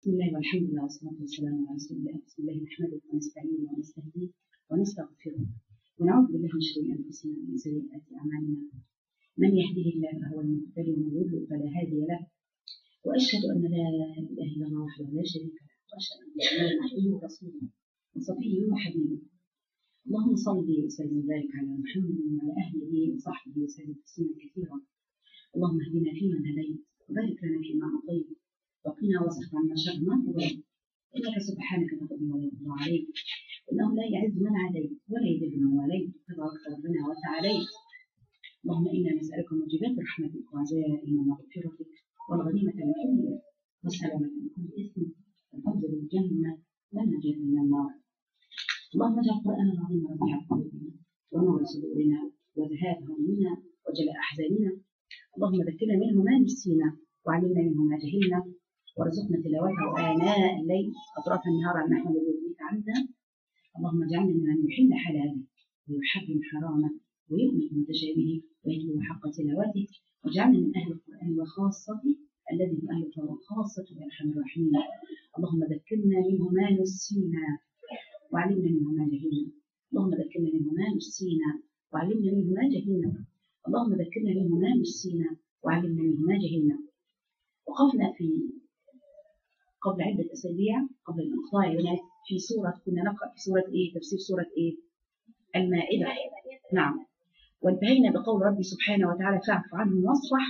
بسم الله والحمد لله والصلاة والسلام على رسول الله بسم الله نحمده ونستعينه ونستهديه ونستغفره ونعوذ بالله من شرور أنفسنا ومن سيئات أعمالنا من يهده الله فهو المهتدي ومن يضلل فلا هادي له وأشهد أن لا إله إلا الله وحده لا شريك له وأشهد أن محمدا عبده ورسوله وصفيه وحبيبه اللهم صل وسلم وبارك على محمد وعلى أهله وصحبه وسلم تسليما كثيرا اللهم اهدنا فيمن هديت وبارك لنا فيما أعطيت وقنا واصرف عنا شر ما قضيت إنك سبحانك تقضي ولا يقضى عليك إنه لا يعز من عاديت ولا يذل من واليت تبارك ربنا وتعاليت اللهم إنا نسألك موجبات رحمتك وعزائم مغفرتك والغنيمة من كل إثم والسلامة من كل إثم والفوز بالجنة والنجاة من النار اللهم اجعل القرآن العظيم ربيع قلوبنا ونور صدورنا وذهاب همومنا وجلاء أحزاننا اللهم ذكرنا منه ما نسينا وعلمنا منه ما جهلنا وارزقنا تلاوته آناء الليل أطراف النهار على نحو الذي يرضيك عنا اللهم اجعلنا ممن يحل حلاله ويحرم حرامه ويؤمن بمتشابهه ويتلو حق تلاوته واجعلنا من أهل القرآن وخاصته الذي هم أهل وخاصة يا أرحم الراحمين اللهم ذكرنا منه ما نسينا وعلمنا منه ما جهلنا اللهم ذكرنا منه ما نسينا وعلمنا منه ما جهلنا اللهم ذكرنا منه ما نسينا وعلمنا منه ما جهلنا وقفنا في قبل عدة أسابيع قبل الانقطاع هنا في سورة كنا نقرأ في سورة إيه تفسير سورة إيه المائدة نعم وانتهينا بقول ربي سبحانه وتعالى فاعف عنهم واصفح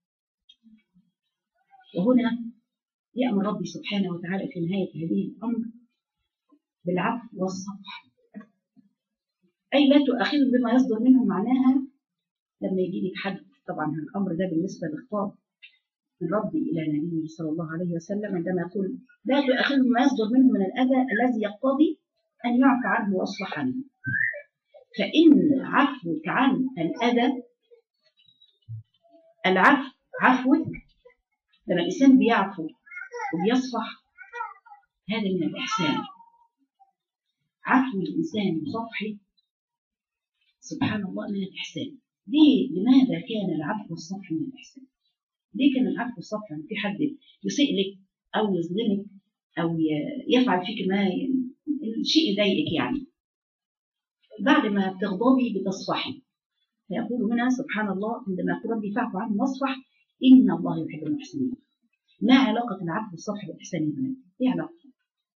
وهنا يأمر ربي سبحانه وتعالى في نهاية هذه الأمر بالعفو والصفح أي لا تؤاخذهم بما يصدر منهم معناها لما يجي لك حد طبعا الأمر ده بالنسبة للخطاب من ربي إلى نبيه صلى الله عليه وسلم عندما يقول لا تؤاخذهم ما يصدر منهم من الأذى الذي يقتضي أن يعفى عنه ويصلح عنه فإن عفوك عن الأذى العفو عفوك لما الإنسان بيعفو وبيصفح هذا من الإحسان عفو الإنسان وصفحه سبحان الله من الإحسان ليه؟ لماذا كان العفو والصفح من الإحسان؟ ليه كان العفو والصفح في حد يسيء لك أو يظلمك أو يفعل فيك ما شيء يضايقك يعني بعد ما بتغضبي بتصفحي فيقول هنا سبحان الله عندما يقول ربي فاعف عنه واصفح إن الله يحب المحسنين ما علاقة العفو والصفح بالإحسان يا بنات؟ إيه علاقة؟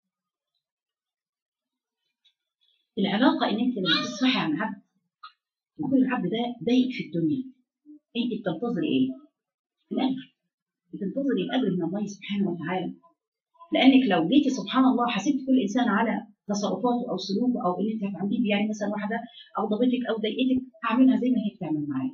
العلاقة إن أنت لما تصفحي عن عبد يكون العبد ده ضايق في الدنيا أنت بتنتظري إيه؟ الأجر بتنتظري الأجر من الله سبحانه وتعالى لأنك لو جيتي سبحان الله حسبت كل إنسان على تصرفاته أو سلوكه أو اللي أنت هتعمليه يعني مثلا واحدة أغضبتك أو ضايقتك هعملها زي ما هي بتعمل معايا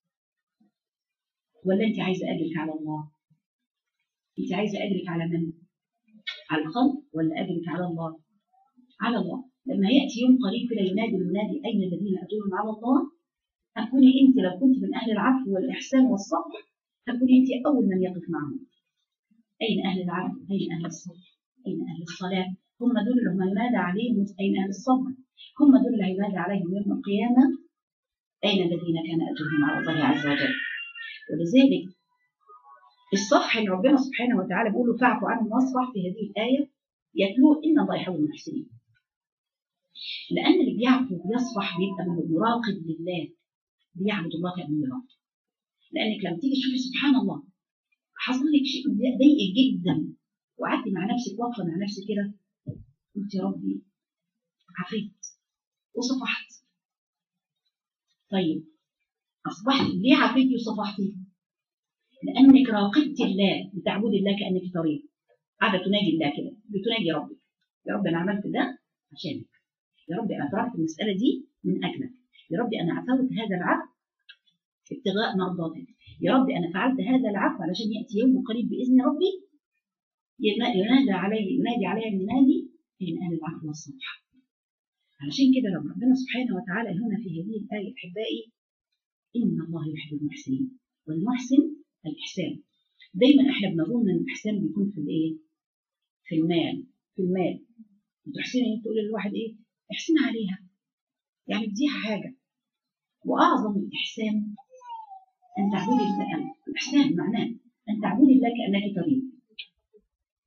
ولا أنت عايزة أجرك على الله؟ أنت عايزة أجرك على من؟ على الخلق ولا أجرك على الله؟ على الله لما يأتي يوم قريب كده ينادي المنادي أين الذين أجرهم على الله؟ هتكوني أنت لو كنت من أهل العفو والإحسان والصبر تكوني أنت أول من يقف معهم أين أهل العفو؟ أين أهل الصبر؟ أين أهل الصلاة؟ هم دول اللي هم ينادى عليهم أين أهل الصبر؟ هم دول اللي هينادى عليهم يوم القيامة أين الذين كان أجرهم على الله عز وجل؟ ولذلك الصفح اللي ربنا سبحانه وتعالى بيقول له فاعفوا عنهم واصفح في هذه الآية يتلو إن الله يحب المحسنين. لأن اللي بيعفو وبيصفح بيبقى مراقب لله بيعبد الله كأنه يراه. لأنك لما تيجي تشوفي سبحان الله حصل لك شيء ضايقك جدا وقعدتي مع نفسك واقفة مع نفسك كده قلت يا ربي عفيت وصفحت. طيب أصبحت ليه عفيتي وصفحتي؟ لأنك راقبت الله بتعبدي الله كأنك طريق قاعدة تناجي الله كده بتناجي ربك يا رب أنا عملت ده عشانك يا رب أنا تركت المسألة دي من أجلك يا رب أنا عفوت هذا العفو ابتغاء مرضاتك يا رب أنا فعلت هذا العفو علشان يأتي يوم قريب بإذن ربي ينادى علي ينادي علي المنادي من أهل العفو والصفح علشان كده لما ربنا سبحانه وتعالى هنا في هذه الآية أحبائي إن الله يحب المحسنين والمحسن الإحسان دايما احنا بنظن ان الإحسان بيكون في الإيه؟ في المال في المال وتحسني تقول للواحد إيه؟ احسن عليها يعني اديها حاجة وأعظم الإحسان أن تعبدي الله الإحسان معناه أن تعبدي الله كأنك طبيب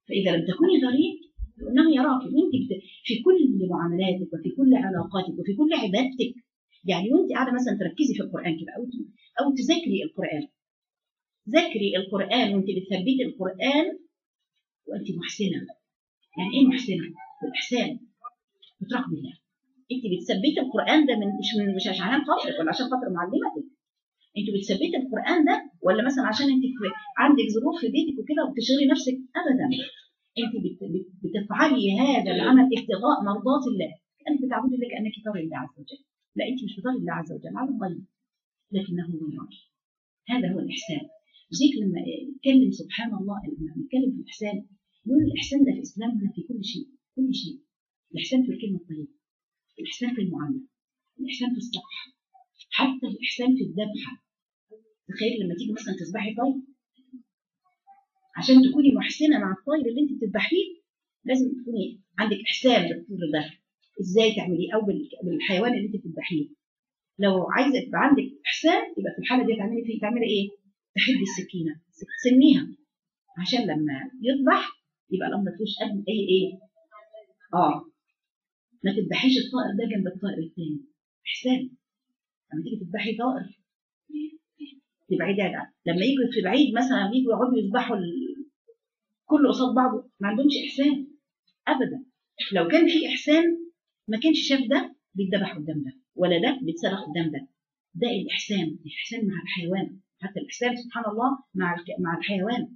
فاذا لم تكوني ضرير فانه يراك وانت بت- في كل معاملاتك وفي كل علاقاتك وفي كل عبادتك يعني وانت قاعده مثلا تركزي في القران كده او ت- او تذاكري القران ذاكري القران وانت بتثبتي القران وانت محسنه يعني ايه محسنه؟ بالاحسان بتراقبي الله انت بتثبتي القران ده من مش من مش عشان خاطرك ولا عشان خاطر معلمتك انت بتثبتي القران ده ولا مثلا عشان انت في- عندك ظروف في بيتك وكده وبتشغلي نفسك ابدا انت بت- بت- بتفعلي هذا العمل ابتغاء مرضات الله كانك بتعبدي الله كانك ترى الله عز وجل لا انت مش بترى الله عز وجل على الغيب لكنه يراك هذا هو الاحسان زيك لما نتكلم سبحان الله لما نتكلم في الاحسان نقول الاحسان ده في اسلامنا في كل شيء كل شيء الاحسان في الكلمه الطيبه الاحسان في المعامله الاحسان في الصفح حتى الاحسان في الذبحه تخيل لما تيجي مثلا تذبحي طير عشان تكوني محسنه مع الطير اللي انت بتذبحيه لازم تكوني عندك احسان بالطير ده ازاي تعمليه او بال- بالحيوان اللي انت بتذبحيه لو عايزه يبقى عندك احسان يبقى في الحاله دي تعملي فيه تعملي ايه؟ تحدي السكينه تسميها عشان لما يذبح يبقى الامر ما فيهوش قد اي ايه؟ اه ما تذبحيش الطائر ده جنب الطائر الثاني احسان لما تيجي تذبحي طائر تبعدي عنه لما يجوا في العيد مثلا يجوا يقعدوا يذبحوا ال- كله قصاد بعضه ما عندهمش احسان ابدا لو كان في احسان ما كانش شاف ده بيتذبح قدام ده ولا ده بيتصرخ قدام ده ده الاحسان الاحسان مع الحيوان حتى الاحسان سبحان الله مع الك- مع الحيوان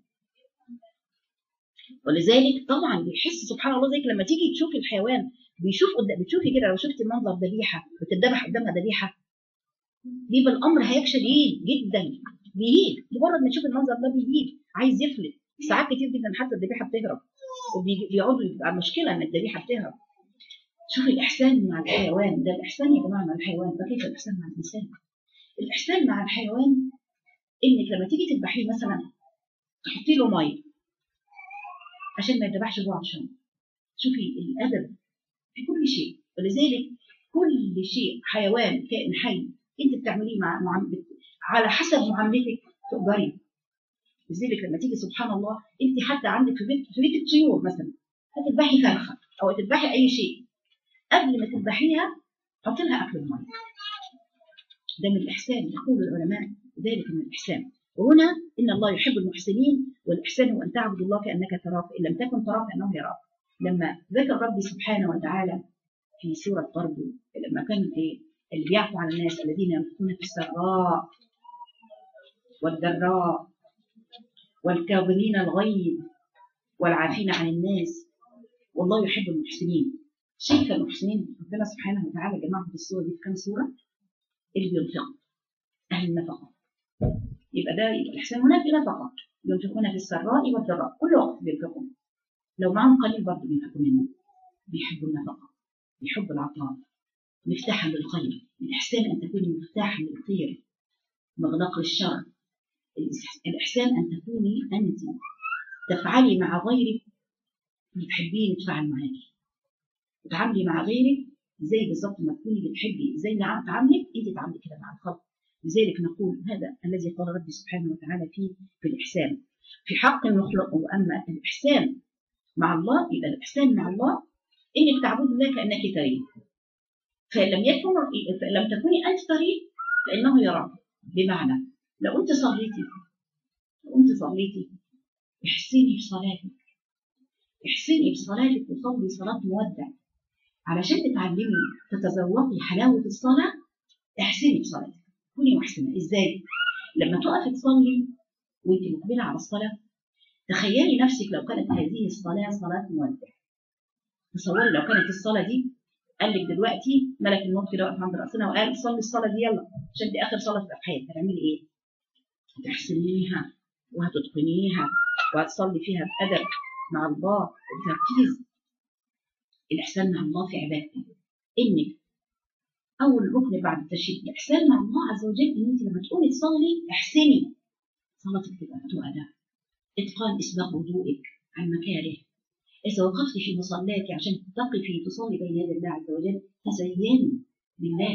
ولذلك طبعا بيحس سبحان الله زيك لما تيجي تشوفي الحيوان بيشوف قدام بتشوفي كده لو شفتي منظر ذبيحه بتذبح قدامها ذبيحه بيبقى الامر هيك شديد جدا بيهيج مجرد ما تشوف المنظر ده بيهيج عايز يفلت ساعات كتير جدا حتى الذبيحه بتهرب وبيقعدوا يبقى المشكله ان الذبيحه بتهرب شوفي الاحسان مع الحيوان ده الاحسان يا جماعه مع الحيوان فكيف الاحسان مع الانسان الاحسان مع الحيوان انك لما تيجي تذبحيه مثلا تحطي له ميه عشان ما يذبحش جوه عطشان شوفي الادب في كل شيء ولذلك كل شيء حيوان كائن حي انت بتعمليه مع معاملتك على حسب معاملتك تقدري لذلك لما تيجي سبحان الله انت حتى عندك في بيت في بيت الطيور مثلا هتذبحي فرخه او تذبحي اي شيء قبل ما تذبحيها حطي لها اكل الميه ده من الاحسان يقول العلماء ذلك من الاحسان وهنا ان الله يحب المحسنين والاحسان هو ان تعبد الله كانك تراه فان لم تكن تراه فانه يراك لما ذكر ربي سبحانه وتعالى في سوره برضه لما كان ايه اللي بيعفو على الناس الذين ينفقون في السراء والضراء والكاظمين الغيظ والعافين عن الناس والله يحب المحسنين شايفه المحسنين ربنا سبحانه وتعالى جمعهم في السوره دي في كام سوره اللي بينفقوا اهل النفقه يبقى ده يبقى الاحسان هنا في نفقه ينفقون في السراء والضراء كل وقت بينفقوا لو معهم قليل برضه بينفقوا منه بيحبوا النفقه بيحبوا العطاء مفتاحا للخير الإحسان أن تكوني مفتاحا للخير مغلق للشر الإحسان أن تكوني أنت تفعلي مع غيرك اللي تحبين يتفاعل معاكي وتعاملي مع غيرك زي بالظبط ما تكوني بتحبي زي ما تعاملك انت تعاملي كده مع الخلق لذلك نقول هذا الذي قال ربي سبحانه وتعالى فيه في الإحسان في حق المخلوق وأما الإحسان مع الله يبقى الإحسان مع الله إنك تعبد الله كأنك تريه فإن لم يكن فإن لم تكوني أنت تريه فإنه يراك بمعنى لو أنت صليتي لو أنت صليتي احسني بصلاتك احسني بصلاتك وصلي صلاة مودع علشان تتعلمي تتذوقي حلاوة الصلاة احسني بصلاتك كوني محسنة ازاي؟ لما تقفي تصلي وانت مقبلة على الصلاة تخيلي نفسك لو كانت هذه الصلاة صلاة مودع تصوري لو كانت الصلاة دي قال لك دلوقتي ملك الموت كده واقف عند راسنا وقال صلي الصلاه دي يلا عشان دي اخر صلاه في حياتك هتعملي ايه؟ هتحسنيها وهتتقنيها وهتصلي فيها بادب مع الله وبتركيز الاحسان مع الله في عبادتك انك اول ركن بعد التشهيد الاحسان مع الله عز وجل ان انت لما تقومي تصلي احسني صلاتك تبقى متوأدة اتقان اسباغ وضوءك عن مكاره إذا وقفت في مصلاك عشان تقفي تصلي بين يدي الله عز وجل تزيني لله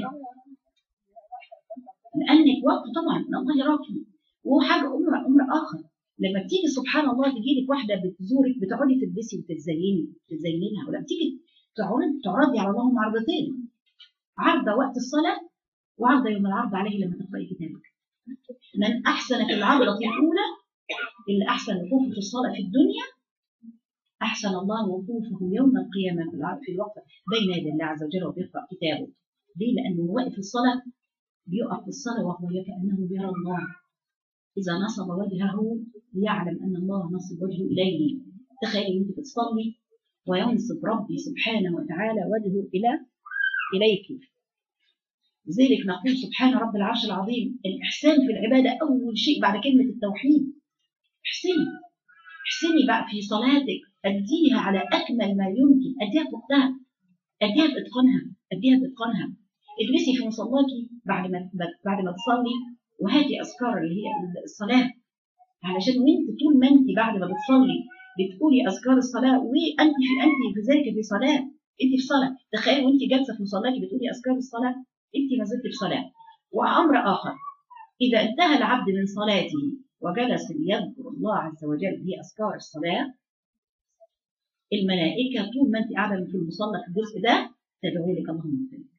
لأنك وقت طبعا إن الله يراكي وهو حاجة أمر أمر آخر لما بتيجي سبحان الله تجي لك واحده بتزورك بتقعدي تلبسي وتتزيني تزينينها ولما تيجي تعرض تعرضي على الله عرضتين عرضه وقت الصلاه وعرضه يوم العرض عليه لما تقراي كتابك من احسن في العرضه الاولى اللي احسن وقوفه في الصلاه في الدنيا احسن الله وقوفه يوم القيامه في الع- في الوقت بين يدي الله عز وجل وبيقرا كتابه ليه؟ لانه واقف في الصلاه بيقف في الصلاه وهو كانه يرى الله إذا نصب وجهه ليعلم أن الله نصب وجهه إليه تخيلي أنت بتصلي وينصب ربي سبحانه وتعالى وجهه إلى إليك لذلك نقول سبحان رب العرش العظيم الإحسان في العبادة أول شيء بعد كلمة التوحيد احسني احسني بقى في صلاتك أديها على أكمل ما يمكن أديها بوقتها أديها بإتقانها أديها بإتقانها اجلسي في مصلاكي بعد ما بعد ما تصلي وهاتي اذكار اللي هي الصلاه علشان وانت طول ما انت بعد ما بتصلي بتقولي اذكار الصلاه وانت في انت في ذلك في صلاه انت في صلاه تخيلي وانت جالسه في مصلاكي بتقولي اذكار الصلاه انت ما زلت في صلاه وامر اخر اذا انتهى العبد من صلاته وجلس ليذكر الله عز وجل في اذكار الصلاه الملائكه طول ما انت قاعده في المصلى في الجزء ده تدعو لك اللهم اغفر لك.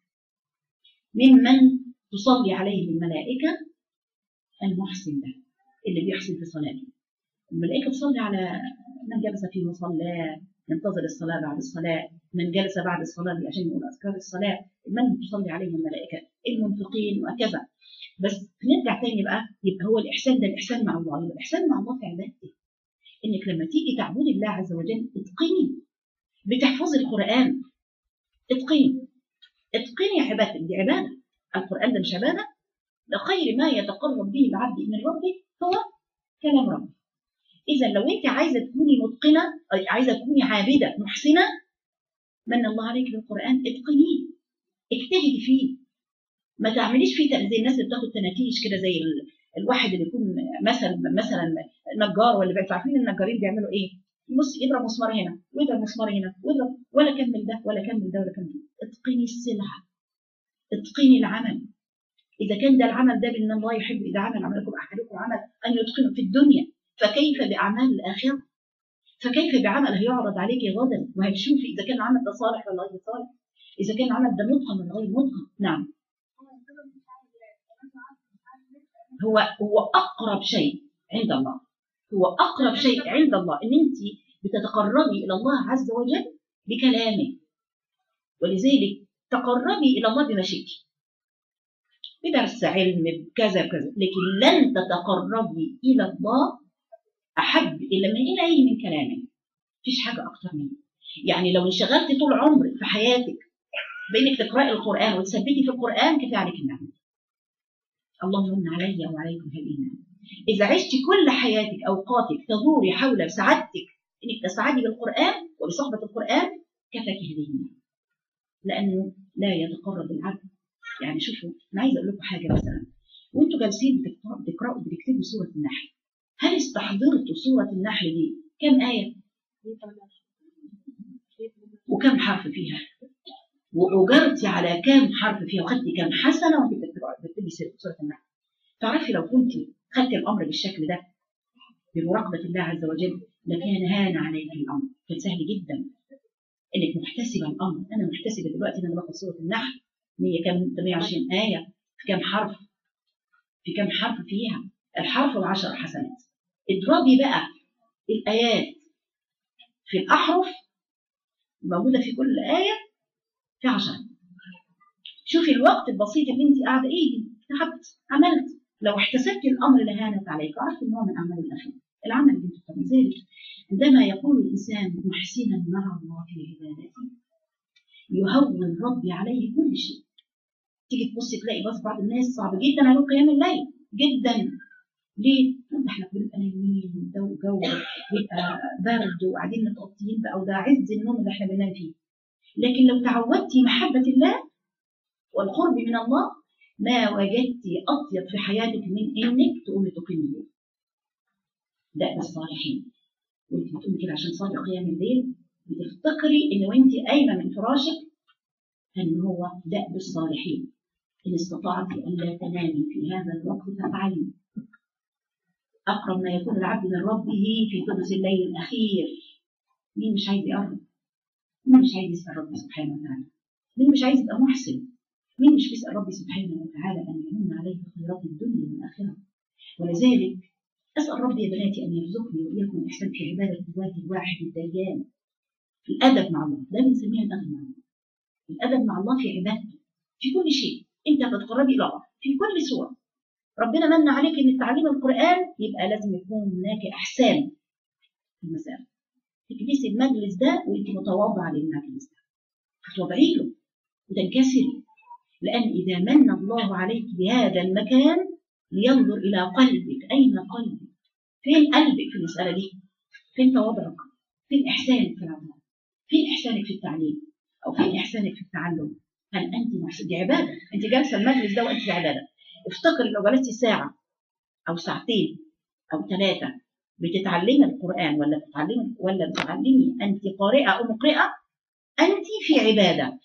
ممن تصلي عليه الملائكه المحسن ده اللي بيحسن في صلاته الملائكة تصلي على من جلس في مصلاه ينتظر الصلاة بعد الصلاة من جلس بعد الصلاة عشان يقول أذكار الصلاة من تصلي عليهم الملائكة المنفقين وكذا بس نرجع تاني بقى يبقى هو الإحسان ده الإحسان مع الله يبقى الإحسان مع الله في عبادتك إنك لما تيجي تعبدي الله عز وجل اتقني بتحفظي القرآن اتقني اتقني عبادتك دي عبادة القرآن ده مش عبادة ده خير ما يتقرب به العبد من ربه هو كلام ربه إذا لو أنت عايزة تكوني متقنة أو عايزة تكوني عابدة محسنة من الله عليك بالقرآن اتقنيه اجتهدي فيه ما تعمليش فيه زي الناس اللي بتاخد تناتيش كده زي ال... الواحد اللي يكون مثلا مثلا نجار ولا بقى عارفين النجارين بيعملوا ايه؟ يبص يضرب مسمار هنا ويضرب مسمار هنا ويضرب ولا كمل ده ولا كمل ده ولا كمل ده اتقني السلعه اتقني العمل إذا كان ده العمل ده بأن الله يحب إذا عمل عملكم أحدكم عمل أن يتقنه في الدنيا فكيف بأعمال الآخرة؟ فكيف بعمل هيعرض عليك غدا وهتشوفي إذا كان العمل ده صالح ولا غير صالح إذا كان العمل ده متقن ولا غير متقن نعم هو هو أقرب شيء عند الله هو أقرب شيء عند الله إن أنت بتتقربي إلى الله عز وجل بكلامه ولذلك تقربي إلى الله بمشيئته بدرس علم بكذا كذا لكن لن تتقربي الى الله احب الى من اليه من كلامه مفيش حاجه اكتر منه يعني لو انشغلت طول عمرك في حياتك بانك تقراي القران وتثبتي في القران كفايه عليك النعمه اللهم من علي وعليكم هالايمان اذا عشت كل حياتك اوقاتك تدوري حول سعادتك انك تسعدي بالقران وبصحبه القران كفاك هذه النعمه لانه لا يتقرب العبد يعني شوفوا انا عايزه اقول لكم حاجه مثلا وانتوا جالسين بتقرأوا بتقرأوا بتكتبوا سوره النحل هل استحضرتوا سوره النحل دي كم ايه وكم حرف فيها واجرتي على كم حرف فيها وخدتي كم حسنه وانت بتكتبي سوره النحل تعرفي لو كنت خدتي الامر بالشكل ده بمراقبه الله عز وجل لكان هان عليك الامر كان سهل جدا انك محتسبه الامر انا محتسبه دلوقتي ان انا باخد سوره النحل 100 كم 120 آية في كم حرف في كم حرف فيها الحرف بعشر حسنات اضربي بقى الآيات في الأحرف موجودة في كل آية في عشرة شوفي الوقت البسيط اللي انت قاعدة ايدي تعبت عملت لو احتسبت الأمر لهانت عليك وعرفت ان هو من أعمال الآخرة العمل اللي انت بتعمله ذلك عندما يقول الإنسان محسنا مع الله في عبادته يهون ربي عليه كل شيء تيجي تبصي تلاقي بس بعض الناس صعب جدا عليهم قيام الليل جدا ليه؟ ده احنا بنبقى نايمين والجو جو بيبقى برد وقاعدين متغطيين بقى وده عز النوم اللي احنا بننام فيه لكن لو تعودتي محبة الله والقرب من الله ما وجدتي أطيب في حياتك من إنك تقومي تقيمي الليل ده الصالحين وانت بتقومي كده عشان تصلي قيام الليل بتفتكري ان وانت قايمه من فراشك ان هو دأب الصالحين ان استطعت الا تنامي في هذا الوقت فافعلي أقرب ما يكون العبد من ربه في ثلث الليل الأخير مين مش عايز يقرب؟ مين مش عايز يسأل ربي سبحانه وتعالى؟ مين مش عايز يبقى محسن؟ مين مش بيسأل ربي سبحانه وتعالى أن يمن عليه خيرات الدنيا والآخرة؟ ولذلك أسأل ربي يا بناتي أن يرزقني وإياكم الإحسان في عبادة الله الواحد الديان الأدب مع الله ده بنسميها الأدب مع الله الأدب مع الله في عبادته في كل شيء أنت بتقربي إلى الله في كل صورة ربنا من عليك ان تعليم القران يبقى لازم يكون هناك احسان في المسألة تجلسي المجلس ده وانت متواضعه للمجلس ده هتوضعي له وتنكسري لان اذا من الله عليك بهذا المكان لينظر الى قلبك اين قلبك فين قلبك في المساله دي فين تواضعك فين احسانك في العمل فين احسانك في التعليم او فين احسانك في التعلم هل انت محسن دي عباده انت جالسه المجلس ده وانت في عباده افتكر لو جلستي ساعة أو ساعتين أو ثلاثة بتتعلمي القرآن ولا بتتعلمي ولا بتتعلمي أنت قارئة أو مقرئة أنت في عبادة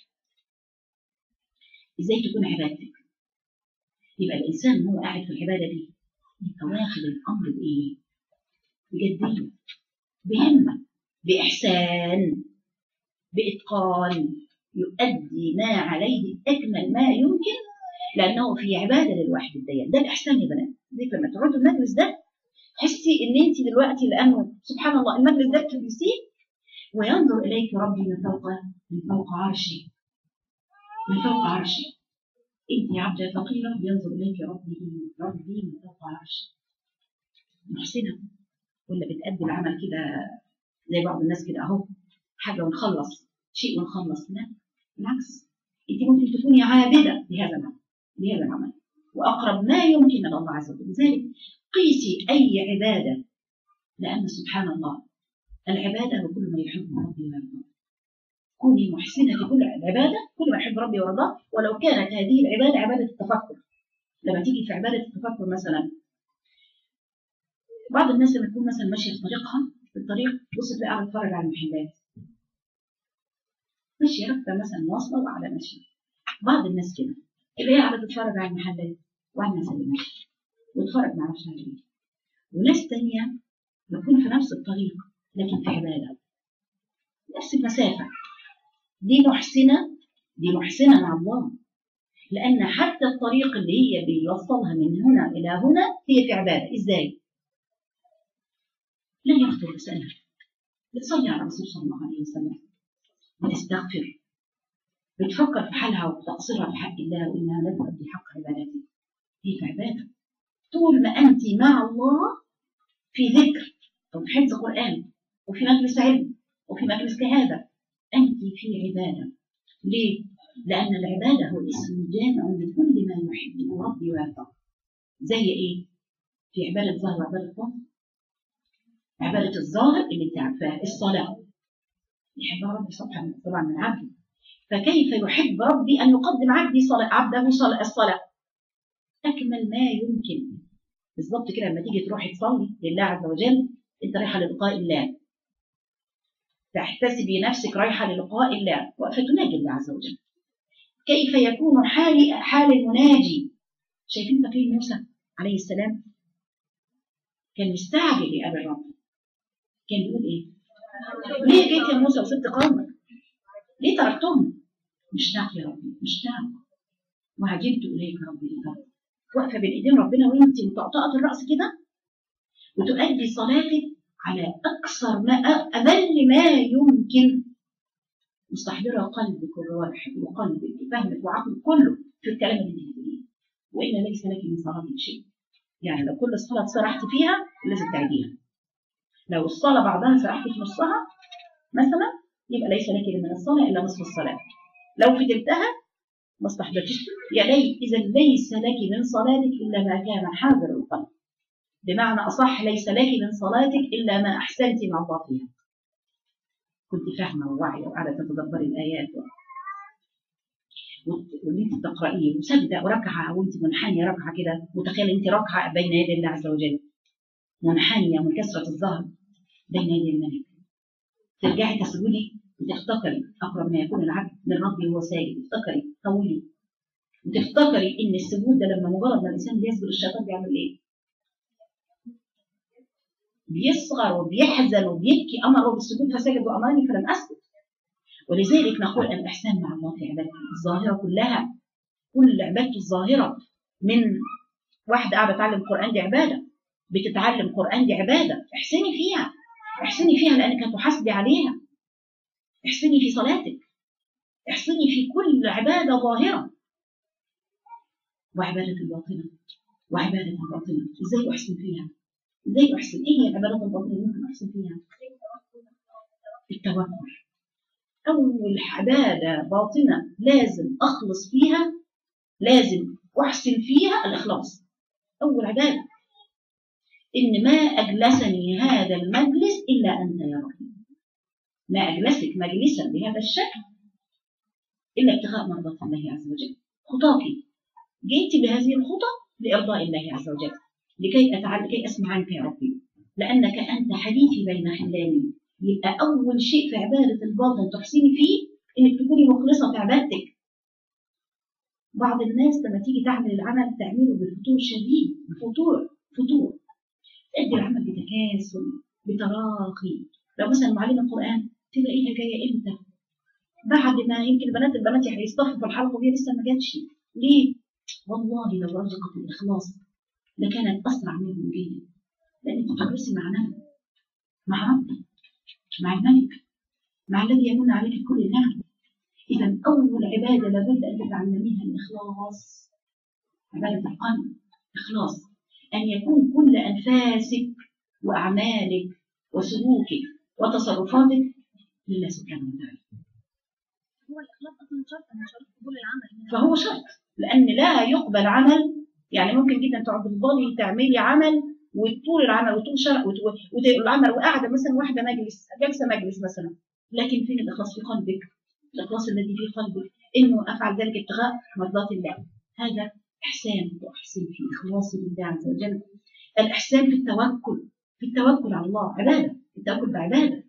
إزاي تكون عبادتك؟ يبقى الإنسان وهو قاعد في العبادة دي يبقى واخد الأمر بإيه؟ بجدية بهمة بإحسان بإتقان يؤدي ما عليه أكمل ما يمكن لانه في عباده للواحد الديان ده الاحسان يا بنات زي لما تقعدوا المجلس ده تحسي ان انت دلوقتي لانه سبحان الله المجلس ده بتجلسيه وينظر اليك ربي من فوق من فوق عرشه من فوق عرشه انت يا عبده فقيره ينظر اليك ربي ربي من فوق عرشه محسنه ولا بتأدي العمل كده زي بعض الناس كده اهو حاجه ونخلص شيء ونخلص لا بالعكس انت ممكن تكوني عابده لهذا العمل لهذا العمل وأقرب ما يمكن من الله عز وجل لذلك قيسي أي عبادة لأن سبحان الله العبادة هو كل ما يحب ربي ويرضاه كوني محسنة في كل عبادة كل ما يحب ربي ويرضاه ولو كانت هذه العبادة عبادة التفكر لما تيجي في عبادة التفكر مثلا بعض الناس لما تكون مثلا ماشية في طريقها في الطريق بص تلاقي قاعدة تتفرج على المحلات ماشية راكبة مثلا مواصلة وقاعدة ماشية بعض الناس كده اللي هي قاعده تتفرج على المحلات وعلى الناس اللي ماشيه وتتفرج مع نفسها على ايه وناس تانية بتكون في نفس الطريق لكن في عبادة نفس المسافة دي محسنة دي محسنة مع الله لأن حتى الطريق اللي هي بيوصلها من هنا إلى هنا هي في عبادة إزاي؟ لا يخطر لسانها بتصلي على الرسول صلى الله عليه وسلم بتستغفر بتفكر في حالها وتقصيرها في حق الله وانها لا تؤدي حق عبادته هي في عباده طول ما انت مع الله في ذكر او في حفظ قران وفي مجلس علم وفي مجلس كهذا انت في عباده ليه؟ لان العباده هو اسم جامع لكل ما يحبه ربي ويرضاه زي ايه؟ في عباده ظاهر وعباده باطن عباده الظاهر اللي انت عارفاها الصلاه يحبها ربي سبحانه طبعا من عبده فكيف يحب ربي أن يقدم عبدي صلاة عبده صلاة الصلاة أكمل ما يمكن بالظبط كده لما تيجي تروحي تصلي لله عز وجل أنت رايحة للقاء الله تحتسبي نفسك رايحة للقاء الله وقفة تناجي الله عز وجل كيف يكون حال حال المناجي شايفين تقرير موسى عليه السلام كان مستعجل يقابل رب كان بيقول ايه؟ ليه جيت يا موسى وسبت قومك؟ ليه تركتهم؟ مشتاق يا ربي مشتاق وعجبت اليك ربي لترضى واقفه بين ايدين ربنا وانت مطقطقه الراس كده وتؤدي صلاتك على اكثر ما اذل ما يمكن مستحضره قلبك وروائحك وقلبك وفهمك وعقلك كله في الكلام اللي انت بتقوليه وان ليس لك من صلاتك شيء يعني لو كل الصلاه سرحت فيها لازم تعيديها لو الصلاه بعضها سرحت في نصها مثلا يبقى ليس لك من الصلاه الا نصف الصلاه لو فدلتها ما استحضرتش يا لي اذا ليس لك من صلاتك الا ما كان حاضر القلب بمعنى اصح ليس لك من صلاتك الا ما احسنت مع الله فيها كنت فاهمه وواعيه وقاعده تتدبري الايات واللي انت تقرأيه وسجدة وركعة وانت منحنية ركعة كده متخيلة انت ركعة بين يدي الله عز وجل منحنية من كثرة الظهر بين يدي الملك ترجعي تسجدي وتفتكري أقرب ما يكون العبد من ربي وهو ساجد افتكري طولي وتفتكري إن السجود ده لما مجرد ما الإنسان بيسجد الشيطان بيعمل إيه؟ بيصغر وبيحزن وبيبكي امره بالسجود فسجد وامرني فلم اسجد ولذلك نقول الاحسان مع الله في عبادته الظاهره كلها كل عبادته الظاهره من واحده قاعده تتعلم قران دي عباده بتتعلم قران دي عباده احسني فيها احسني فيها لانك هتحاسبي عليها احسني في صلاتك احسني في كل عباده ظاهره وعباده الباطنه وعباده الباطنه ازاي احسن فيها ازاي احسن ايه هي العبادات الباطنه اللي ممكن احسن فيها التوكل اول عباده باطنه لازم اخلص فيها لازم احسن فيها الاخلاص اول عباده ان ما اجلسني هذا المجلس الا انت يا رب ما اجلسك مجلسا بهذا الشكل الا ابتغاء مرضات الله عز وجل خطاك جئت بهذه الخطى لارضاء الله عز وجل لكي اتعلم لكي اسمع عنك يا ربي لانك انت حديثي بين خلاني يبقى اول شيء في عباده الباطن تحسني فيه انك تكوني مخلصه في عبادتك بعض الناس لما تيجي تعمل العمل تعمله بفتور شديد بفتور فتور تأدي العمل بتكاسل بتراخي لو مثلا معلم القرآن تلاقيها جاية امتى؟ بعد ما يمكن البنات البنات هيصطفوا في الحلقة وهي لسه ما جاتش ليه؟ والله لو رزقت الإخلاص لكانت أسرع منهم جدا لأنك تدرسي مع نبي مع ربي مع الملك مع الذي يمن عليك كل النعم إذا أول عبادة لابد أن تتعلميها الإخلاص عبادة القلب إخلاص أن يكون كل أنفاسك وأعمالك وسلوكك وتصرفاتك لله سبحانه وتعالى هو الإخلاص أصلا شرط من شرط قبول العمل فهو شرط لأن لا يقبل عمل يعني ممكن جدا تفضلي تعملي عمل وطول العمل وطول شرع وطول العمل وقاعدة مثلا واحدة مجلس جالسة مجلس مثلا لكن فين الإخلاص في قلبك الإخلاص الذي في قلبك إنه أفعل ذلك ابتغاء مرضات الله هذا إحسان وأحسن في إخلاص لله عز وجل الإحسان في التوكل في التوكل على الله عبادة التوكل بعبادة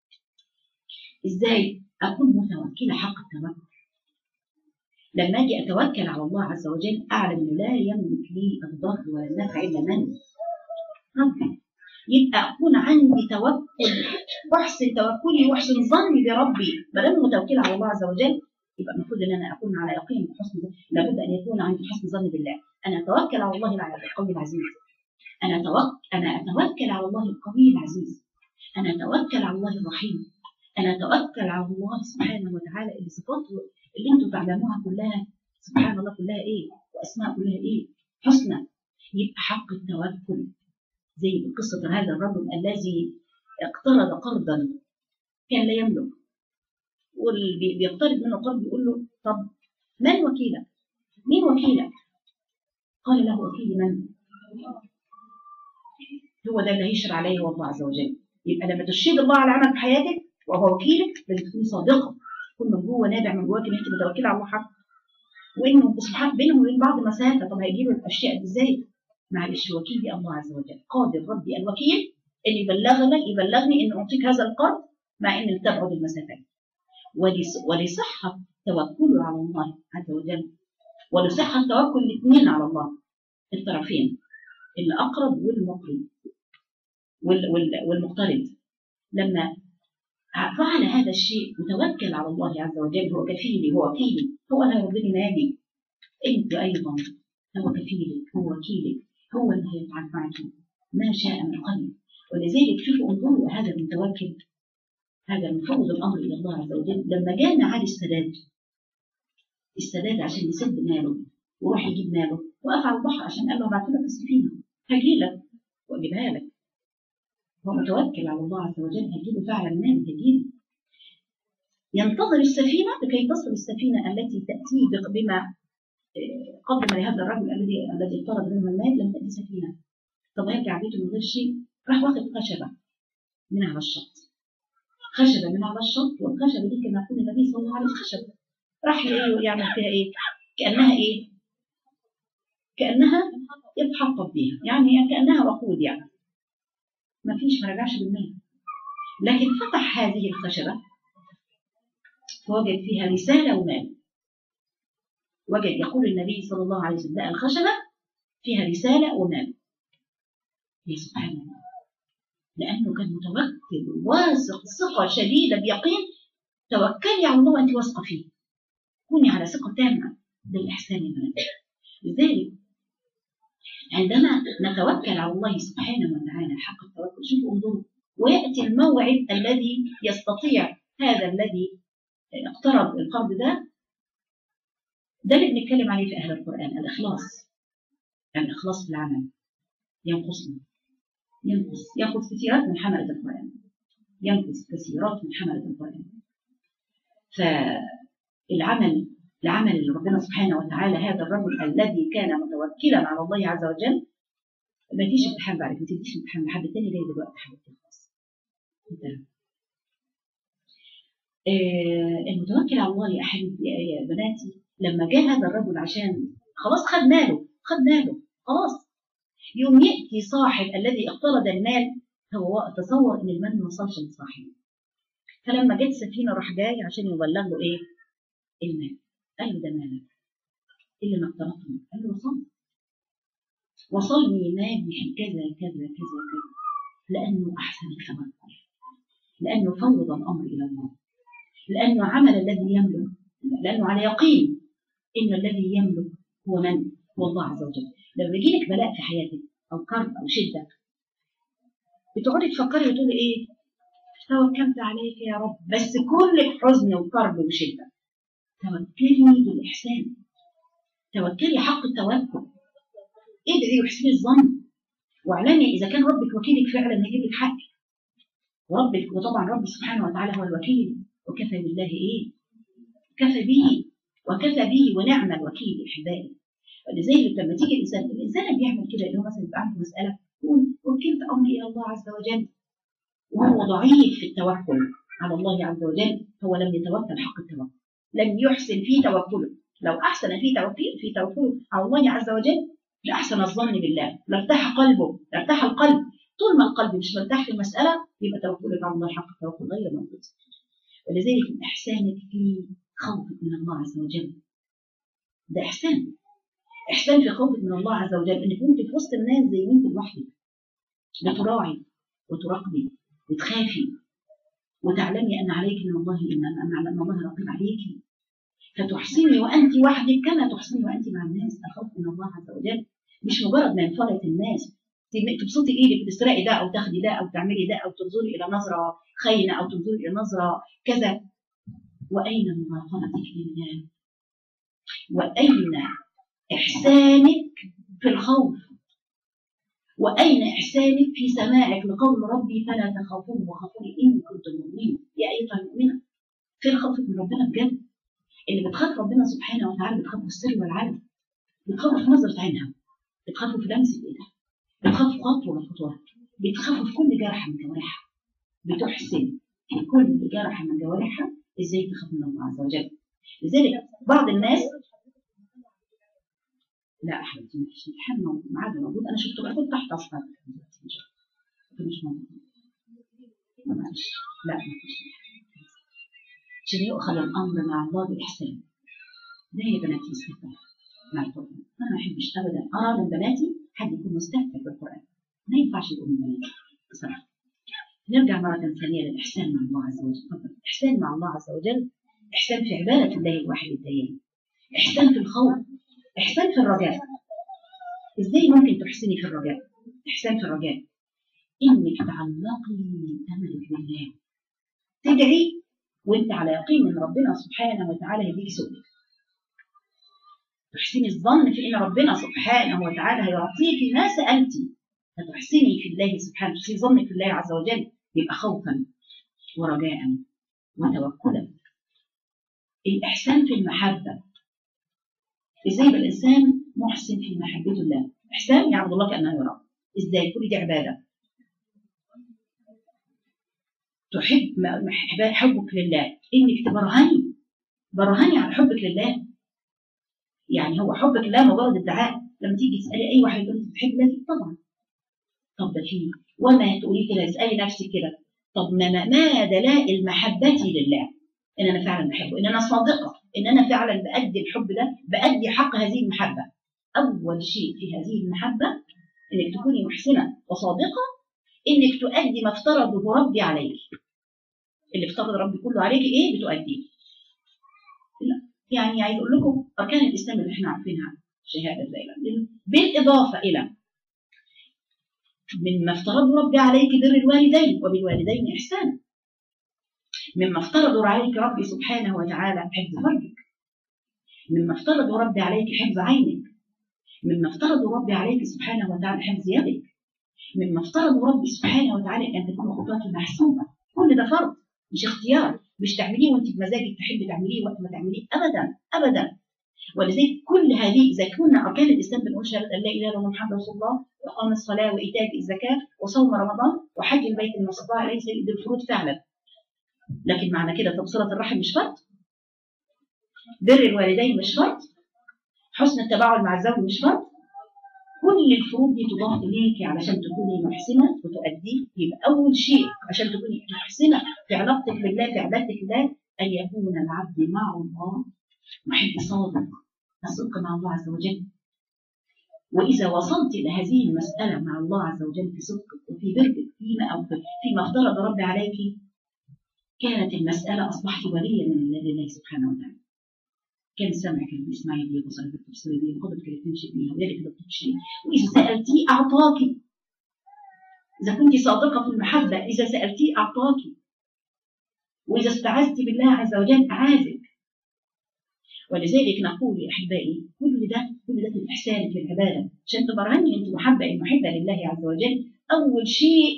إزاي أكون متوكلة حق التوكل لما أجي أتوكل على الله عز وجل أعلم أنه لا يملك لي الضر ولا النفع إلا من ربي يبقى أكون عندي توكل وأحسن توكلي وأحسن ظني بربي ما دام متوكلة على الله عز وجل يبقى المفروض ان انا اكون على يقين بحسن لابد ان يكون عندي حسن ظن بالله انا اتوكل على الله القوي العزيز انا أتوكل انا اتوكل على الله القوي العزيز انا اتوكل على الله الرحيم انا اتوكل على الله سبحانه وتعالى اللي صفاته اللي انتم تعلموها كلها سبحان الله كلها ايه واسماء كلها ايه حسنى يبقى حق التوكل زي قصه هذا الرجل الذي اقترض قرضا كان لا يملك واللي بيقترض منه قرض يقول له طب من وكيلك؟ مين وكيلك؟ قال له وكيل من؟ هو ده اللي هيشر عليه هو الله عز وجل يبقى لما تشهد الله على عمل في حياتك وهو وكيلك لازم تكوني صادقه تكون من جوه نابع من جواك ان انت متوكله على الله حق وانه سبحان بينهم وبين بعض مسافه طب هيجيب الاشياء دي ازاي؟ معلش وكيلي الله عز وجل قادر ربي الوكيل ان يبلغني يبلغني ان اعطيك هذا القرض مع ان تبعد المسافات ولصحة توكله على الله عز وجل ولصحة توكل الاثنين على الله الطرفين الأقرب والمقرب والمقترب لما فعل هذا الشيء وتوكل على الله عز وجل هو كفيلي هو وكيلي هو اللي هيرضيني مالي انت ايضا هو كفيلك هو وكيلك هو اللي هيفعل معك ما شاء من قلب ولذلك شوفوا انظروا هذا المتوكل هذا المفوض الامر الى الله عز وجل لما جاء معالي السداد السداد عشان يسد ماله وراح يجيب ماله وقف على البحر عشان قال له هبعت لك السفينه هجي لك واجيبها لك هو متوكل على الله عز وجل هيجيله فعلا مال هيجيله ينتظر السفينة لكي تصل السفينة التي تأتي بما قدم لهذا الرجل الذي الذي اقترض منه المال لم تأتي سفينة طب هيرجع بيته من غير شيء راح واخد خشبة من على الشط خشبة من على الشط والخشبة دي كما يقول النبي صلى الله عليه وسلم خشبة راح يعمل فيها ايه؟ كأنها ايه؟ كأنها يتحطب بيها يعني كأنها وقود يعني ما فيش ما رجعش بالمال لكن فتح هذه الخشبة فوجد فيها رسالة ومال وجد يقول النبي صلى الله عليه وسلم الخشبة فيها رسالة ومال يا سبحان الله لأنه كان متوكل واثق ثقة شديدة بيقين توكلي على الله وأنت واثقة فيه كوني على ثقة تامة ده الإحسان يا بنات لذلك عندما نتوكل على الله سبحانه وتعالى حق التوكل شوفوا انظروا ويأتي الموعد الذي يستطيع هذا الذي اقترب القرض ده ده اللي بنتكلم عليه في أهل القرآن الإخلاص الإخلاص في العمل ينقصنا ينقص ينقص كثيرات من حملة القرآن ينقص كثيرات من حملة القرآن فالعمل العمل اللي ربنا سبحانه وتعالى هذا الرجل الذي كان متوكلا على الله عز وجل ما فيش امتحان بعد ما تديش امتحان لحد تاني جاي دلوقتي حبيبتي خلاص انتهى آه، المتوكل على الله يا احبتي يا بناتي لما جاء هذا الرجل عشان خلاص خد ماله خد ماله خلاص يوم ياتي صاحب الذي اقترض المال هو تصور ان المال ما وصلش لصاحبه فلما جت سفينه راح جاي عشان يبلغ له ايه؟ المال قال له ده مالك اللي ما اقترضته قال له وصلت وصلني مالي في كذا كذا كذا كذا لانه احسن التوكل لانه فوض الامر الى الله لانه عمل الذي يملك لانه على يقين ان الذي يملك هو من؟ هو الله عز وجل لما يجي لك بلاء في حياتك او كرب او شده بتقعدي تفكري وتقولي ايه؟ توكلت عليك يا رب بس كلك حزن وكرب وشده توكلي بالاحسان توكلي حق التوكل ادعي واحسني الظن واعلمي اذا كان ربك وكيلك فعلا هيجيب لك حقك وربك وطبعا رب سبحانه وتعالى هو الوكيل وكفى بالله ايه؟ كفى به وكفى به ونعم الوكيل احبائي ولذلك لما تيجي الانسان الانسان اللي بيعمل كده اللي هو مثلا يبقى عنده مساله يقول وكلت امري الى الله عز وجل وهو ضعيف في التوكل على الله عز وجل هو لم يتوكل حق التوكل لم يحسن في توكله لو احسن في توكل في توكله على الله عز وجل لاحسن الظن بالله لارتاح قلبه لارتاح القلب طول ما القلب مش مرتاح في المساله يبقى توكلك على الله حق التوكل غير موجود ولذلك من احسانك في خوفك من الله عز وجل ده احسان احسان في خوفك من الله عز وجل انك كنت في وسط الناس زي ما انت لوحدك بتراعي وتراقبي وتخافي وتعلمي ان عليك من الله ان ان الله رقيب عليك فتحسني وانت وحدك كما تحسني وانت مع الناس الخوف من الله عز وجل مش مجرد ما ينفلت الناس تبسطي ايدك تسرقي ده او تاخدي ده او تعملي ده او تنظري الى نظره خاينه او تنظري الى نظره كذا واين مراقبتك لله واين احسانك في الخوف واين احسانك في سماعك لقول ربي فلا تخافون وخافوني ان كنتم مؤمنين يا ايها المؤمنه فين خوفك من ربنا بجد اللي بتخاف ربنا سبحانه وتعالى بتخاف في السر والعلن بتخاف في نظره عينها بتخاف في لمسه ايدها بتخاف في خطوه من خطواتها بتخاف في كل جرح من جوارحها بتحسن في كل جرح من جوارحها ازاي تخاف من الله عز وجل لذلك بعض الناس لا حبيبتي ما فيش امتحان معاد موجود انا شفته بقى كنت تحت اصلا مش موجود ما فيش لا ما فيش عشان يؤخذ الامر مع الله بالاحسان ده يا بناتي استهتار مع القران انا ما احبش ابدا ارى من بناتي حد يكون مستهتر بالقران ما ينفعش يقول من بناتي بصراحه نرجع مرة ثانية للإحسان مع الله عز وجل تفضل الإحسان مع الله عز وجل إحسان في عبادة الله الواحد الديان إحسان في الخوف إحسان في الرجاء إزاي ممكن تحسني في الرجاء إحسان في الرجاء إنك تعلقي أملك بالله تدعي وانت على يقين ان ربنا سبحانه وتعالى هيديك سؤلك تحسني الظن في ان ربنا سبحانه وتعالى هيعطيك ما سالتي فتحسني في الله سبحانه تحسني ظنك في الله عز وجل يبقى خوفا ورجاء وتوكلا الإحسان في المحبة إزاي يبقى الإنسان محسن في محبة الله إحسان يعبد الله كأنه يرى إزاي كل دي عبادة تحب حبك لله إنك تبرهني برهني على حبك لله يعني هو حبك لله مجرد ادعاء لما تيجي تسألي أي واحد يقول أنت بتحب الله طبعا طب ده فيه وما تقولي كده اسألي نفسك كده طب ما ما دلائل محبتي لله ان انا فعلا بحبه ان انا صادقه ان انا فعلا بادي الحب ده بادي حق هذه المحبه اول شيء في هذه المحبه انك تكوني محسنه وصادقه انك تؤدي ما افترضه ربي عليك اللي افترض ربي كله عليك ايه بتؤديه لا يعني عايز اقول لكم اركان الاسلام اللي احنا عارفينها شهاده زي ما بالاضافه الى مما افترضه ربي عليك بر الوالدين وبالوالدين احسانا مما افترضه عليك ربي سبحانه وتعالى حفظ فرجك مما افترضه ربي عليك حفظ عينك مما افترضه ربي عليك سبحانه وتعالى حفظ يدك مما افترضه ربي سبحانه وتعالى ان تكون خطوات محسوبه كل ده فرض مش اختيار مش تعمليه وانت بمزاجك تحبي تعمليه وقت ما تعمليه ابدا ابدا ولذلك كل هذه اذا كنا اركان الاسلام بنقول شهاده ان لا اله الا الله محمد رسول الله واقام الصلاه وايتاء الزكاه وصوم رمضان وحج البيت من استطاع اليه سبيل دي الفروض فعلا لكن معنى كده طب صله الرحم مش فرض بر الوالدين مش فرض حسن التباعد مع الزوج مش فرض كل الفروض دي تضاف اليك علشان تكوني محسنه وتؤديه يبقى اول شيء عشان تكوني محسنه في علاقتك بالله في عبادتك لله ان يكون العبد مع الله محب صادق الصدق مع الله عز وجل واذا وصلت الى هذه المساله مع الله عز وجل في صدقك وفي برك فيما او فيما افترض ربي عليك كانت المساله اصبحت وليا من الله لله سبحانه وتعالى كان سمع كان بيسمع بيه وصل بتبصر بيه وقدر كده تمشي بيها ويدك كده بتمشي واذا سالتيه اعطاكي اذا كنت صادقه في المحبه اذا سالتيه اعطاكي واذا استعذت بالله عز وجل اعاذك ولذلك نقول يا احبائي كل ده كل ده في الاحسان في العباده عشان تبرهني انت محبه المحبه لله عز وجل اول شيء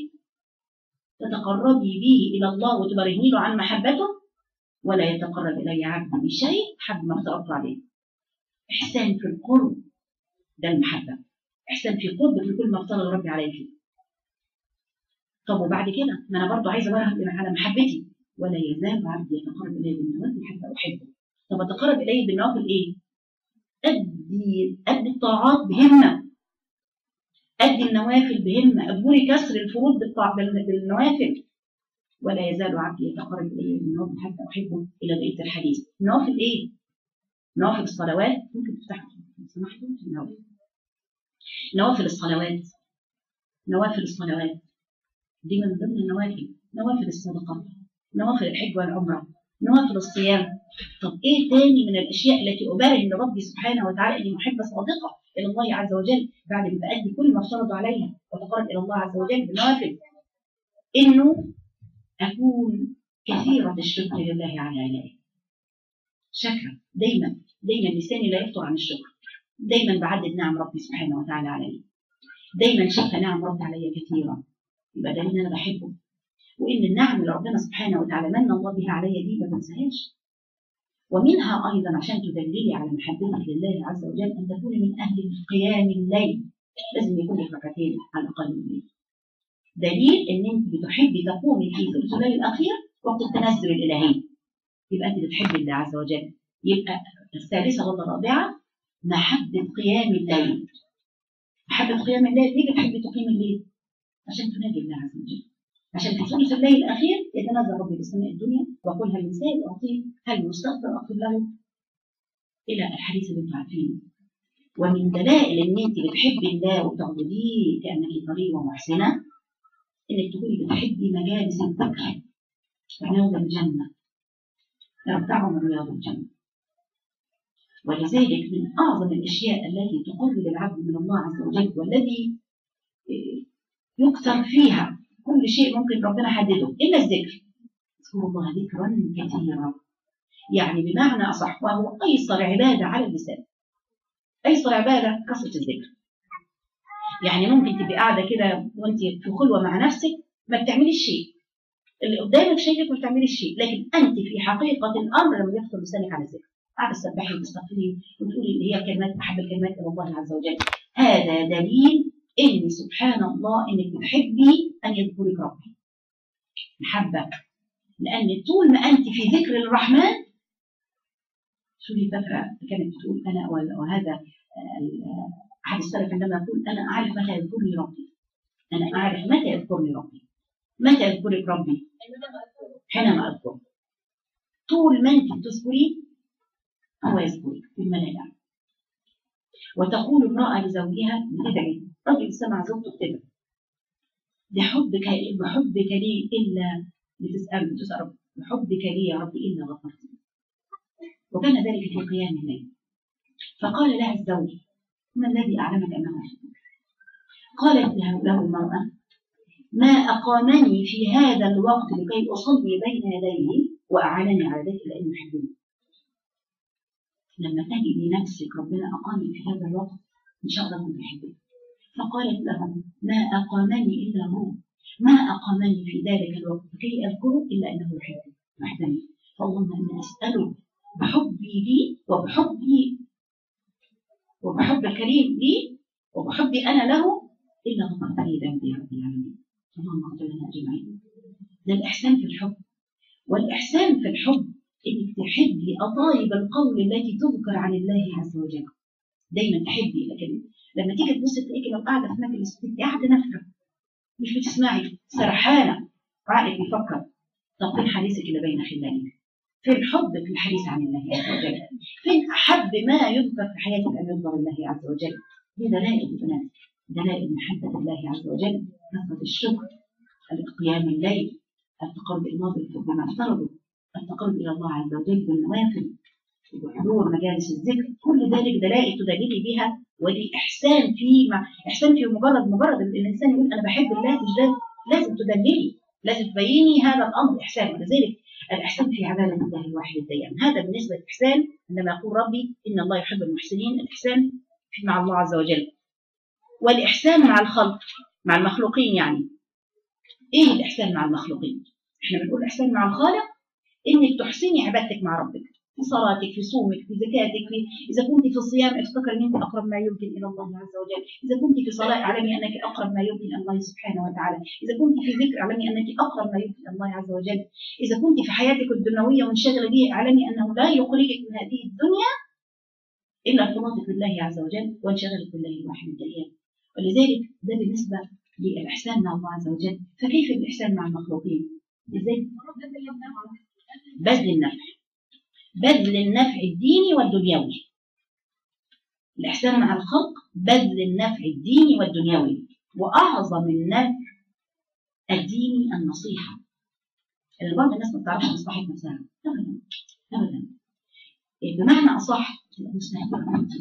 تتقربي به الى الله وتبرهني له عن محبته ولا يتقرب الي عبد بشيء حب ما افترضت عليه احسان في القرب ده المحبه احسان في قربك لكل ما افترض ربي عليك طب وبعد كده ما انا برضه عايزه ابرهن على محبتي ولا يزال عبدي يتقرب الي بالنوافل حتى احبه طب اتقرب اليه بالنوافل ايه؟ ادي ادي الطاعات بهمه ادي النوافل بهمه اجبري كسر الفروض بالطاع- بال- بالنوافل ولا يزال عبدي يتقرب الي بالنوافل حتى احبه الى بقيه الحديث نوافل ايه؟ نوافل الصلوات ممكن تفتحوا لو سمحتوا النوافل نوافل الصلوات نوافل الصلوات دي من ضمن النوافل نوافل الصدقه نوافل الحج والعمره نوافل الصيام طب ايه تاني من الاشياء التي ابرهن لربي سبحانه وتعالى اني محبه صادقه الى الله عز وجل بعد ما بادي كل ما افترض عليها وتقرب الى الله عز وجل بالنوافل انه اكون كثيره الشكر لله على عنائه شكرا دايما دايما لساني لا يفطر عن الشكر دايما بعدد نعم ربي سبحانه وتعالى علي دايما شايفه نعم ربي علي كثيرا يبقى ده ان انا بحبه وان النعم اللي ربنا سبحانه وتعالى من الله بها علي دي ما بنساهاش ومنها ايضا عشان تدللي على محبتك لله عز وجل ان تكوني من اهل قيام الليل لازم يكون لك ركعتين على الاقل من الليل دليل ان انت بتحبي تقومي في ثلث الليل الاخير وقت التنزل الالهي يبقى انت بتحبي الله عز وجل يبقى الثالثه والرابعه محبه قيام الليل محبه قيام الليل ليه بتحبي تقيم الليل عشان تناجي الله عز وجل عشان في ثلث الليل الاخير يتنزل ربي لسماء الدنيا ويقول هل من سائل اعطيه هل مستغفر اغفر له الى الحديث اللي انتم عارفينه ومن دلائل ان انت بتحبي الله وتعبديه كانك طريقه محسنه انك تكوني بتحبي مجالس الذكر رياض الجنه ارتعوا من رياض الجنه ولذلك من اعظم الاشياء التي تقرب العبد من الله عز وجل والذي يكثر فيها كل شيء ممكن ربنا حدده الا الذكر اذكروا الله ذكرا كثيرا يعني بمعنى اصح وهو ايسر عباده على اللسان ايسر عباده كثره الذكر يعني ممكن تبقي قاعده كده وانت في خلوه مع نفسك ما بتعمليش شيء اللي قدامك شايفك ما بتعمليش شيء لكن انت في حقيقه الامر لما يخطر لسانك على الذكر قاعده تسبحي وتستغفري وتقولي اللي هي كلمات احب الكلمات الى الله عز وجل هذا دليل ان سبحان الله انك بتحبي ان يذكرك ربي محبه لان طول ما انت في ذكر الرحمن شو هي فاكره كانت بتقول انا وهذا احد السلف عندما يقول انا اعرف متى يذكرني ربي انا اعرف متى يذكرني ربي متى يذكرك ربي حينما اذكره طول ما انت بتذكريه هو يذكرك في الملائكه وتقول امراه لزوجها بتدعي رجل سمع زوجته بتدعي بحبك بحبك لي إلا بتسأل بتسأل بحبك لي يا رب إلا غفرت لي. وكان ذلك في قيام الليل فقال لها الزوج ما الذي أعلمك أنه يحبك قالت له, له المرأة ما أقامني في هذا الوقت لكي أصلي بين يديه وأعانني على ذلك لأنه يحبني لما تجدي نفسك ربنا أقامك في هذا الوقت إن شاء الله كنت يحبك فقالت لهم ما أقامني إلا هو ما أقامني في ذلك الوقت كي أذكره إلا أنه يحبني وحدني فاللهم أنا أسأله بحبي لي وبحبي وبحب الكريم لي وبحبي أنا له إلا غفرت لي ذنبي يا رب العالمين اللهم اغفر لنا أجمعين ده الإحسان في الحب والإحسان في الحب إنك تحبي أطايب القول التي تذكر عن الله عز وجل دايما تحبي لكن لما تيجي تبص تلاقيكي لو قاعده في مجلس تبقي قاعده نافره مش بتسمعي سرحانه وعقلك بيفكر طب فين حديثك اللي بين خلالك؟ فين حبك للحديث عن الله عز وجل؟ فين احب ما يذكر في حياتك ان يذكر الله عز وجل؟ دي دلائل البنات دلائل محبه الله عز وجل كثره الشكر القيام الليل التقرب الى الله بما افترضوا التقرب الى الله عز وجل بالنوافل وحضور مجالس الذكر كل ذلك دلائل تدللي بها ودي احسان في مع احسان في مجرد مجرد ان الانسان يقول انا بحب الله تجدد لازم تدللي لازم تبيني هذا الامر احسان ولذلك الاحسان في عباده الله الواحد الديان هذا بالنسبه للاحسان عندما يقول ربي ان الله يحب المحسنين الاحسان في مع الله عز وجل والاحسان مع الخلق مع المخلوقين يعني ايه الاحسان مع المخلوقين احنا بنقول الاحسان مع الخالق انك تحسني عبادتك مع ربك في صلاتك في صومك في زكاتك في إذا كنت في الصيام افتكر أن أنت أقرب ما يمكن إلى الله عز وجل إذا كنت في صلاة اعلمي أنك أقرب ما يمكن إلى الله سبحانه وتعالى إذا كنت في ذكر اعلمي أنك أقرب ما يمكن إلى الله عز وجل إذا كنت في حياتك الدنيوية منشغلة به اعلمي أنه لا يخرجك من هذه الدنيا إلا ارتباطك بالله عز وجل وانشغالك بالله الواحد الديان ولذلك ده بالنسبة للإحسان مع الله عز وجل فكيف الإحسان مع المخلوقين؟ إزاي؟ بذل النفع بذل النفع الديني والدنيوي الإحسان مع الخلق بذل النفع الديني والدنيوي وأعظم النفع الديني النصيحة اللي بعض الناس ما بتعرفش مصلحة نفسها أبدا أبدا بمعنى أصح مستهدفة أنت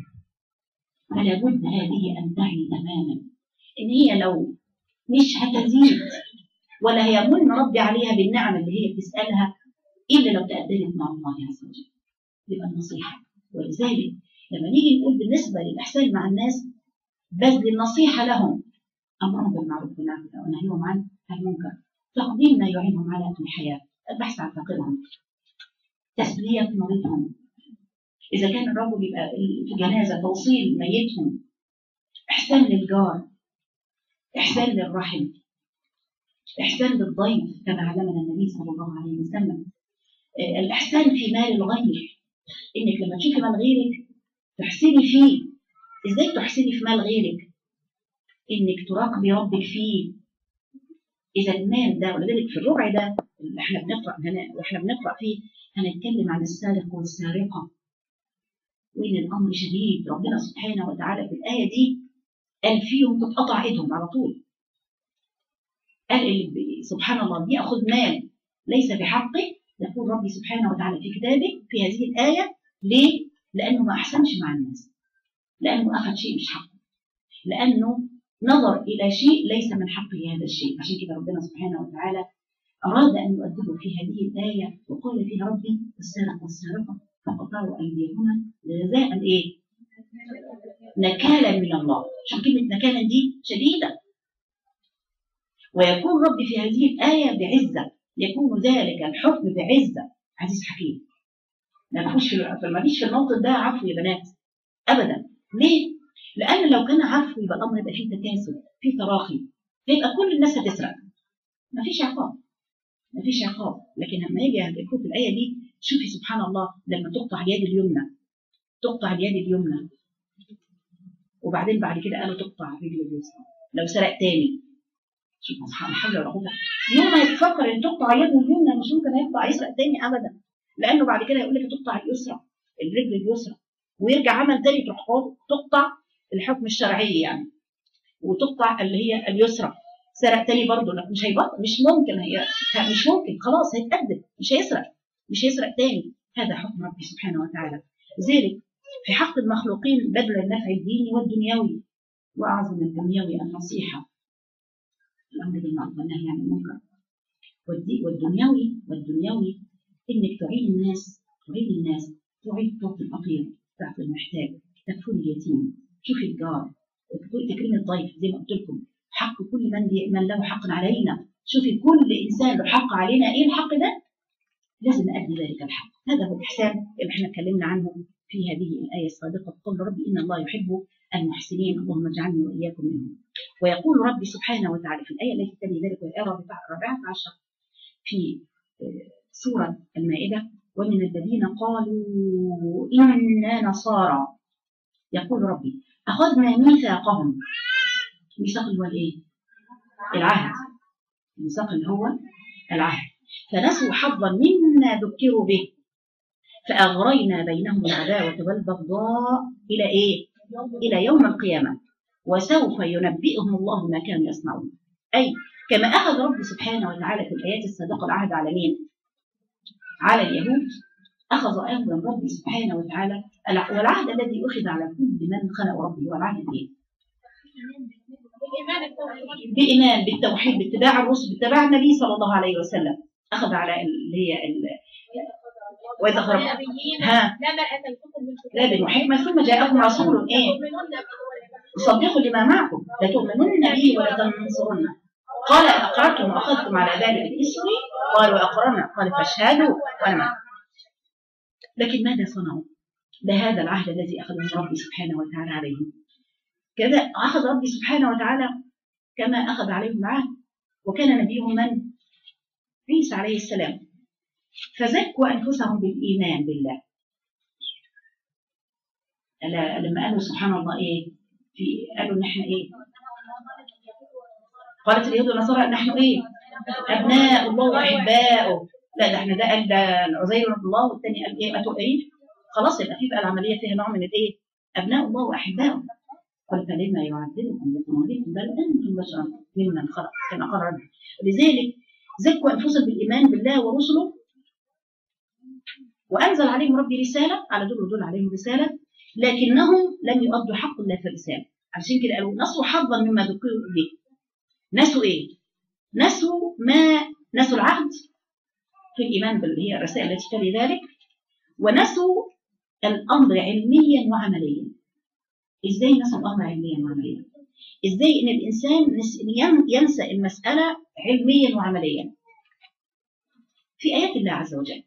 فلا بد هذه أن تعي تماما إن هي لو مش هتزيد ولا هيمن ربي عليها بالنعم اللي هي بتسألها إلا لو تأدبت مع الله عز وجل يبقى النصيحة ولذلك لما نيجي نقول بالنسبة للإحسان مع الناس بذل النصيحة لهم أمرهم بالمعروف ونهيهم عن المنكر تقديم ما يعينهم على الحياة البحث عن فقرهم تسلية مريضهم إذا كان الرجل يبقى في جنازة توصيل ميتهم إحسان للجار إحسان للرحم إحسان للضيف كما علمنا النبي صلى الله عليه وسلم الإحسان في مال الغير إنك لما تشوفي مال غيرك تحسني فيه إزاي تحسني في مال غيرك إنك تراقبي ربك فيه إذا المال ده ولذلك في الربع ده اللي احنا بنقرأ هنا واحنا بنقرأ فيه هنتكلم عن السارق والسارقة وإن الأمر شديد ربنا سبحانه وتعالى في الآية دي قال فيهم تتقطع إيدهم على طول قال اللي سبحان الله بيأخذ مال ليس بحقه يقول ربي سبحانه وتعالى في كتابه في هذه الآية ليه؟ لأنه ما أحسنش مع الناس لأنه أخذ شيء مش حقه لأنه نظر إلى شيء ليس من حقه هذا الشيء عشان كده ربنا سبحانه وتعالى أراد أن يؤدبه في هذه الآية وقال فيها ربي السارق والسارقة فقطعوا أيديهما جزاء إيه؟ نكالا من الله شوف كلمة نكالا دي شديدة ويكون ربي في هذه الآية بعزة يكون ذلك الحكم بعزة عزيز حكيم ما تخش في ما فيش في الموقف ده عفو يا بنات أبدا ليه؟ لأن لو كان عفو يبقى الأمر يبقى فيه تكاسل فيه تراخي هيبقى كل الناس هتسرق ما فيش عقاب ما فيش عقاب لكن لما يجي هتقول في الآية دي شوفي سبحان الله لما تقطع اليد اليمنى تقطع اليد اليمنى وبعدين بعد كده قالوا تقطع الرجل اليسرى لو سرق تاني شوف سبحان الله حول ولا قوه يوم ما يتفكر ان تقطع يده اليمنى مش ممكن يقطع يسرق تاني ابدا لانه بعد كده يقول لك تقطع اليسرى الرجل اليسرى ويرجع عمل تاني تروح تقطع الحكم الشرعي يعني وتقطع اللي هي اليسرى سرق تاني برضه لا مش هيبطل مش ممكن هي مش ممكن خلاص هيتأدب مش هيسرق مش هيسرق تاني هذا حكم ربي سبحانه وتعالى لذلك في حق المخلوقين بذل النفع الديني والدنيوي وأعظم من الدنيوي النصيحة الأمر بالمعروف والنهي عن المنكر والدي- والدنيوي والدنيوي إنك تعين الناس تعين الناس تعين تعطي الفقير تعطي المحتاج تكفل اليتيم شوفي الجار تكريم الضيف زي ما قلت لكم حق كل من لي- من له حق علينا شوفي كل إنسان له حق علينا إيه الحق ده؟ لازم نأدي ذلك الحق هذا هو الإحسان اللي احنا اتكلمنا عنه في هذه الآية السابقة قول ربي إن الله يحب المحسنين اللهم اجعلني وإياكم منهم ويقول ربي سبحانه وتعالى في الآية التي تلي ذلك والآية الرابعة عشر في آه، سورة المائدة ومن الذين قالوا إنا نصارى يقول ربي أخذنا ميثاقهم ميثاق اللي هو الإيه؟ العهد الميثاق اللي هو العهد فنسوا حظا مما ذكروا به فأغرينا بينهم العداوة والبغضاء إلى إيه؟ إلى يوم القيامة وسوف ينبئهم الله ما كانوا يصنعون أي كما أخذ رب سبحانه وتعالى في الآيات السابقة العهد على مين؟ على اليهود أخذ أيضا رب سبحانه وتعالى الع- والعهد الذي أخذ على كل من خلق ربه هو العهد الإيه؟ الإيمان التوحيد بإيمان بالتوحيد باتباع الرسل باتباع النبي صلى الله عليه وسلم أخذ على اللي هي ال- وإذا خرج النبيين ها لما أتيتكم من كتاب لا بالوحكمة ثم جاءكم رسول إيه صدقوا لما معكم لتؤمنن به ولا تنصرنه قال أقررتم وأخذتم على ذلك إسري قالوا أقررنا قال فاشهدوا وأنا معكم لكن ماذا صنعوا؟ بهذا العهد الذي أخذه ربي سبحانه وتعالى عليهم كذا أخذ ربي سبحانه وتعالى كما أخذ عليهم العهد وكان نبيهم من؟ عيسى عليه السلام فزكوا أنفسهم بالإيمان بالله ألا- لما قالوا سبحان الله إيه في قالوا إن إحنا إيه قالت اليهود والنصارى نحن إيه أبناء الله وأحباؤه لا ده إحنا ده قال ده عزير ابن الله والتاني قال إيه أتوا إيه خلاص يبقى في بقى العملية فيها نوع من الإيه أبناء الله وأحباؤه قال فلما يعذبكم بذنوبكم بل أنتم بشر ممن خلق كما قال ربي لذلك زكوا أنفسهم بالإيمان بالله ورسله وأنزل عليهم ربي رسالة على دول ودول عليهم رسالة لكنهم لم يؤدوا حق الله في الرسالة عشان كده قالوا نسوا حظا مما ذكروا به نسوا إيه؟ نسوا ما نسوا العهد في الإيمان باللي هي الرسائل التي تلي ذلك ونسوا الأمر علميا وعمليا إزاي نسوا الأمر علميا وعمليا؟ إزاي إن الإنسان نس- ين- ينسى المسألة علميا وعمليا في آيات الله عز وجل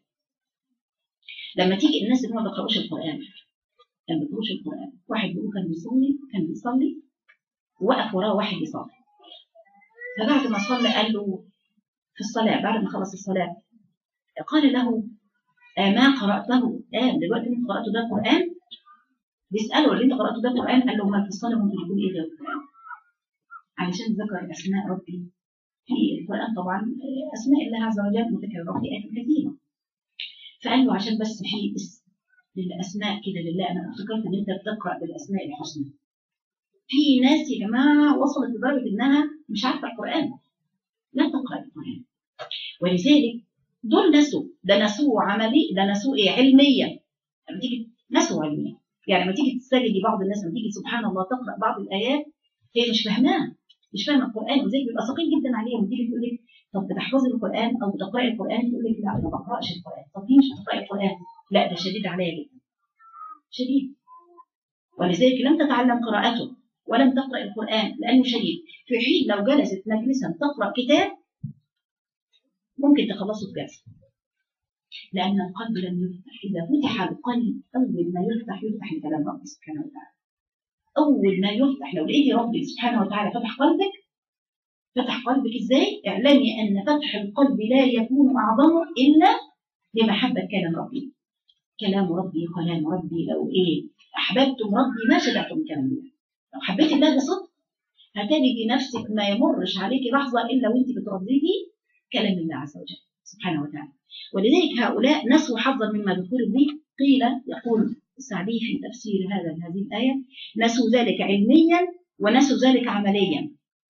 لما تيجي الناس اللي ما بيقرأوش القرآن كان بيقرأوش القرآن واحد بيقول كان بيصلي كان بيصلي ووقف وراه واحد يصلي فبعد ما صلى قال له في الصلاة بعد ما خلص الصلاة قال له آه ما قرأته قال دلوقتي انت قرأته ده قرآن بيسأله اللي انت قرأته ده قرآن قال له ما في الصلاة ممكن يكون ايه غير القرآن علشان ذكر أسماء ربي في القرآن طبعا آه، أسماء الله عز وجل متكررة في آيات كثيرة فقال له عشان بس في اسم للأسماء كده لله أنا افتكرت إن أنت بتقرأ بالأسماء الحسنى في ناس يا جماعة وصلت لدرجة إنها مش عارفة القرآن لا تقرأ القرآن ولذلك دول نسوا ده نسوه عملي ده نسوه إيه علميا لما تيجي نسوا علميا يعني لما تيجي تستجدي بعض الناس لما تيجي سبحان الله تقرأ بعض الآيات هي مش فاهماها مش فاهمة القرآن وزي بيبقى ثقيل جدا عليها وتيجي تقول لك طب بتحفظي القرآن أو بتقرأي القرآن تقول لك لا أنا ما بقرأش القرآن طب ليه مش بتقرأي القرآن؟ لا ده شديد عليا جدا شديد ولذلك لم تتعلم قراءته ولم تقرأ القرآن لأنه شديد في حين لو جلست مجلسا تقرأ كتاب ممكن تخلصه في جلسة لأن القلب لم يفتح إذا فتح القلب أول ما يفتح يفتح لكلام ربي سبحانه وتعالى أول ما يفتح لو لقيتي ربي سبحانه وتعالى فتح قلبك فتح قلبك إزاي؟ اعلمي أن فتح القلب لا يكون أعظم إلا بمحبة كلام ربي كلام ربي كلام ربي لو إيه أحببتم ربي ما شبعتم كلام الله لو حبيت الله بصدق هتجدي نفسك ما يمرش عليك لحظة إلا وأنت بترددي كلام الله عز وجل سبحانه وتعالى ولذلك هؤلاء نسوا حظا مما ذكروا به قيل يقول السعدي في تفسير هذا هذه الآية نسوا ذلك علميا ونسوا ذلك عمليا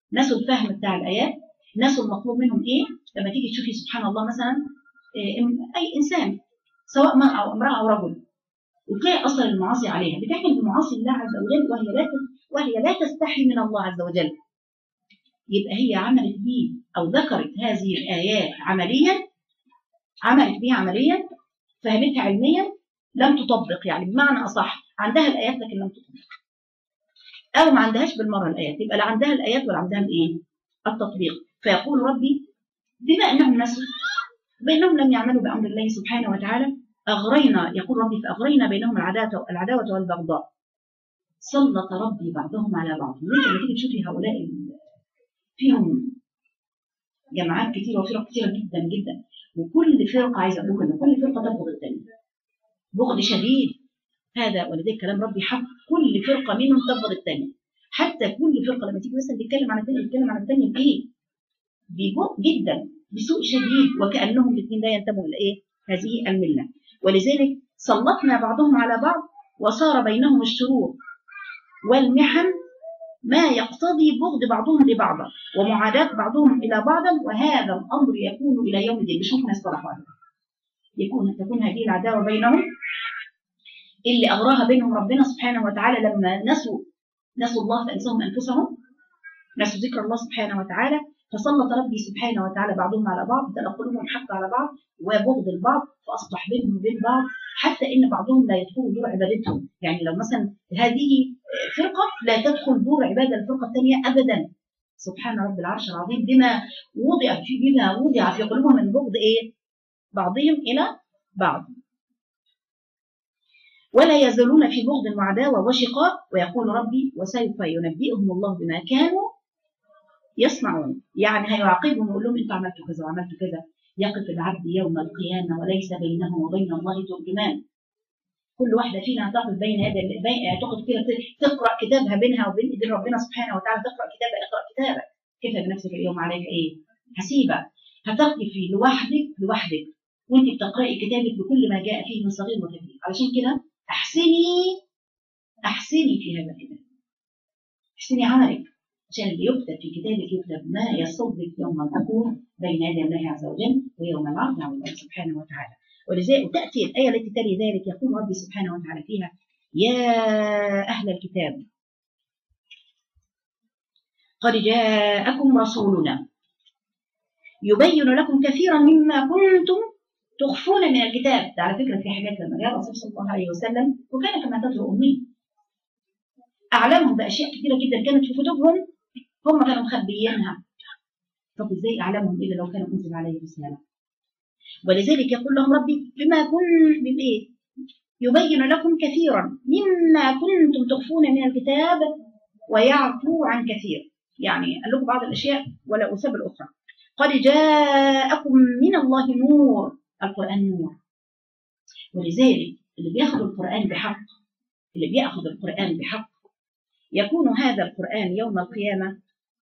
نسوا الفهم بتاع الايات نسوا المطلوب منهم ايه لما تيجي تشوفي سبحان الله مثلا إيه، إم- اي انسان سواء ما او امراه او رجل وتلاقي اثر المعاصي عليها بتعمل بمعاصي الله عز وجل وهي لا ت- وهي لا تستحي من الله عز وجل يبقى هي عملت بيه او ذكرت هذه الايات عمليا عملت بيها عمليا فهمتها علميا لم تطبق يعني بمعنى اصح عندها الايات لكن لم تطبق او ما عندهاش بالمره الايات يبقى لا عندها الايات ولا عندها الايه التطبيق فيقول ربي بما انهم نسوا بانهم لم يعملوا بامر الله سبحانه وتعالى اغرينا يقول ربي فاغرينا بينهم العداوه العداوه والبغضاء سلط ربي بعضهم على بعض ليه لما تيجي تشوفي هؤلاء ال- فيهم جماعات كتيره وفرق كتيره جدا جدا وكل فرقه عايزه اقول ان كل فرقه تبغض الثانيه بغض شديد هذا ولذلك كلام ربي حق كل فرقه منهم تبغض الثانيه حتى كل فرقه لما تيجي مثلا تتكلم عن الثانيه تتكلم عن الثانيه بايه؟ ببطء جدا بسوء شديد وكانهم الاثنين لا ينتموا الى ايه؟ هذه المله ولذلك سلطنا بعضهم على بعض وصار بينهم الشرور والمحن ما يقتضي بغض بعضهم لبعض ومعاداة بعضهم إلى بعض وهذا الأمر يكون إلى يوم الدين مش ممكن يصطلحوا عليه يكون تكون هذه العداوة بينهم اللي أغراها بينهم ربنا سبحانه وتعالى لما نسوا نسوا الله فأنساهم أنفسهم نسوا ذكر الله سبحانه وتعالى فسلط ربي سبحانه وتعالى بعضهم على بعض تلا قلوبهم حق على بعض وبغض البعض فأصبح بينهم وبين بعض حتى إن بعضهم لا يدخل دور عبادتهم يعني لو مثلا هذه فرقة لا تدخل دور عبادة الفرقة الثانية أبدا سبحان رب العرش العظيم بما وضع في بما وضع في قلوبهم من بغض إيه بعضهم إلى بعض ولا يزالون في بغض وعداوة وشقاق ويقول ربي وسوف ينبئهم الله بما كانوا يصنعون يعني هيعاقبهم ويقول لهم انتوا عملتوا كذا وعملتوا كذا يقف العبد يوم القيامة وليس بينه وبين الله ترجمان كل واحدة فينا هتقف بين يدي بين تقف كده تقرأ كتابها بينها وبين ايدين ربنا سبحانه وتعالى تقرأ كتابها اقرأ كتابك كفى بنفسك اليوم عليك ايه حسيبة هتقفي لوحدك لوحدك وانت بتقرأي كتابك بكل ما جاء فيه من صغير وكبير علشان كده احسني احسني في هذا الكتاب احسني عملك عشان اللي يكتب في كتابك يكتب ما يصبك يوم الحكم بين يدي الله عز وجل ويوم العرض على الله سبحانه وتعالى ولذلك تأتي الآية التي تلي ذلك يقول ربي سبحانه وتعالى فيها يا أهل الكتاب قد جاءكم رسولنا يبين لكم كثيرا مما كنتم تخفون من الكتاب ده على فكرة في حاجات لما جاء الرسول صلى الله عليه وسلم وكان كما تتلو أمي أعلمهم بأشياء كثيرة جدا كانت في كتبهم هم كانوا مخبيينها طب ازاي أعلمهم إلا لو كان أنزل عليه رسالة ولذلك يقول لهم ربي بما كن بإيه يبين لكم كثيرا مما كنتم تخفون من الكتاب ويعفو عن كثير يعني قال لكم بعض الأشياء ولا أساب الأخرى قد جاءكم من الله نور القرآن نور ولذلك اللي بياخذ القرآن بحق اللي بياخذ القرآن بحق يكون هذا القرآن يوم القيامة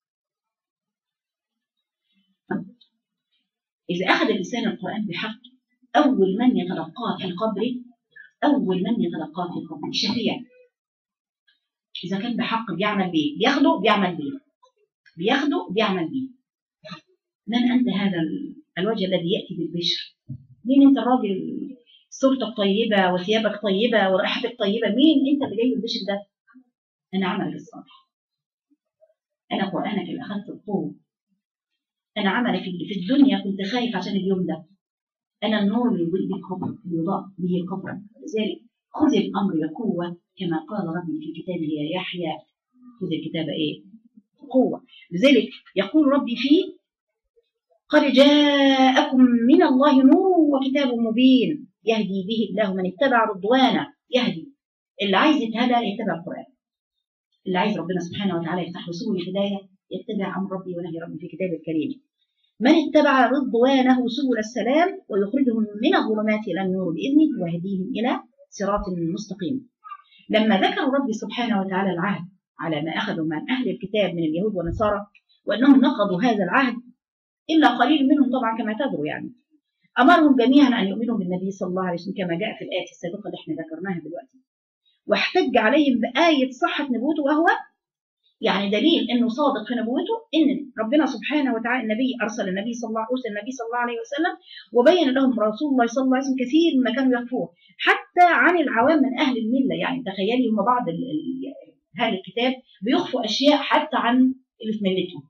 إذا أخذ الإنسان القرآن بحق أول من يتلقاه في قبره أول من يتلقاه في قبره شفيع إذا كان بحق بيعمل بيه بياخده بيعمل بيه بياخده بيعمل بيه من أنت هذا الوجه الذي يأتي بالبشر مين أنت الراجل صورتك طيبة وثيابك طيبة ورائحتك طيبة مين أنت اللي جاي بالبشر ده أنا عملك الصالح أنا قرآنك اللي أخذت القوة أنا عملك اللي في الدنيا كنت خايف عشان اليوم ده أنا النور اللي يضيء به قبرك يضاء به قبرك لذلك خذ الأمر بقوة كما قال ربي في كتابه يا يحيى خذ الكتاب إيه؟ قوة لذلك يقول ربي فيه قد جاءكم من الله نور وكتاب مبين يهدي به الله من اتبع رضوانه يهدي اللي عايز يتهدى يتبع القرآن اللي عايز ربنا سبحانه وتعالى يفتح له سبل الهداية يتبع أمر ربي ونهي ربي في كتابه الكريم من اتبع رضوانه سبل السلام ويخرجهم من الظلمات إلى النور بإذنه ويهديهم إلى صراط مستقيم لما ذكر ربي سبحانه وتعالى العهد على ما أخذوا من أهل الكتاب من اليهود والنصارى وأنهم نقضوا هذا العهد إلا قليل منهم طبعا كما تدروا يعني أمرهم جميعا أن يؤمنوا بالنبي صلى الله عليه وسلم كما جاء في الآية السابقة اللي احنا ذكرناها دلوقتي واحتج عليهم بآية صحة نبوته وهو يعني دليل انه صادق في نبوته ان ربنا سبحانه وتعالى النبي ارسل النبي صلى الله ارسل النبي صلى الله عليه وسلم وبين لهم رسول الله صلى الله عليه وسلم كثير مما كانوا يخفوه حتى عن العوام من اهل المله يعني تخيلي هم بعض ال- ال- اهل الكتاب بيخفوا اشياء حتى عن اللي في ملتهم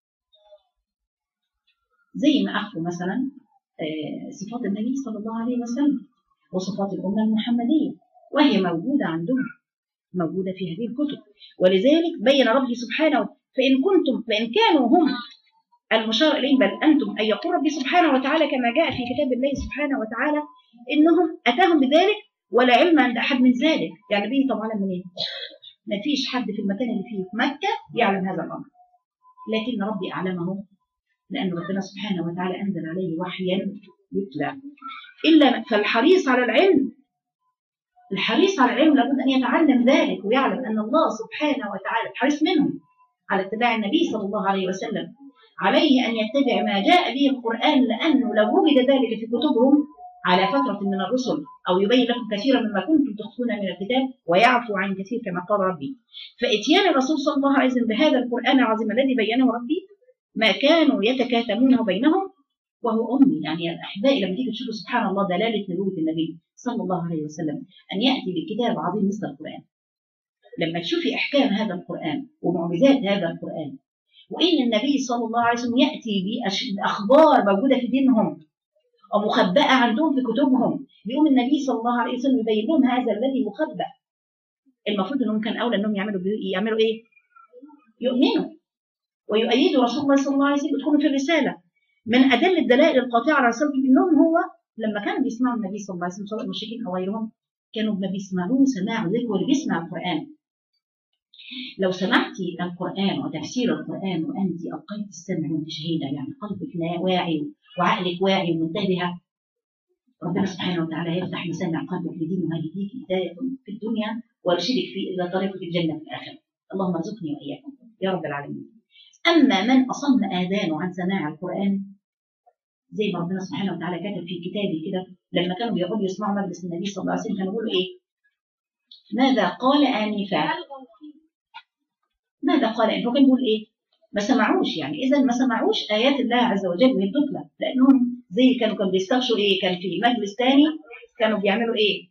زي ما اخفوا مثلا آه، صفات النبي صلى الله عليه وسلم وصفات الامه المحمديه وهي موجوده عندهم موجوده في هذه الكتب ولذلك بين ربي سبحانه وتعالى فان كنتم فان كانوا هم المشار اليهم بل انتم ان يقول ربي سبحانه وتعالى كما جاء في كتاب الله سبحانه وتعالى انهم اتاهم بذلك ولا علم عند احد من ذلك يعني به طبعا منين؟ ما فيش حد في المكان اللي فيه في مكه يعلم هذا الامر لكن ربي اعلمه لان ربنا سبحانه وتعالى انزل عليه وحيا يتلى الا فالحريص على العلم الحريص على العلم لابد ان يتعلم ذلك ويعلم ان الله سبحانه وتعالى الحريص منهم على اتباع النبي صلى الله عليه وسلم عليه ان يتبع ما جاء به القران لانه لو وجد ذلك في كتبهم على فترة من الرسل أو يبين لكم كثيرا مما كنتم تخفون من الكتاب ويعفو عن كثير كما قال ربي فإتيان الرسول صلى الله عليه وسلم بهذا القرآن العظيم الذي بينه ربي ما كانوا يتكاتمونه بينهم وهو أمي يعني يا أحبائي لما تيجي تشوفوا سبحان الله دلالة نبوة النبي صلى الله عليه وسلم أن يأتي بكتاب عظيم مثل القرآن لما تشوفي أحكام هذا القرآن ومعجزات هذا القرآن وإن النبي صلى الله عليه وسلم يأتي بأش- بأخبار موجودة في دينهم ومخبأة عندهم في كتبهم بيقوم النبي صلى الله عليه وسلم يبين لهم هذا الذي مخبأ المفروض انهم كان اولى انهم يعملوا بي- يعملوا ايه؟ يؤمنوا ويؤيدوا رسول الله صلى الله عليه وسلم يدخلوا في الرساله من ادل الدلائل القاطعه على رسالته انهم هو لما كانوا بيسمعوا النبي صلى الله عليه وسلم سواء المشركين او غيرهم كانوا ما بيسمعوه سماع ذكر واللي بيسمع القران لو سمعتي القرآن وتفسير القرآن وأنت ألقيت السمع وأنت شهيدة يعني قلبك نا- واعي وعقلك واعي ومنتبهة ربنا سبحانه وتعالى يفتح مسامع قلبك لدين وهديك هداية في الدنيا ويرشدك في إلى طريق الجنة في الآخرة اللهم ارزقني وإياكم يا رب العالمين أما من أصم آذانه عن سماع القرآن زي ما ربنا سبحانه وتعالى كتب في كتابه كده لما كانوا بيقعدوا يسمعوا مجلس النبي صلى الله عليه وسلم كانوا يقولوا إيه؟ ماذا قال آنفا؟ ماذا قال آنفا؟ كان بيقول إيه؟ ما سمعوش يعني إذا ما سمعوش آيات الله عز وجل وهي تتلى لأنهم زي كانوا كانوا بيستغشوا إيه؟ كان في مجلس تاني كانوا بيعملوا إيه؟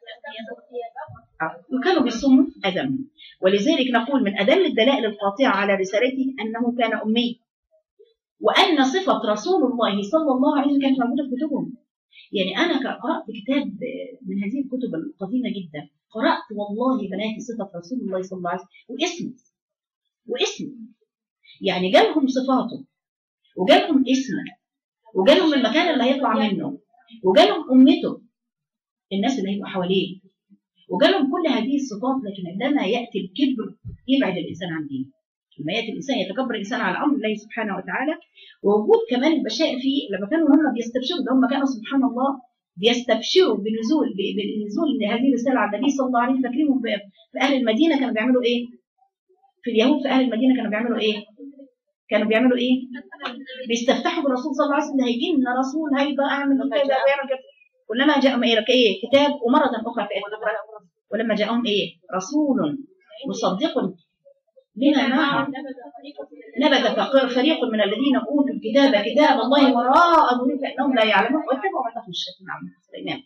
وكانوا بيصوموا أذانهم ولذلك نقول من أدل الدلائل القاطعة على رسالته أنه كان أمي وأن صفة رسول الله صلى الله عليه وسلم كانت موجودة في كتبهم يعني أنا ك- قرأت كتاب من هذه الكتب القديمة جدا قرأت والله بناتي صفة رسول الله صلى الله عليه وسلم واسمه واسمه يعني جالهم صفاته وجالهم اسمه وجالهم المكان اللي هيطلع منه وجالهم أمته الناس اللي هيبقوا حواليه وجالهم كل هذه الصفات لكن عندما ياتي الكبر يبعد الانسان عن دينه لما ياتي الانسان يتكبر الانسان على امر الله سبحانه وتعالى ووجود كمان البشائر فيه لما كانوا هم بيستبشروا ده هم كانوا سبحان الله بيستبشروا بنزول ب- بنزول هذه الرساله على النبي صلى الله عليه وسلم فاكرين في- في اهل المدينه كانوا بيعملوا ايه؟ في اليهود في اهل المدينه كانوا بيعملوا ايه؟ كانوا بيعملوا ايه؟ بيستفتحوا بالرسول صلى الله عليه وسلم هيجي لنا رسول هيبقى اعمل كذا ويعمل كذا كلما جاءهم ايه لك ايه كتاب ومره اخرى في ايه أخرى ولما جاءهم ايه رسول مصدق لما معهم نبذ فق- فريق من الذين اوتوا الكتاب كتاب الله وراء ظهورهم كانهم لا يعلمون واتبعوا ما تتلو الشيطان على ملك سليمان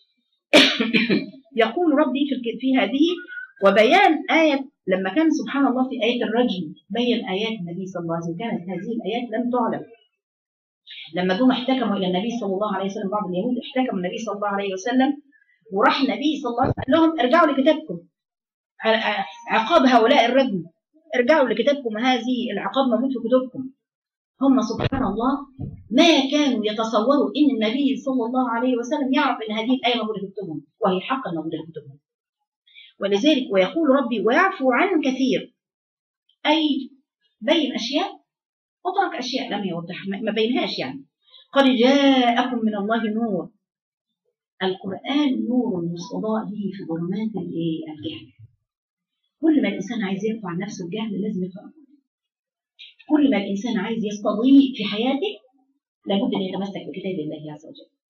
يقول ربي في الك- في هذه وبيان آية لما كان سبحان الله في آية الرجم بين آيات النبي صلى الله عليه وسلم كانت هذه الآيات لم تعلم لما جم احتكموا إلى النبي صلى الله عليه وسلم بعض اليهود احتكموا النبي صلى الله عليه وسلم وراح النبي صلى الله عليه وسلم قال لهم ارجعوا لكتابكم ع- ع- عقاب هؤلاء الرجم ارجعوا لكتابكم هذه العقاب موجود في كتبكم هم سبحان الله ما كانوا يتصوروا ان النبي صلى الله عليه وسلم يعرف ان هذه الايه موجوده في كتبهم وهي حقا موجوده في كتبهم ولذلك ويقول ربي ويعفو عن كثير اي بين اشياء وترك اشياء لم يوضح ما ما بينهاش يعني قد جاءكم من الله نور القران نور يستضاء به في ظلمات الايه الجهل كل ما الانسان عايز يرفع عن نفسه الجهل لازم يقرا كل ما الانسان عايز يستضيء في حياته لابد ان يتمسك بكتاب الله عز وجل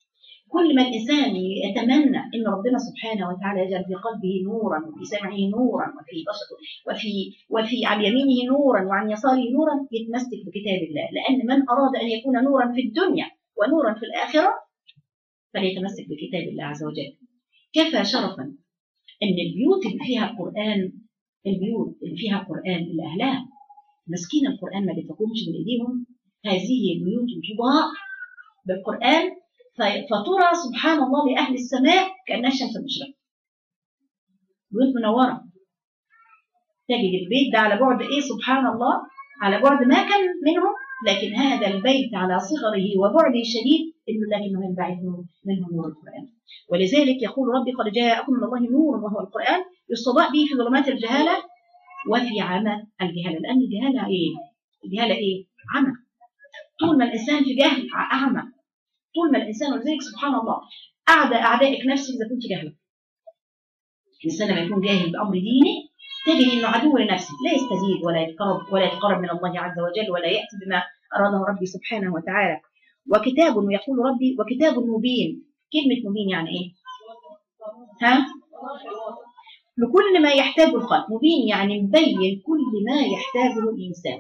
كل ما الإنسان يتمنى أن ربنا سبحانه وتعالى يجعل في قلبه نورا وفي سمعه نورا وفي بشره وفي وفي عن يمينه نورا وعن يساره نورا يتمسك بكتاب الله لأن من أراد أن يكون نورا في الدنيا ونورا في الآخرة فليتمسك بكتاب الله عز وجل كفى شرفا أن البيوت اللي فيها قرآن البيوت اللي فيها قرآن اللي أهلها مسكين القرآن ما بتقومش من إيديهم هذه البيوت تضاء بالقرآن فترى سبحان الله لأهل السماء كأنها الشمس المشرقة بيوت منورة تجد البيت ده على بعد إيه سبحان الله على بعد ما كان منهم لكن هذا البيت على صغره وبعده شديد إنه لكنه ينبعث منه نور القرآن ولذلك يقول ربي قد جاءكم من الله نور وهو القرآن يستضاء به في ظلمات الجهالة وفي عمى الجهالة لأن الجهالة إيه؟ الجهالة إيه؟ عمى طول ما الإنسان في جهل أعمى طول ما الإنسان ولذلك سبحان الله أعدى أعدائك نفسك إذا كنت جاهلة الإنسان لما يكون جاهل بأمر ديني تجد انه عدو لنفسه لا يستزيد ولا يتقرب ولا يتقرب من الله عز وجل ولا ياتي بما اراده ربي سبحانه وتعالى وكتاب ويقول ربي وكتاب مبين كلمه مبين يعني ايه؟ ها؟ لكل ما يحتاجه الخلق مبين يعني مبين كل ما يحتاجه الانسان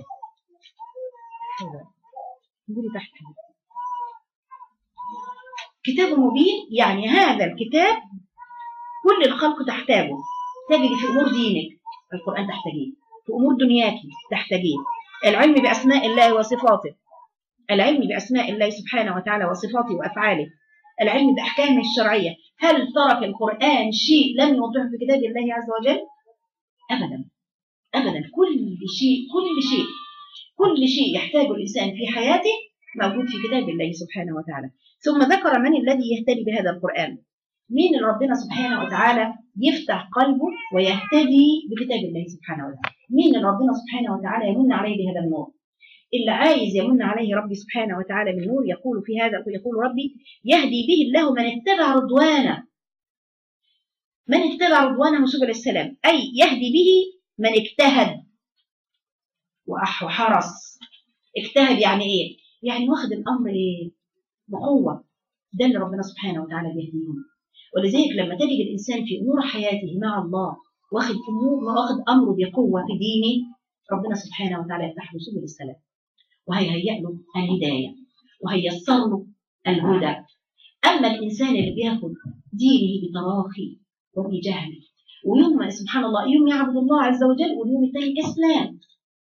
انزلي تحت كتاب مبين يعني هذا الكتاب كل الخلق تحتاجه تجد في امور دينك القرآن تحتاجيه في أمور دنياك تحتاجيه العلم بأسماء الله وصفاته العلم بأسماء الله سبحانه وتعالى وصفاته وأفعاله العلم بأحكامه الشرعية هل ترك القرآن شيء لم يوضحه في كتاب الله عز وجل أبدا أبدا كل شيء كل شيء كل شيء يحتاجه الإنسان في حياته موجود في كتاب الله سبحانه وتعالى ثم ذكر من الذي يهتدي بهذا القرآن مين اللي ربنا سبحانه وتعالى يفتح قلبه ويهتدي بكتاب الله سبحانه وتعالى مين اللي ربنا سبحانه وتعالى يمن عليه بهذا النور اللي عايز يمن عليه ربي سبحانه وتعالى بالنور يقول في هذا يقول ربي يهدي به الله من اتبع رضوانه من اتبع رضوانه سبل السلام أي يهدي به من اجتهد وحرص اجتهد يعني ايه يعني واخد الامر ايه بقوه ده اللي ربنا سبحانه وتعالى بيهديهم ولذلك لما تجد الانسان في امور حياته مع الله واخد امور واخد امره بقوه في دينه ربنا سبحانه وتعالى يفتح له سبل السلام وهيهيئ له الهدايه وهيسر له الهدى اما الانسان اللي بياخد دينه بتراخي وبجهل ويوم سبحان الله يوم يعبد الله عز وجل واليوم الثاني اسلام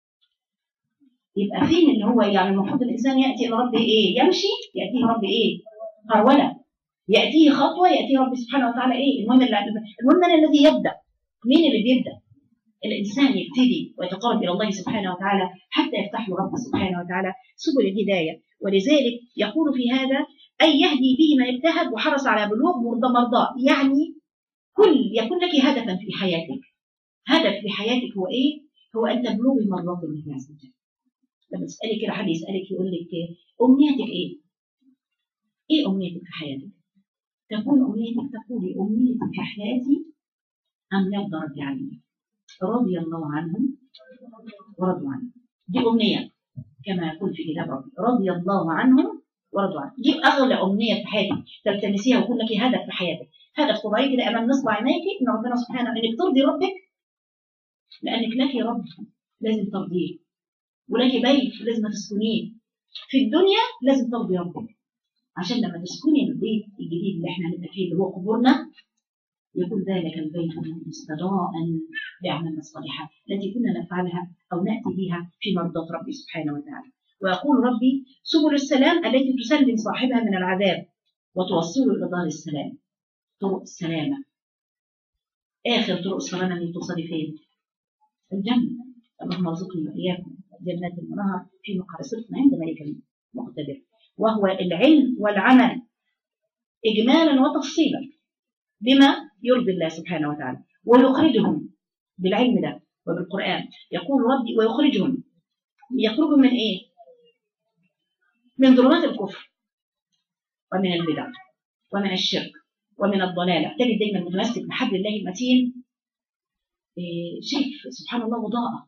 يبقى فين اللي هو يعني المفروض الانسان ياتي الى ربه ايه يمشي ياتيه ربه ايه هروله ياتيه خطوه ياتيه ربي سبحانه وتعالى ايه المهم المهم من الذي يبدا مين اللي بيبدا الانسان يبتدي ويتقرب الى الله سبحانه وتعالى حتى يفتح له ربه سبحانه وتعالى سبل الهدايه ولذلك يقول في هذا اي يهدي به من اجتهد وحرص على بلوغ مرضى مرضاه يعني كل يكون لك هدفا في حياتك هدف في حياتك هو ايه هو ان تبلغي مرضات الله عز وجل لما تسالي كده حد يسالك يقول لك امنيتك ايه ايه امنيتك في حياتك تكون امنيتك تقولي امنيتي في حياتي ان يرضى ربي عني رضي الله عنهم ورضوا عنه دي امنيه كما يقول في كتاب ربي رضي الله عنهم ورضوا عنه دي اغلى امنيه في حياتك تلتمسيها ويكون لك هدف في حياتك هدف تضعيه كده امام نصب عينيك ان ربنا سبحانه انك ترضي ربك لانك لك رب لازم ترضيه ولك بيت لازم تسكنيه في الدنيا لازم ترضي ربك عشان لما تسكني البيت الجديد اللي احنا هنبقى فيه اللي هو قبورنا يكون ذلك البيت مستضاء باعمالنا الصالحه التي كنا نفعلها او ناتي بها في مرضاه ربي سبحانه وتعالى ويقول ربي سبل السلام التي تسلم صاحبها من العذاب وتوصله الى دار السلام طرق السلامه اخر طرق السلامه اللي توصلي فين؟ الجنه اللهم ارزقني واياكم جنات المنهر في مقعد صدق عند ملك مقتدر وهو العلم والعمل اجمالا وتفصيلا بما يرضي الله سبحانه وتعالى ويخرجهم بالعلم ده وبالقران يقول ربي ويخرجهم يخرجهم من ايه؟ من ظلمات الكفر ومن البدع ومن الشرك ومن الضلاله تجد دايما متمسك بحبل الله المتين إيه شايف سبحان الله وضاءه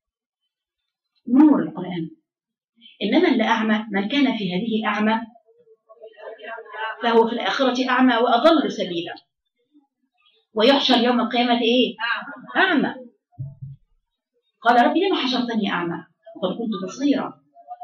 نور القرآن إنما اللي أعمى من كان في هذه أعمى فهو في الآخرة أعمى وأضل سبيلا ويحشر يوم القيامة إيه؟ أعمى قال ربي لما حشرتني أعمى وقد كنت بصيرا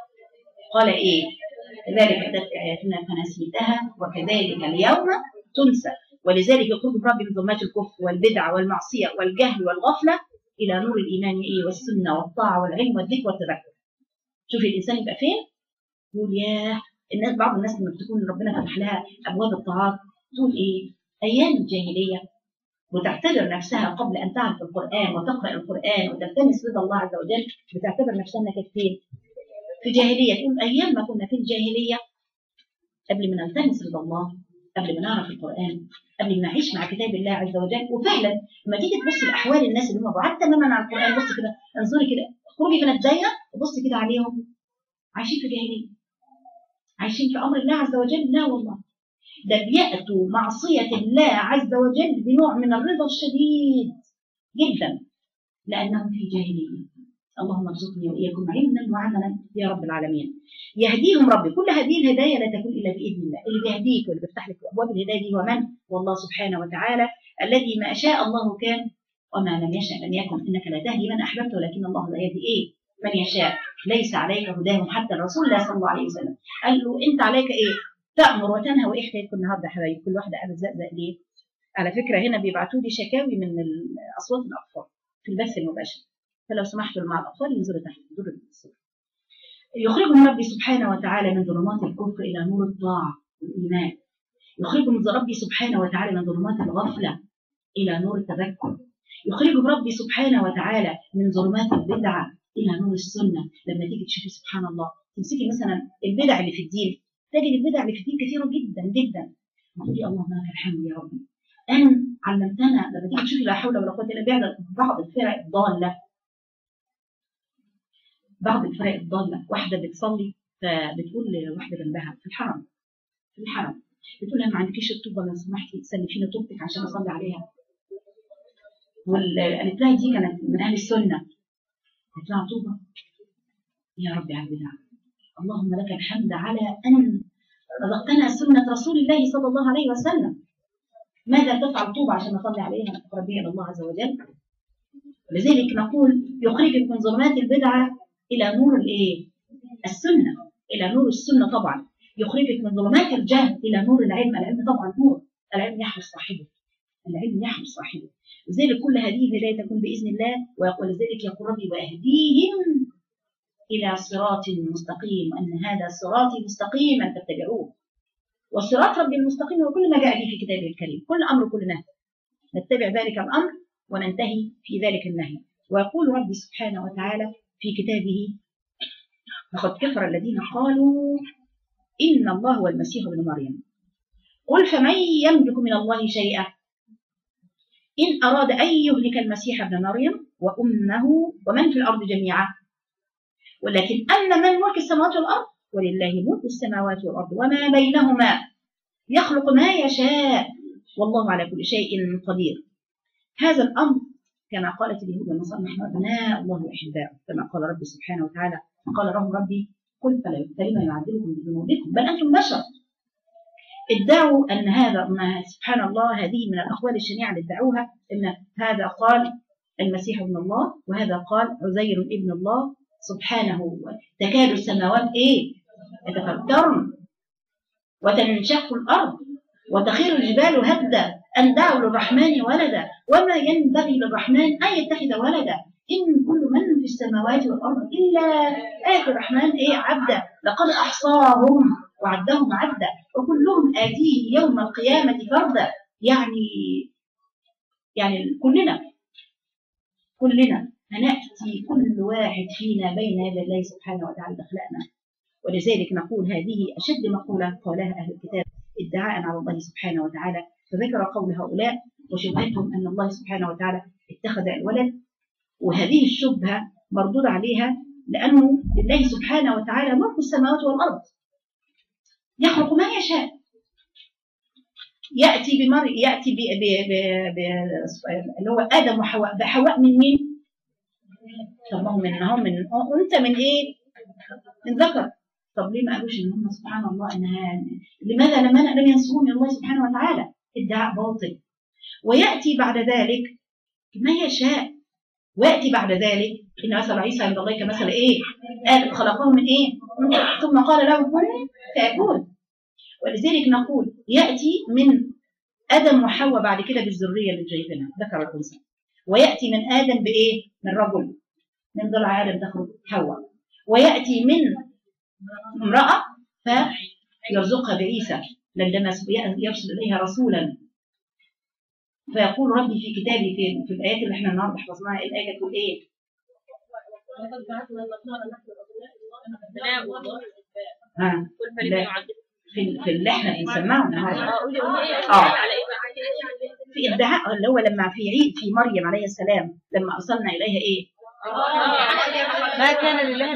قال إيه؟ كذلك أتت آياتنا فنسيتها وكذلك اليوم تنسى ولذلك يخرج ربي من ظلمات الكفر والبدع والمعصية والجهل والغفلة إلى نور الإيمان إيه والسنة والطاعة والعلم والذكر والتذكر شوف الإنسان يبقى فين؟ يقول ياه الناس بعض الناس لما بتكون ربنا فتح لها أبواب الطاعات تقول إيه؟ أيام الجاهلية وتعتبر نفسها قبل أن تعرف القرآن وتقرأ القرآن وتلتمس رضا الله عز وجل بتعتبر نفسها أنها كانت فين؟ في جاهلية تقول أيام ما كنا في الجاهلية قبل ما نلتمس رضا الله قبل ما نعرف القرآن قبل ما نعيش مع كتاب الله عز وجل وفعلا لما تيجي تبص لأحوال الناس اللي هم بعاد تماما عن القرآن بص كده انظري كده اخرجي من الدايرة وبصي كده عليهم عايشين في جاهلية عايشين في أمر الله عز وجل لا والله ده بيأتوا معصية الله عز وجل بنوع من الرضا الشديد جدا لأنهم في جاهلية اللهم ارزقني وإياكم علما وعملا يا رب العالمين يهديهم ربي كل هذه الهداية لا تكون إلا بإذن الله اللي بيهديك واللي بيفتح لك أبواب الهداية دي هو من؟ والله سبحانه وتعالى الذي ما شاء الله كان وما لم يشأ لم يكن إنك لا تهدي من أحببت ولكن الله لا يهدي إيه؟ من يشاء ليس عليك هداهم حتى الرسول الله صلى الله عليه وسلم قال له أنت عليك إيه؟ تأمر وتنهى وإيه حكايتكم النهارده يا حبايبي كل واحدة قالت زقزق ليه؟ على فكرة هنا بيبعتوا لي شكاوي من أصوات الأطفال في البث المباشر فلو سمحتوا مع الأطفال ينزلوا تحت ينزلوا الصوت يخرجهم ربي سبحانه وتعالى من ظلمات الكفر إلى نور الطاعة والإيمان يخرجهم ربي سبحانه وتعالى من ظلمات الغفلة إلى نور التذكر يخرجهم ربي سبحانه وتعالى من ظلمات البدعة إلى نور السنة لما تيجي تشوفي سبحان الله تمسكي مثلا البدع اللي في الدين تجد البدع اللي في الدين كثيرة جدا جدا تقولي اللهم لك الحمد يا ربي أن علمتنا لما تيجي تشوفي لا حول ولا قوة إلا بالله بعض الفرق الضالة بعض الفرق الضالة واحدة بتصلي فبتقول لواحدة جنبها في الحرم في الحرم بتقول لها ما عندكيش الطوبة لو سمحتي تسلفيني طوبتك عشان أصلي عليها قالت لها دي كانت من أهل السنة قالت لها طوبة يا رب على البدع اللهم لك الحمد على أن رزقتنا سنة رسول الله صلى الله عليه وسلم ماذا تفعل طوبة عشان أصلي عليها تقربي إلى الله عز وجل لذلك نقول يخرجك من ظلمات البدعة الى نور الايه السنه الى نور السنه طبعا يخرجك من ظلمات الجهل الى نور العلم العلم طبعا نور العلم يحرس صاحبه العلم يحرس صاحبه لذلك كل هذه الهدايه تكون باذن الله ويقول لذلك يقول ربي واهديهم الى صراط مستقيم وان هذا صراطي مستقيما فاتبعوه والصراط ربي المستقيم هو كل ما جاء به في كتابه الكريم كل امر كل نهي نتبع ذلك الامر وننتهي في ذلك النهي ويقول ربي سبحانه وتعالى في كتابه لقد كفر الذين قالوا إن الله هو المسيح ابن مريم قل فمن يملك من الله شيئا إن أراد أن يهلك المسيح ابن مريم وأمه ومن في الأرض جميعا ولكن أن من ملك السماوات والأرض ولله ملك السماوات والأرض وما بينهما يخلق ما يشاء والله على كل شيء قدير هذا الأمر كما قالت اليهود والنصارى نحن ابناء الله واحباؤه كما قال ربي سبحانه وتعالى قال لهم ربي قل فلما يعذبكم بذنوبكم بل انتم بشر ادعوا ان هذا ما سبحان الله هذه من الاقوال الشنيعه اللي ادعوها ان هذا قال المسيح ابن الله وهذا قال عزير ابن الله سبحانه تكاد السماوات ايه يتفكرن وتنشق الارض وتخير الجبال هدا أن دعوا للرحمن ولدا وما ينبغي للرحمن أن يتخذ ولدا إن كل من في السماوات والأرض إلا آتي الرحمن إيه عبدا لقد أحصاهم وعدهم عدا وكلهم آتيه يوم القيامة فردا يعني يعني كلنا كلنا هنأتي كل واحد فينا بين يدي الله سبحانه وتعالى خلقنا ولذلك نقول هذه أشد مقولة قالها أهل الكتاب ادعاء على الله سبحانه وتعالى فذكر قول هؤلاء وشبهتهم أن الله سبحانه وتعالى اتخذ الولد وهذه الشبهة مردود عليها لأنه لله سبحانه وتعالى ملك السماوات والأرض يخلق ما يشاء يأتي بمر يأتي ب... ب... ب... ب... اللي هو آدم وحواء بحواء من مين؟ طب ما هم من هم من أنثى من إيه؟ من ذكر طب ليه ما قالوش ان هم سبحان الله انها لماذا لما لم ينسبوهم الى الله سبحانه وتعالى ادعاء باطل وياتي بعد ذلك ما يشاء وياتي بعد ذلك ان مثل عيسى عند الله كمثل ايه؟ ادم خلقه من ايه؟ من تراب. ثم قال له كن فيكون ولذلك نقول ياتي من ادم وحواء بعد كده بالذريه اللي جايبينها ذكر الانثى وياتي من ادم بايه؟ من رجل من ضلع ادم تخرج حواء وياتي من امراه فيرزقها بعيسى عندما يرسل اليها رسولا فيقول ربي في كتابي في, في الايات اللي احنا النهارده حفظناها الايه تقول ايه؟ ها لا. في في اللي احنا بنسمعه النهارده اه في ادعاء اللي هو لما في عيد في مريم عليه السلام لما ارسلنا اليها ايه؟ ما كان لله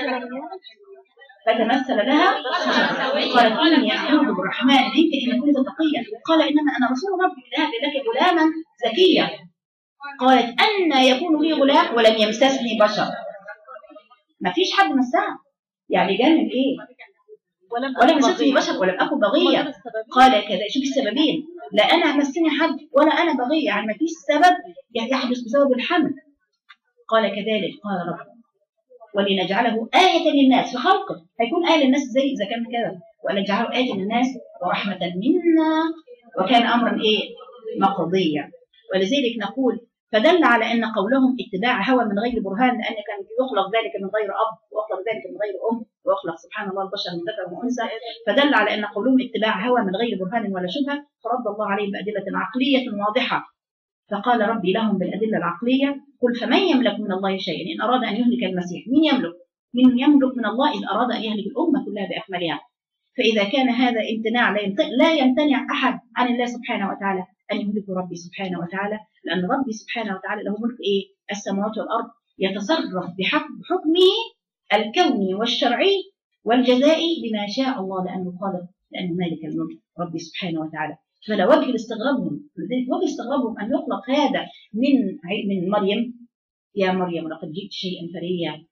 فتمثل لها قالت اني اعوذ بالرحمن منك ان كنت تقيا قال انما انا رسول ربك ذهب لك غلاما زكيا قالت ان يكون لي غلام ولم يمسسني بشر ما فيش حد مسها يعني جاء من ايه ولم يمسسني بشر ولم اكن بغيا قال كذا شوف السببين لا انا مسني حد ولا انا بغيا يعني ما فيش سبب يحدث بسبب الحمل قال كذلك قال رب ولنجعله آية للناس في خلقه هيكون آية للناس زي إذا كان كذا ولنجعله آية للناس ورحمة منا وكان أمرا إيه مقضيا ولذلك نقول فدل على أن قولهم اتباع هوى من غير برهان لأن كان يخلق ذلك من غير أب ويخلق ذلك من غير أم ويخلق سبحان الله البشر من ذكر وأنثى فدل على أن قولهم اتباع هوى من غير برهان ولا شبهة فرد الله عليهم بأدلة عقلية واضحة فقال ربي لهم بالأدلة العقلية قل فمن يملك من الله شيئا إن أراد أن يهلك المسيح من يملك من يملك من الله إذ أراد أن يهلك الأمة كلها بأكملها فإذا كان هذا امتناع لا يمتنع, لا يمتنع أحد عن الله سبحانه وتعالى أن يملك ربي سبحانه وتعالى لأن ربي سبحانه وتعالى له ملك إيه السماوات والأرض يتصرف بحكمه الكوني والشرعي والجزائي بما شاء الله لأنه خالق لأنه مالك الملك ربي سبحانه وتعالى فلا وجه لاستغرابهم لذلك وجه استغرابهم ان يخلق هذا من من مريم يا مريم لقد جئت شيئا فريا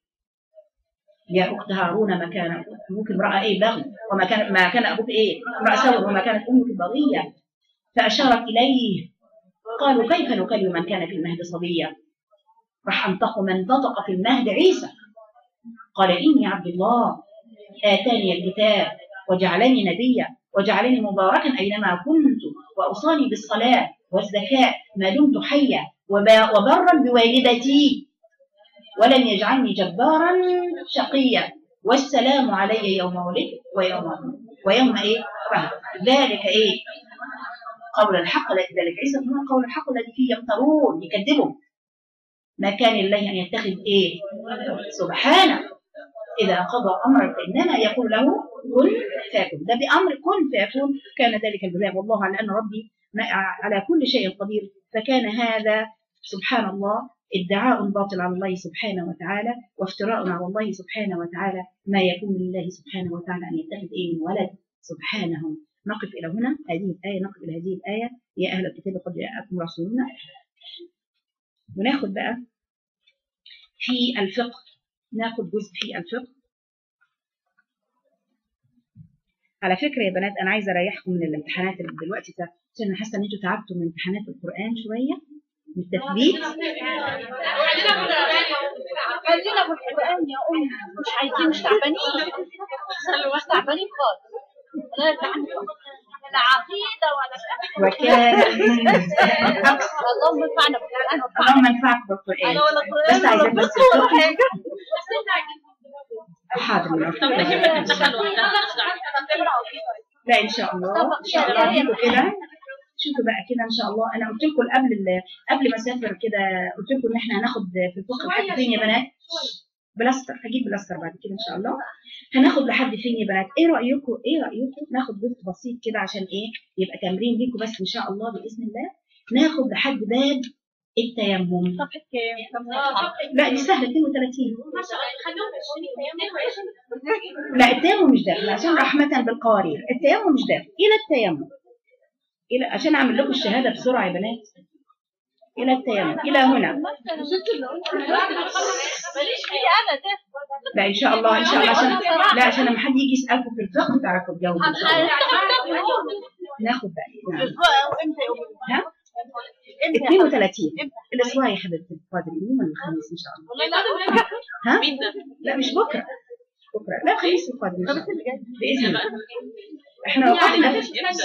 يا اخت هارون ما كان ابوك امراه ايه بغي وما كان ما كان ابوك ايه امراه سوء وما كانت امك بغيه فاشارت اليه قالوا كيف نكلم من كان في المهد صبيا راح انطق من نطق في المهد عيسى قال اني عبد الله اتاني الكتاب وجعلني نبيا وجعلني مباركا أينما كنت وأوصاني بالصلاة والزكاة ما دمت حيا وبرا بوالدتي ولم يجعلني جبارا شقيا والسلام علي يوم ولدت ويوم ويوم ايه فهد. ذلك ايه قول الحق الذي ذلك عيسى بن قول الحق الذي فيه يمترون يكذبون ما كان لله ان يتخذ ايه سبحانه اذا قضى امرا فانما يقول له كن فيكون ده بأمر كن فيكون كان ذلك الجزاء والله على أن ربي على كل شيء قدير فكان هذا سبحان الله ادعاء باطل على الله سبحانه وتعالى وافتراء على الله سبحانه وتعالى ما يكون لله سبحانه وتعالى أن يتخذ إيه من ولد سبحانه نقف إلى هنا هذه الآية نقف إلى هذه الآية يا أهل الكتاب قد جاءكم رسولنا وناخد بقى في الفقه ناخد جزء في الفقه على فكرة يا بنات أنا عايزة أريحكم من الامتحانات اللي دلوقتي ده عشان أنا حاسة إن أنتوا تعبتوا من امتحانات القرآن شوية من التثبيت خلينا بالقرآن يا أم مش عايزين مش تعبانين مش تعبانين خالص لا تعبانين لا عقيدة ولا وكان اللهم انفعنا بالقرآن اللهم انفعك بالقرآن أنا ولا قرآن بس عايزين ولا بس دكتور ولا الفقه حاجة حاضر من لا ان شاء الله ان شاء الله هجيبوا كده شوفوا بقى كده ان شاء الله انا قلت لكم قبل ال- قبل ما اسافر كده قلت لكم ان احنا هناخد في الفقه لحد فين يا بنات بلاستر هجيب بلاستر بعد كده ان شاء الله هناخد لحد فين يا بنات ايه رايكم ايه رايكم ناخد جزء بسيط كده عشان ايه يبقى تمرين ليكم بس ان شاء الله باذن الله ناخد لحد باب التيمم صفحة كام؟ كم صفحة؟ لا دي سهله 32 خلوهم 20 لا التيمم مش داخل عشان رحمة بالقوارير التيمم مش داخل إلى التيمم إلى عشان أعمل لكم الشهادة بسرعة يا بنات الى التيمم الى هنا ماليش فيه انا ده لا ان شاء الله ان شاء الله عشان لا عشان لما حد يجي يسالكم في الفقه تعرفوا تجاوبوا ان شاء الله ناخد بقى نعم. ها 32 الاسبوع يا حبيبتي القادم يوم الخميس ان شاء الله ها لا مش بكره بكره لا الخميس القادم ان شاء الله باذن الله احنا وقفنا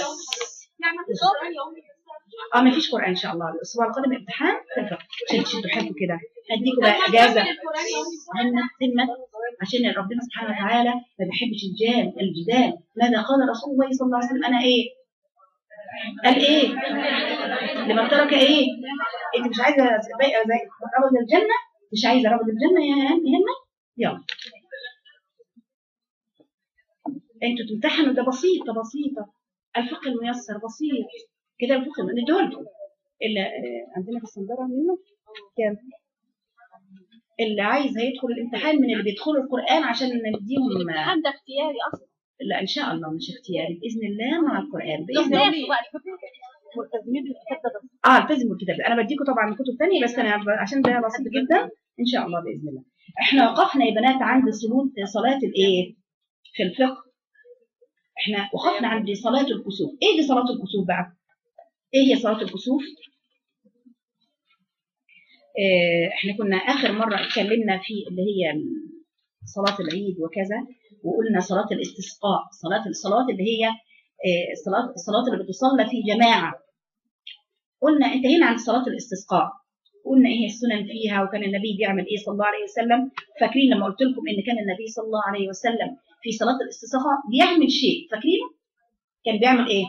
اه ما فيش قران ان شاء الله الاسبوع القادم امتحان في الفقه عشان تشدوا حيلكم كده هديكم بقى اجازه هنتمت عشان ربنا سبحانه وتعالى ما بيحبش الجدال الجدال ماذا قال رسول الله صلى الله عليه وسلم انا ايه قال ايه لمن ترك ايه انت مش عايزه زي زي رجل الجنه مش عايزه رجل الجنه يا هنا يلا انتوا تمتحنوا ده بسيطه بسيطه الفقه الميسر بسيط كده الفقه ندولكم اللي آه، عندنا في الصندوق منه كام اللي عايز هيدخل الامتحان من اللي بيدخلوا القرآن عشان نديهم الامتحان ده اختياري اصلا لا إن شاء الله مش اختياري بإذن الله مع القرآن بإذن الله ماشي بقى ملتزمين بالكتاب ده بس اه التزموا الكتاب ده. انا بديكم طبعا كتب ثانيه بس انا ب- عشان ده بسيط جدا ان شاء الله باذن الله احنا وقفنا يا بنات عند سلوك صلاه الايه في الفقه احنا وقفنا عند صلاه الكسوف ايه دي صلاه الكسوف بقى ايه هي صلاه الكسوف آه، احنا كنا اخر مره اتكلمنا في اللي هي صلاه العيد وكذا وقلنا صلاه الاستسقاء صلاه الصلاه اللي هي آه، الصلاه الصلاه اللي بتصلى في جماعه قلنا انتهينا عن صلاه الاستسقاء قلنا ايه السنن فيها وكان النبي بيعمل ايه صلى الله عليه وسلم فاكرين لما قلت لكم ان كان النبي صلى الله عليه وسلم في صلاه الاستسقاء بيعمل شيء فاكرين كان بيعمل ايه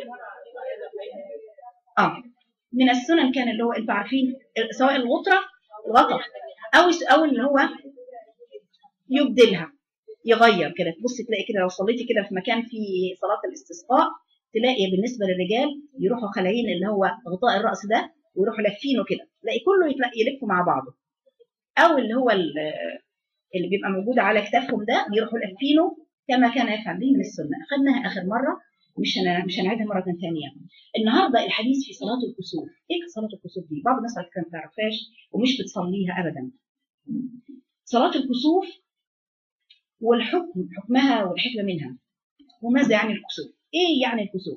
اه من السنن كان اللي هو انتوا عارفين سواء الغطره الغطا او او اللي هو يبدلها يغير كده تبص تلاقي كده لو صليتي كده في مكان فيه صلاه الاستسقاء تلاقي بالنسبه للرجال يروحوا خالعين اللي هو غطاء الراس ده ويروحوا لافينه كده تلاقي كله يتلاقي يلفوا مع بعضه او اللي هو ال- اللي بيبقى موجود على كتافهم ده يروحوا لافينه كما كان يفعل به من السنه اخذناها اخر مره مش هن... مش هنعيدها مره ثانيه النهارده الحديث في صلاه الكسوف ايه صلاه الكسوف دي بعض الناس على فكره ما تعرفهاش ومش بتصليها ابدا صلاه الكسوف والحكم حكمها والحكمه منها وماذا يعني الكسوف ايه يعني الكسوف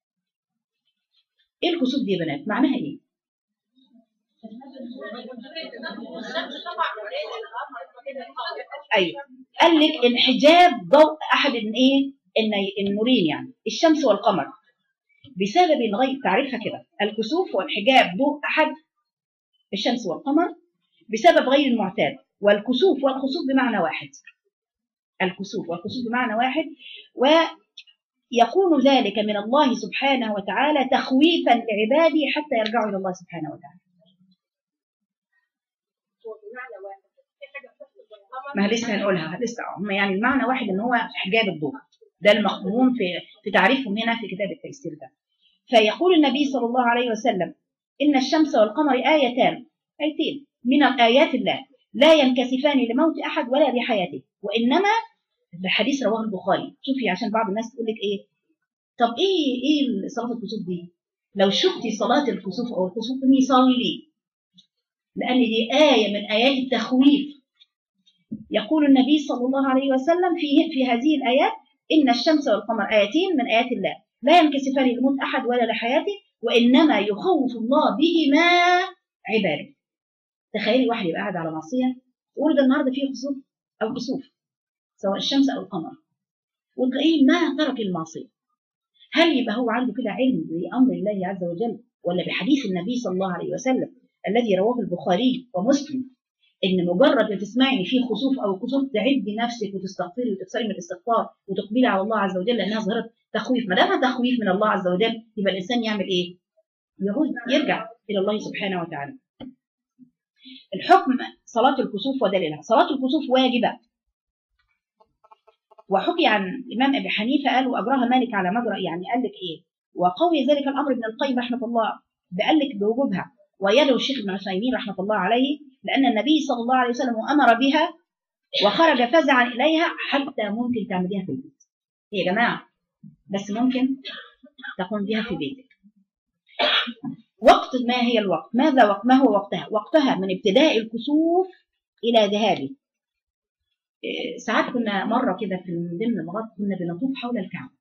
ايه الكسوف دي يا بنات معناها ايه ايوه قال لك انحجاب ضوء احد من ايه الني- النورين يعني الشمس والقمر بسبب غير تعريفها كده الكسوف وانحجاب ضوء احد الشمس والقمر بسبب غير المعتاد والكسوف والخسوف بمعنى واحد الكسوف والخسوف بمعنى واحد ويكون ذلك من الله سبحانه وتعالى تخويفا لعباده حتى يرجعوا الى الله سبحانه وتعالى ما لسه هنقولها لسه هم يعني المعنى واحد ان هو حجاب الضوء ده المخموم في في تعريفهم هنا في كتاب التيسير ده فيقول النبي صلى الله عليه وسلم ان الشمس والقمر ايتان ايتين من ايات الله لا ينكسفان لموت احد ولا لحياته وانما الحديث رواه البخاري شوفي عشان بعض الناس تقول لك ايه طب ايه ايه صلاه الكسوف دي لو شفتي صلاه الكسوف او الكسوف قومي صلي لان دي ايه من ايات التخويف يقول النبي صلى الله عليه وسلم في في هذه الايات ان الشمس والقمر ايتين من ايات الله لا ينكسفان لموت احد ولا لحياته وانما يخوف الله بهما عباده تخيلي واحد يبقى قاعد على معصيه يقول ده النهارده فيه خسوف او كسوف سواء الشمس او القمر وتلاقيه ما ترك المعصيه هل يبقى هو عنده كده علم بامر الله عز وجل ولا بحديث النبي صلى الله عليه وسلم الذي رواه البخاري ومسلم ان مجرد ما تسمعي ان في خسوف او كسوف تعدي نفسك وتستغفري وتكسري من الاستغفار وتقبلي على الله عز وجل لانها ظاهره تخويف ما دام تخويف من الله عز وجل يبقى الانسان يعمل ايه؟ يعود يرجع الى الله سبحانه وتعالى. الحكم صلاه الكسوف ودليلها، صلاه الكسوف واجبه وحكي عن الامام ابي حنيفه قال واجراها مالك على مجرى يعني قال لك ايه؟ وقوي ذلك الامر ابن القيم رحمه الله بقال لك بوجوبها ويدعو الشيخ ابن عثيمين رحمه الله عليه لان النبي صلى الله عليه وسلم امر بها وخرج فزعا اليها حتى ممكن تعمليها في البيت. يا جماعه بس ممكن تقوم بها في بيتك. وقت ما هي الوقت ماذا وقت ما هو وقتها وقتها من ابتداء الكسوف إلى ذهابه إيه، ساعات كنا مرة كده في من ضمن المرات كنا بنطوف حول الكعبة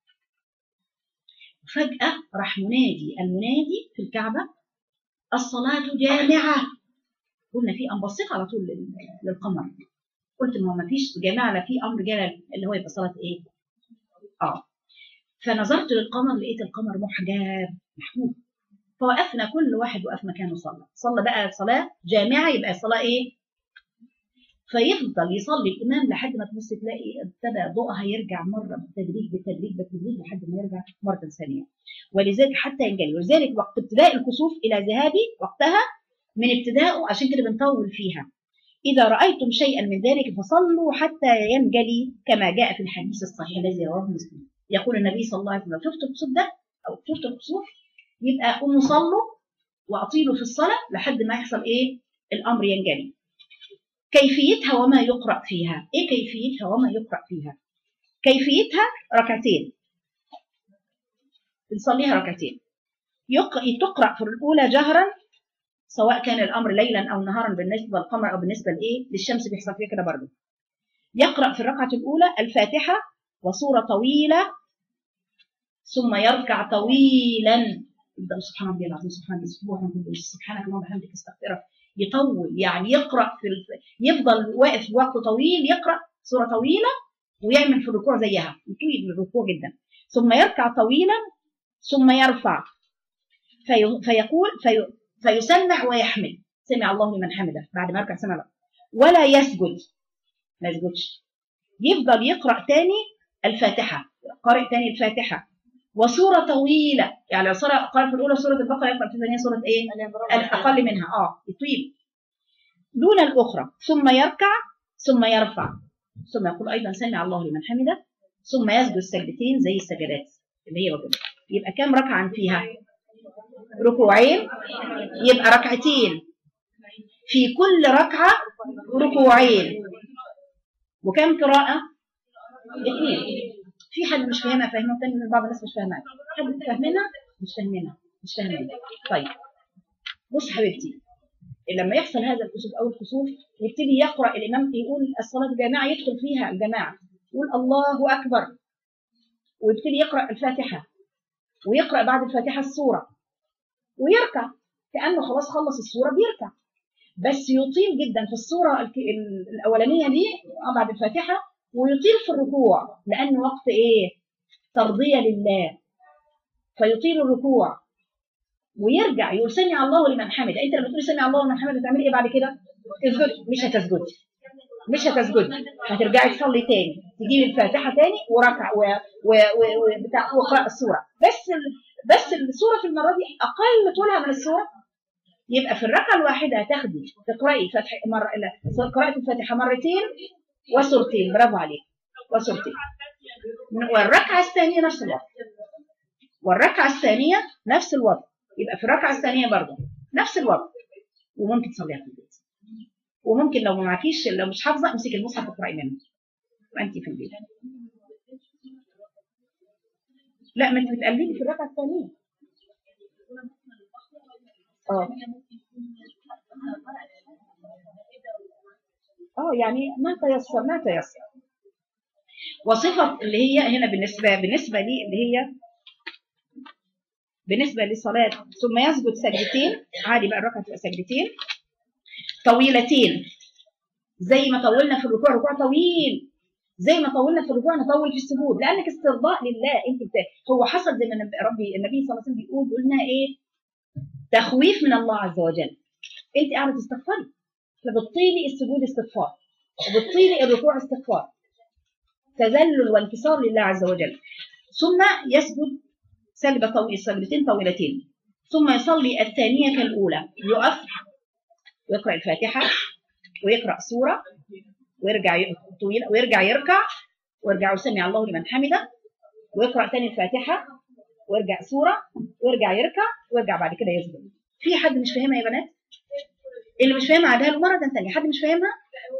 فجأة راح منادي المنادي في الكعبة الصلاة جامعة قلنا في أم بصيت على طول لل- للقمر قلت ما هو ما فيش جماعة لا في أمر جاء اللي هو يبقى صلاة إيه؟ آه فنظرت للقمر لقيت القمر محجاب محجوب فوقفنا كل واحد وقف مكانه صلى صلى بقى صلاة جامعة يبقى صلاة إيه؟ فيفضل يصلي الإمام لحد ما تبص تلاقي ابتدى ضوءها يرجع مرة بالتدريج بالتدريج بالتدريج لحد ما يرجع مرة ثانية ولذلك حتى ينجلي ولذلك وقت ابتداء الكسوف إلى ذهابي وقتها من ابتدائه عشان كده بنطول فيها إذا رأيتم شيئا من ذلك فصلوا حتى ينجلي كما جاء في الحديث الصحيح الذي رواه مسلم يقول النبي صلى الله عليه وسلم شفت الكسوف ده أو شفت الكسوف يبقى قوموا صلوا وأطيلوا في الصلاة لحد ما يحصل إيه الأمر ينجلي كيفيتها وما يقرأ فيها إيه كيفيتها وما يقرأ فيها كيفيتها ركعتين بنصليها ركعتين يق- تقرأ في الأولى جهرا سواء كان الأمر ليلا أو نهارا بالنسبة للقمر أو بالنسبة لإيه للشمس بيحصل فيها كده برضه يقرأ في الركعة الأولى الفاتحة وسورة طويلة ثم يركع طويلا يبدأ سبحان ربي العظيم سبحان الله سبحان الله سبحانك اللهم وبحمدك استغفرك يطول يعني يقرأ في الف... يفضل واقف وقت طويل يقرأ سورة طويلة ويعمل في الركوع زيها يطيل الركوع جدا ثم يركع طويلا ثم يرفع في... فيقول في... فيسمع ويحمد سمع الله لمن حمده بعد ما يركع سمع الله ولا يسجد ما يسجدش يفضل يقرأ تاني الفاتحة قارئ تاني الفاتحة وسورة طويلة يعني لو سورة قال في الأولى سورة البقرة يقرأ في الثانية سورة إيه؟ الأقل منها آه يطيل دون الأخرى ثم يركع ثم يرفع ثم يقول أيضا سمع الله لمن حمده ثم يسجد سجدتين زي السجدات اللي هي وجبة يبقى كم ركعة فيها؟ ركوعين يبقى ركعتين في كل ركعة ركوعين وكم قراءة؟ اثنين في حد مش فاهمها فاهمها تاني من بعض الناس مش فاهمها حد فاهمينها مش فاهمينها مش فاهمين طيب بص حبيبتي لما يحصل هذا الكسوف او الكسوف يبتدي يقرا الامام يقول الصلاه الجماعه يدخل فيها الجماعه يقول الله اكبر ويبتدي يقرا الفاتحه ويقرا بعد الفاتحه السوره ويركع كانه خلاص خلص السوره بيركع بس يطيل جدا في السوره الك- ال- الاولانيه دي آه، بعد الفاتحه ويطيل في الركوع لان وقت ايه ترضيه لله فيطيل الركوع ويرجع يقول سمع الله لمن حمد انت لما تقولي سمع الله لمن حمد تعملي ايه بعد كده تسجدي مش هتسجدي مش هتسجدي هترجعي تصلي تاني تجيبي الفاتحه تاني وركع و... و... و... وبتاع وقراء السوره بس ال... بس السوره في المره دي اقل طولها من السوره يبقى في الركعه الواحده هتاخدي تقراي فتح مره لا قراءه الفاتحه مرتين وسورتين برافو عليك وسورتين والركعه الثانيه نفس الوقت والركعه الثانيه نفس الوضع يبقى في الركعه الثانيه برضه نفس الوضع وممكن تصليها في البيت وممكن لو ما معكيش لو مش حافظه امسكي المصحف واقراي منه وانت في البيت لا ما انت بتقلبي في الركعه الثانيه اه اه يعني ما تيسر ما تيسر وصفة اللي هي هنا بالنسبة بالنسبة لي اللي هي بالنسبة للصلاة ثم يسجد سجدتين عادي بقى الركعة تبقى سجدتين طويلتين زي ما طولنا في الركوع ركوع طويل زي ما طولنا في الركوع نطول في السجود لانك استرضاء لله انت بت... هو حصل زي ما النبي- ربي النبي صلى الله عليه وسلم بيقول قلنا ايه تخويف من الله عز وجل انت قاعده تستغفري فبتطيلي السجود استغفار وبتطيلي الركوع استغفار تذلل وانكسار لله عز وجل ثم يسجد سجدة طويلة سجدتين طويلتين ثم يصلي الثانية كالأولى يقف ويقرأ الفاتحة ويقرأ سورة ويرجع ي- طويل ويرجع يركع ويرجع سمع الله لمن حمده ويقرأ تاني الفاتحة ويرجع سورة ويرجع يركع ويرجع بعد كده يسجد في حد مش فاهمها يا بنات اللي مش فاهمها عادها له مرة ثانية حد مش فاهمها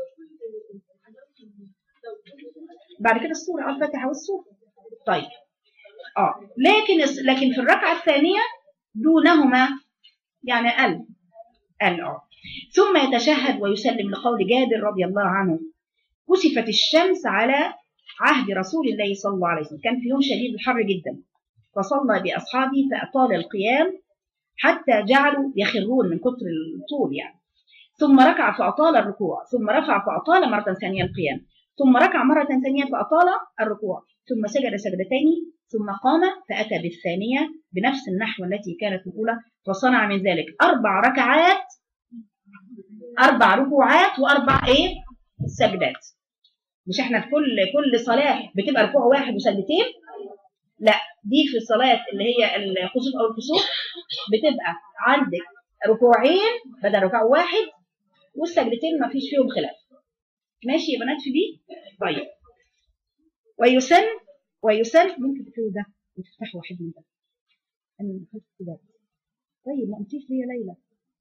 بعد كده السورة اه الفاتحة والسورة طيب اه لكن لكن في الركعة الثانية دونهما يعني قل قل اه ثم يتشهد ويسلم لقول جابر رضي الله عنه كسفت الشمس على عهد رسول الله صلى الله عليه وسلم كان في يوم شديد الحر جدا فصلى بأصحابه فأطال القيام حتى جعلوا يخرون من كثر الطول يعني ثم ركع فأطال الركوع ثم رفع فأطال مرة ثانية القيام ثم ركع مرة ثانية فأطال الركوع ثم سجد سجدتين ثم قام فأتى بالثانية بنفس النحو التي كانت الأولى فصنع من ذلك أربع ركعات أربع ركوعات وأربع إيه سجدات مش احنا في كل كل صلاة بتبقى ركوع واحد وسجدتين لا دي في الصلاة اللي هي الخسوف أو الكسوف بتبقى عندك ركوعين بدل ركوع واحد والسجدتين ما فيش فيهم خلاف ماشي يا بنات في دي طيب ويسن ويسن ممكن تكتبوا ده وتفتحوا واحد من ده انا نحط كده طيب ما قلتيش ليه يا ليلى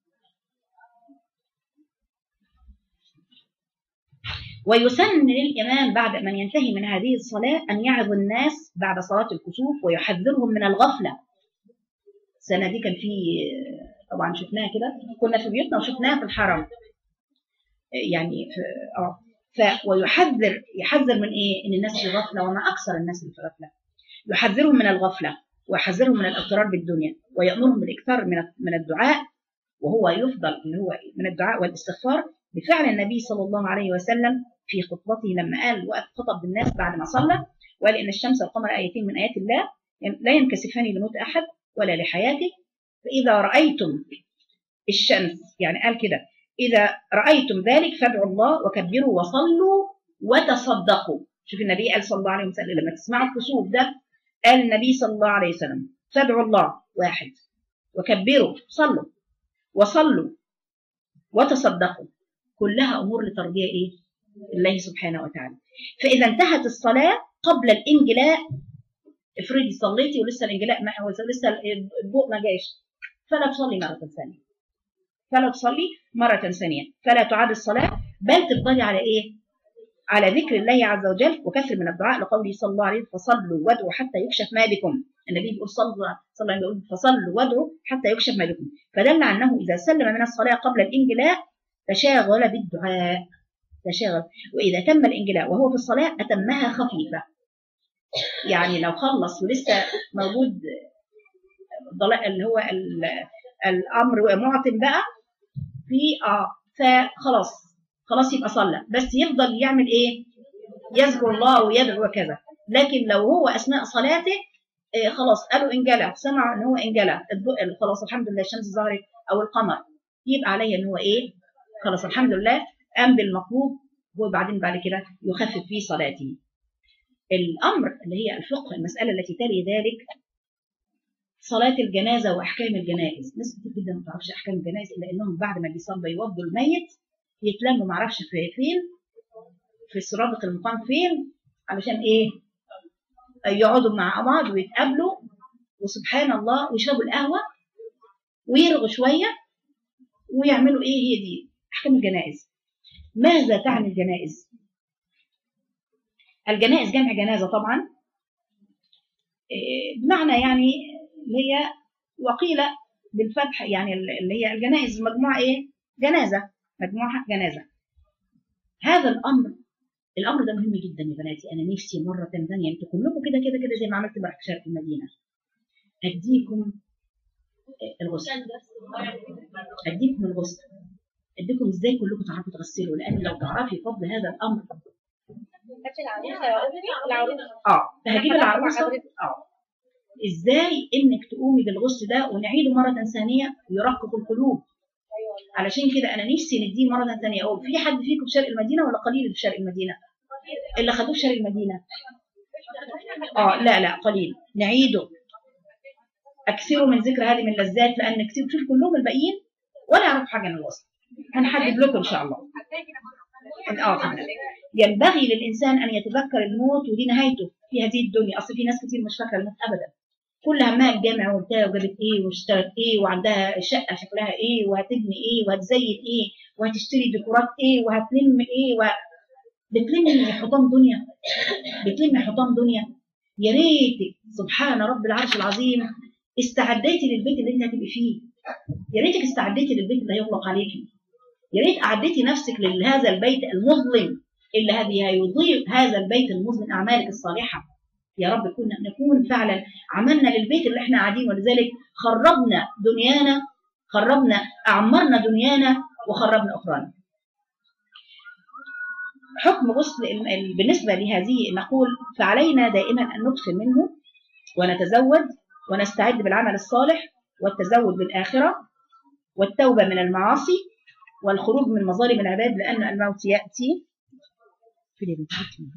ويسن للإمام بعد من ينتهي من هذه الصلاة أن يعظ الناس بعد صلاة الكسوف ويحذرهم من الغفلة السنة دي كان في طبعا شفناها كده كنا في بيوتنا وشفناها في الحرم يعني في اه ف ويحذر يحذر من ايه؟ ان الناس في غفله وما اكثر الناس اللي في غفله. يحذرهم من الغفله ويحذرهم من الاغترار بالدنيا ويامرهم بالاكثار من من الدعاء وهو يفضل اللي هو من الدعاء والاستغفار بفعل النبي صلى الله عليه وسلم في خطبته لما قال وقت خطب بالناس بعد ما صلى وقال ان الشمس والقمر ايتين من ايات الله لا ينكسفان لموت احد ولا لحياته فاذا رايتم الشمس يعني قال كده إذا رأيتم ذلك فادعوا الله وكبروا وصلوا وتصدقوا شوف النبي قال صلى الله عليه وسلم لما تسمعوا الكسوف ده قال النبي صلى الله عليه وسلم فادعوا الله واحد وكبروا صلوا وصلوا وتصدقوا كلها أمور لترضية إيه؟ الله سبحانه وتعالى فإذا انتهت الصلاة قبل الانجلاء افرضي صليتي ولسه الانجلاء ما هو لسه الضوء ما جاش فلا تصلي مرة ثانية فلا تصلي مرة ثانية فلا تعاد الصلاة بل تفضلي على إيه؟ على ذكر الله عز وجل وكثر من الدعاء لقوله صلى الله عليه وسلم فصلوا وادعوا حتى يكشف ما بكم النبي بيقول صلى صلى الله عليه وسلم فصلوا وادعوا حتى يكشف ما بكم فدل عنه إذا سلم من الصلاة قبل الانجلاء تشاغل بالدعاء تشاغل وإذا تم الانجلاء وهو في الصلاة أتمها خفيفة يعني لو خلص ولسه موجود اللي هو الأمر معتم بقى في اه فخلاص خلاص يبقى صلى بس يفضل يعمل ايه يذكر الله ويدعو وكذا لكن لو هو اثناء صلاته إيه خلاص قالوا انجلى سمعوا ان هو انجلى خلاص الحمد لله الشمس ظهرت او القمر يبقى عليه ان هو ايه خلاص الحمد لله قام بالمطلوب وبعدين بعد كده يخفف في صلاته الامر اللي هي الفقه المساله التي تلي ذلك صلاة الجنازة وأحكام الجنائز ناس كتير جدا ما تعرفش أحكام الجنائز إلا إنهم بعد ما بيصلوا يوضوا الميت يتلموا ما اعرفش في فين في سرادق المقام فين علشان إيه يقعدوا مع بعض ويتقابلوا وسبحان الله ويشربوا القهوة ويرغوا شوية ويعملوا إيه هي دي أحكام الجنائز ماذا تعني الجنائز الجنائز جمع جنازة طبعا بمعنى يعني اللي هي وقيل بالفتح يعني اللي هي الجنائز مجموعة ايه جنازة مجموعة جنازة هذا الأمر الأمر ده مهم جدا يا بناتي أنا نفسي مرة ثانية أنتوا كلكم كده كده كده زي ما عملت امبارح في شارع المدينة أديكم الغسل أديكم الغسل أديكم إزاي كلكم تعرفوا تغسلوا لأن لو تعرفي فضل هذا الأمر اه هجيب العروسه اه ازاي انك تقومي بالغسل ده ونعيده مره ثانيه يرقق القلوب علشان كده انا نفسي نديه مره ثانيه او في حد فيكم في شرق المدينه ولا قليل في شرق المدينه اللي خدوه في شرق المدينه اه لا لا قليل نعيده اكثروا من ذكر هذه من اللذات لان كتير شوف كلهم الباقيين ولا يعرفوا حاجه عن الوصف هنحدد لكم ان شاء الله اه ينبغي للانسان ان يتذكر الموت ودي نهايته في هذه الدنيا اصل في ناس كتير مش فاكره الموت ابدا كل همها الجامع وبتاع وجابت ايه واشترت ايه وعندها شقه شكلها ايه وهتبني ايه وهتزين ايه وهتشتري ديكورات ايه وهتلم ايه و... بتلم حطام دنيا بتلم حطام دنيا يا ريت سبحان رب العرش العظيم استعديتي للبيت اللي انت هتبقي فيه يا ريتك استعديتي للبيت اللي هيغلق عليكي يا ريت اعديتي نفسك لهذا البيت المظلم اللي هذه هيضيء هذا البيت المظلم اعمالك الصالحه يا رب كنا نكون فعلا عملنا للبيت اللي احنا قاعدين ولذلك خربنا دنيانا خربنا اعمرنا دنيانا وخربنا اخرانا حكم غسل ال- بالنسبه لهذه نقول فعلينا دائما ان نكثر منه ونتزود ونستعد بالعمل الصالح والتزود بالاخره والتوبه من المعاصي والخروج من مظالم العباد لان الموت ياتي في ليلة الجمعة.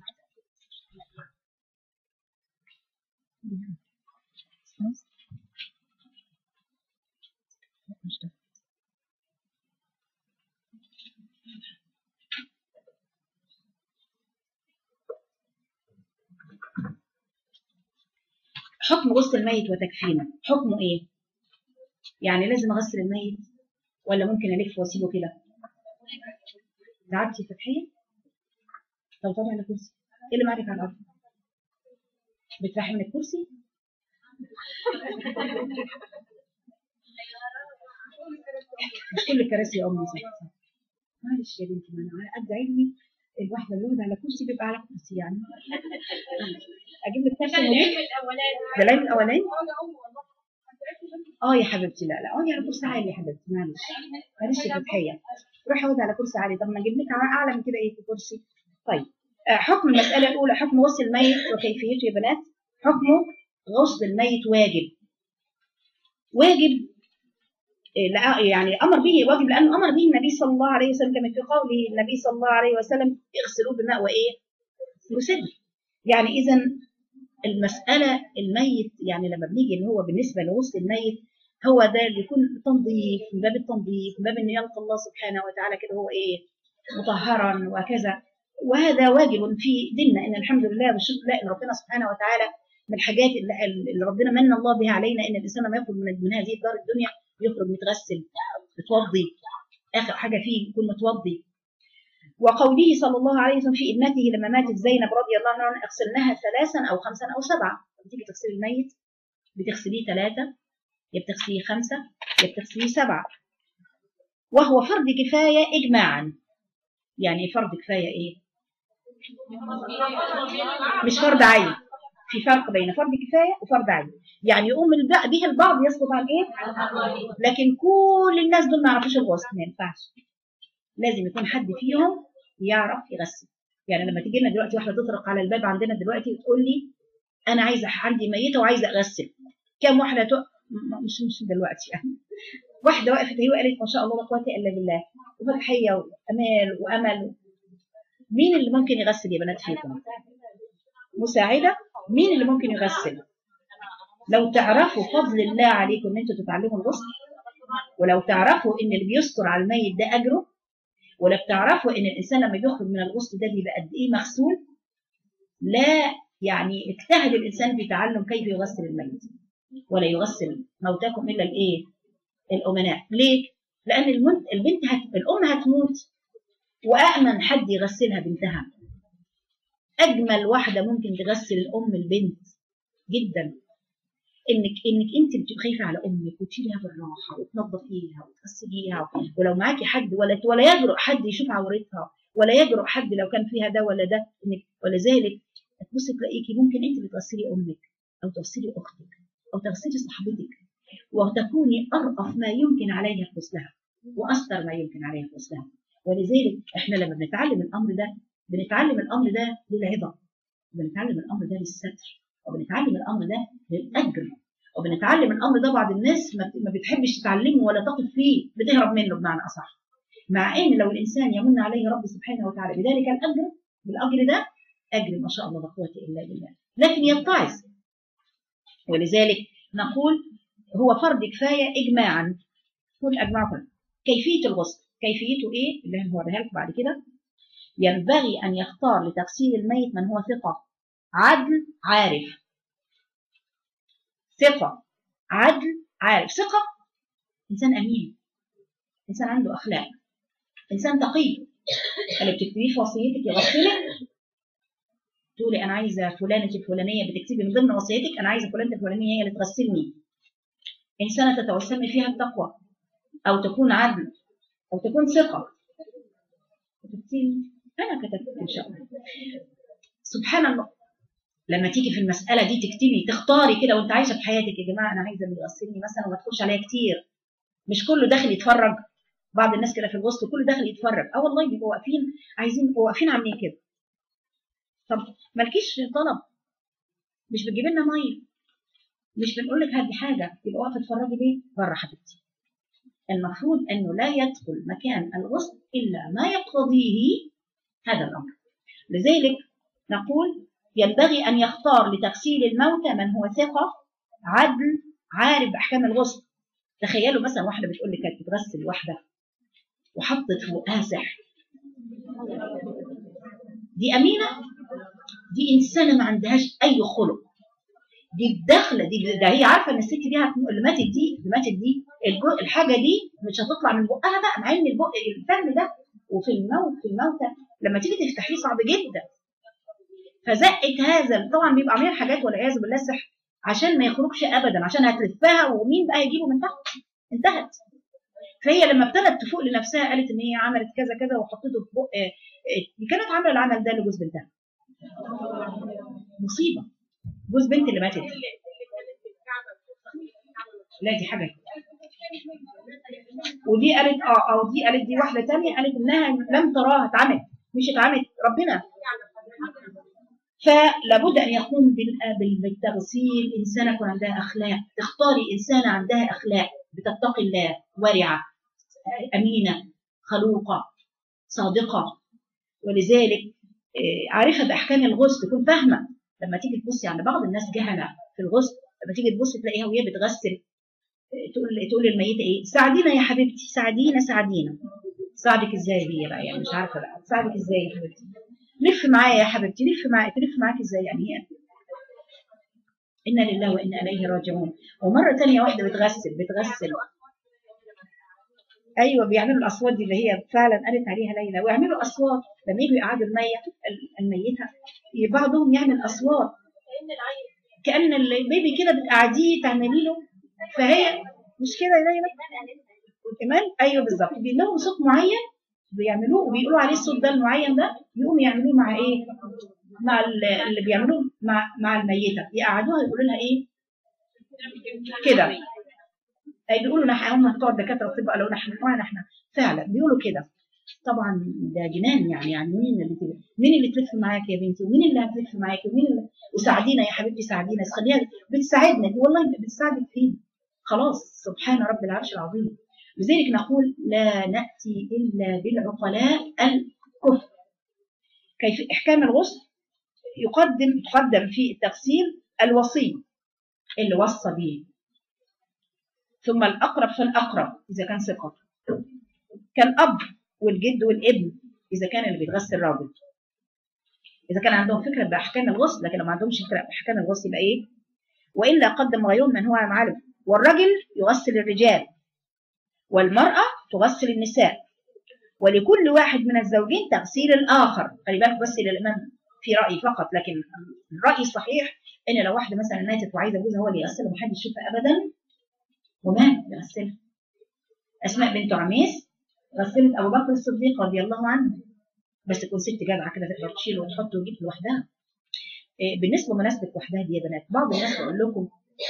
حكم غسل الميت وتكفينه حكمه ايه يعني لازم اغسل الميت ولا ممكن الف واسيبه كده تعبتي فتحيه طب طبعا على كرسي ايه اللي معاك على الارض بتريحي من الكرسي مش كل الكراسي يا امي صح صح. معلش يا بنتي ما انا على قد علمي الواحده اللي واخده على كرسي بيبقى على كرسي يعني اجيب لك كرسي مريح ده العيب الاولاني اه يا حبيبتي لا لا اقعدي على كرسي عالي يا حبيبتي معلش معلش يا فتحيه روحي اقعدي على كرسي عالي طب ما اجيب لك اعلى من كده ايه في كرسي طيب آه، حكم المساله الاولى حكم غسل الميت وكيفيته يا بنات حكمه غسل الميت واجب واجب إيه، لا- يعني امر به واجب لانه امر به النبي صلى الله عليه وسلم كما في قوله النبي صلى الله عليه وسلم اغسلوه بماء وايه؟ وسدر يعني اذا المساله الميت يعني لما بنيجي ان هو بالنسبه لغسل الميت هو ده اللي يكون تنظيف من باب التنظيف من باب انه يلقى الله سبحانه وتعالى كده هو ايه مطهرا وكذا وهذا واجب في ديننا ان الحمد لله والشكر لله ان ربنا سبحانه وتعالى من الحاجات اللي اللي ربنا من الله بها علينا ان الانسان لما يخرج من من هذه الدار الدنيا يخرج متغسل متوضي اخر حاجه فيه يكون متوضي وقوله صلى الله عليه وسلم في ابنته لما ماتت زينب رضي الله عنها اغسلناها ثلاثا او خمسا او سبعه لما تيجي تغسلي الميت بتغسليه ثلاثه يا بتغسليه خمسه يا بتغسليه سبعه وهو فرض كفايه اجماعا يعني فرض كفايه ايه؟ مش فرض عين في فرق بين فرض كفايه وفرض عين يعني يقوم الب- به البعض يسقط عن ايه؟ لكن كل الناس دول ما يعرفوش الغسل ما ينفعش لازم يكون حد فيهم يعرف يغسل يعني لما تيجي لنا دلوقتي واحده تطرق على الباب عندنا دلوقتي وتقول لي انا عايزه عندي ميته وعايزه اغسل كم واحده تق... م- مش مش دلوقتي يعني واحده وقفت هي وقالت ما شاء الله لا قوه الا بالله وفتحيه وامال وامل مين اللي ممكن يغسل يا بنات فيكم مساعده مين اللي ممكن يغسل لو تعرفوا فضل الله عليكم ان انتوا تتعلموا الغسل ولو تعرفوا ان اللي بيستر على الميت ده اجره ولو بتعرفوا ان الانسان لما بيخرج من الغسل ده بيبقى قد ايه مغسول لا يعني اجتهد الانسان في تعلم كيف يغسل الميت ولا يغسل موتاكم الا الايه الامناء ليه لان المنت... البنت هت... الام هتموت وامن حد يغسلها بنتها اجمل واحده ممكن تغسل الام البنت جدا انك انك انت بتبقي خايفه على امك وتشيليها بالراحه وتنظفيها وتغسليها ولو معاكي حد ولا ولا يجرؤ حد يشوف عورتها ولا يجرؤ حد لو كان فيها ده ولا ده انك ولذلك تبصي تلاقيكي ممكن انت بتغسلي امك او تغسلي اختك او تغسلي صاحبتك وتكوني ارأف ما يمكن عليها غسلها واستر ما يمكن عليها غسلها ولذلك احنا لما بنتعلم الامر ده بنتعلم الامر ده للعظه بنتعلم الامر ده للستر وبنتعلم الامر ده للاجر وبنتعلم الامر ده بعض الناس ما ما بتحبش تتعلمه ولا تقف فيه بتهرب منه بمعنى اصح مع ان لو الانسان يمن عليه رب سبحانه وتعالى بذلك الاجر بالاجر ده اجر ما شاء الله لا قوه الا بالله لكن يتعظ ولذلك نقول هو فرض كفايه اجماعا كل اجمعكم كيفيه الغسل كيفيته ايه اللي هنوريها لكم بعد كده ينبغي ان يختار لتغسيل الميت من هو ثقه عدل عارف ثقة عدل عارف ثقة إنسان أمين إنسان عنده أخلاق إنسان تقي اللي بتكتبيه في وصيتك يغسلك تقولي أنا عايزة فلانة الفلانية بتكتبي من ضمن وصيتك أنا عايزة فلانة الفلانية هي اللي تغسلني إنسانة تتوسمي فيها التقوى أو تكون عدل أو تكون ثقة كتبتيني أنا كتبت إن شاء الله سبحان الله لما تيجي في المسألة دي تكتبي تختاري كده وانت عايشة في حياتك يا جماعة أنا عايزة اللي يغسلني مثلا وما تدخلش عليا كتير مش كله داخل يتفرج بعض الناس كده في الوسط كله داخل يتفرج اه والله بيبقوا واقفين عايزين بيبقوا واقفين عاملين كده طب مالكيش طلب مش بتجيب لنا ميه مش بنقول لك هدي حاجه يبقى واقفه تتفرجي ليه بره حبيبتي المفروض انه لا يدخل مكان الغسل الا ما يقتضيه هذا الامر لذلك نقول ينبغي ان يختار لتغسيل الموتى من هو ثقه عدل عارف باحكام الغسل تخيلوا مثلا واحده بتقول لي كانت بتغسل واحده وحطت فوقها سحر دي امينه دي انسانه ما عندهاش اي خلق دي الدخله دي ده هي عارفه ان الست دي هتم- اللي ماتت دي اللي ماتت دي الجو- الحاجه دي مش هتطلع من بقها بقى مع ان البق الفم ده وفي الموت في الموتى لما تيجي تفتحيه صعب جدا فزقت هذا طبعا بيبقى عاملين حاجات والعياذ بالله سحر عشان ما يخرجش ابدا عشان هتلفها ومين بقى يجيبه من تحت انتهت فهي لما ابتدت تفوق لنفسها قالت ان هي عملت كذا كذا وحطته في بق آه، آه، دي كانت عامله العمل ده لجوز بنتها مصيبه جوز بنت اللي ماتت دي. لا دي حاجه ودي قالت اه او دي قالت دي واحده تانية قالت انها لم تراها اتعمت مش اتعمت ربنا فلابد ان يكون بال- بال- بالتغسيل انسانه يكون عندها اخلاق تختاري انسانه عندها اخلاق بتتقي الله ورعه امينه خلوقه صادقه ولذلك آه، عارفه باحكام الغسل تكون فاهمه لما تيجي تبصي على بعض الناس جهله في الغسل لما تيجي تبصي تلاقيها وهي بتغسل آه، تقول تقول للميته ايه ساعدينا يا حبيبتي ساعدينا ساعدينا ساعدك ازاي هي بقى يعني مش عارفه بقى ساعدك ازاي يا حبيبتي لف معايا يا حبيبتي لف معايا تلف معاك ازاي يعني هي انا لله وانا اليه راجعون ومره تانية واحده بتغسل بتغسل ايوه بيعملوا الاصوات دي اللي هي فعلا قالت عليها ليلى ويعملوا اصوات لما يجوا يقعدوا الميت الميته بعضهم يعمل اصوات كان البيبي كده بتقعديه تعملي له فهي مش كده يا ليلى كمان ايوه بالظبط بيقول لهم صوت معين بيعملوه وبيقولوا عليه الصوت ده المعين ده يقوموا يعملوه مع ايه؟ مع ال- اللي بيعملوه مع مع الميته يقعدوها يقولوا لها ايه؟ كده اي بيقولوا نحن هم بتوع الدكاتره والطب قالوا نحن نحن فعلا بيقولوا كده طبعا ده جنان يعني يعني مين اللي تبقى مين اللي تلف معاك يا بنتي ومين اللي هتلف معاك ومين اللي وساعدينا يا حبيبتي ساعدينا خليها بتساعدنا دي والله بتساعدك فين خلاص سبحان رب العرش العظيم لذلك نقول لا ناتي الا بالعقلاء الكفر كيف احكام الغسل يقدم تقدم في التغسيل الوصي اللي وصى به ثم الأقرب فالأقرب إذا كان ثقة كالأب والجد والابن إذا كان اللي بيتغسل راجل إذا كان عندهم فكرة بأحكام الغسل لكن لو ما عندهمش فكرة بأحكام الغسل يبقى إيه؟ وإلا قدم غيرهم من هو معلم والرجل يغسل الرجال والمرأة تغسل النساء ولكل واحد من الزوجين تغسيل الآخر خلي بالك بس للإمام في رأي فقط لكن الرأي الصحيح إن لو واحدة مثلا ماتت وعايزة جوزها هو اللي يغسلها ومحدش يشوفها أبدا ومات يغسلها أسماء بنت عميس غسلت أبو بكر الصديق رضي الله عنه بس تكون ست جدعة كده تقدر تشيل وتحط وتجيب لوحدها إيه، بالنسبة لمناسبة وحدها دي يا بنات بعض الناس بقول لكم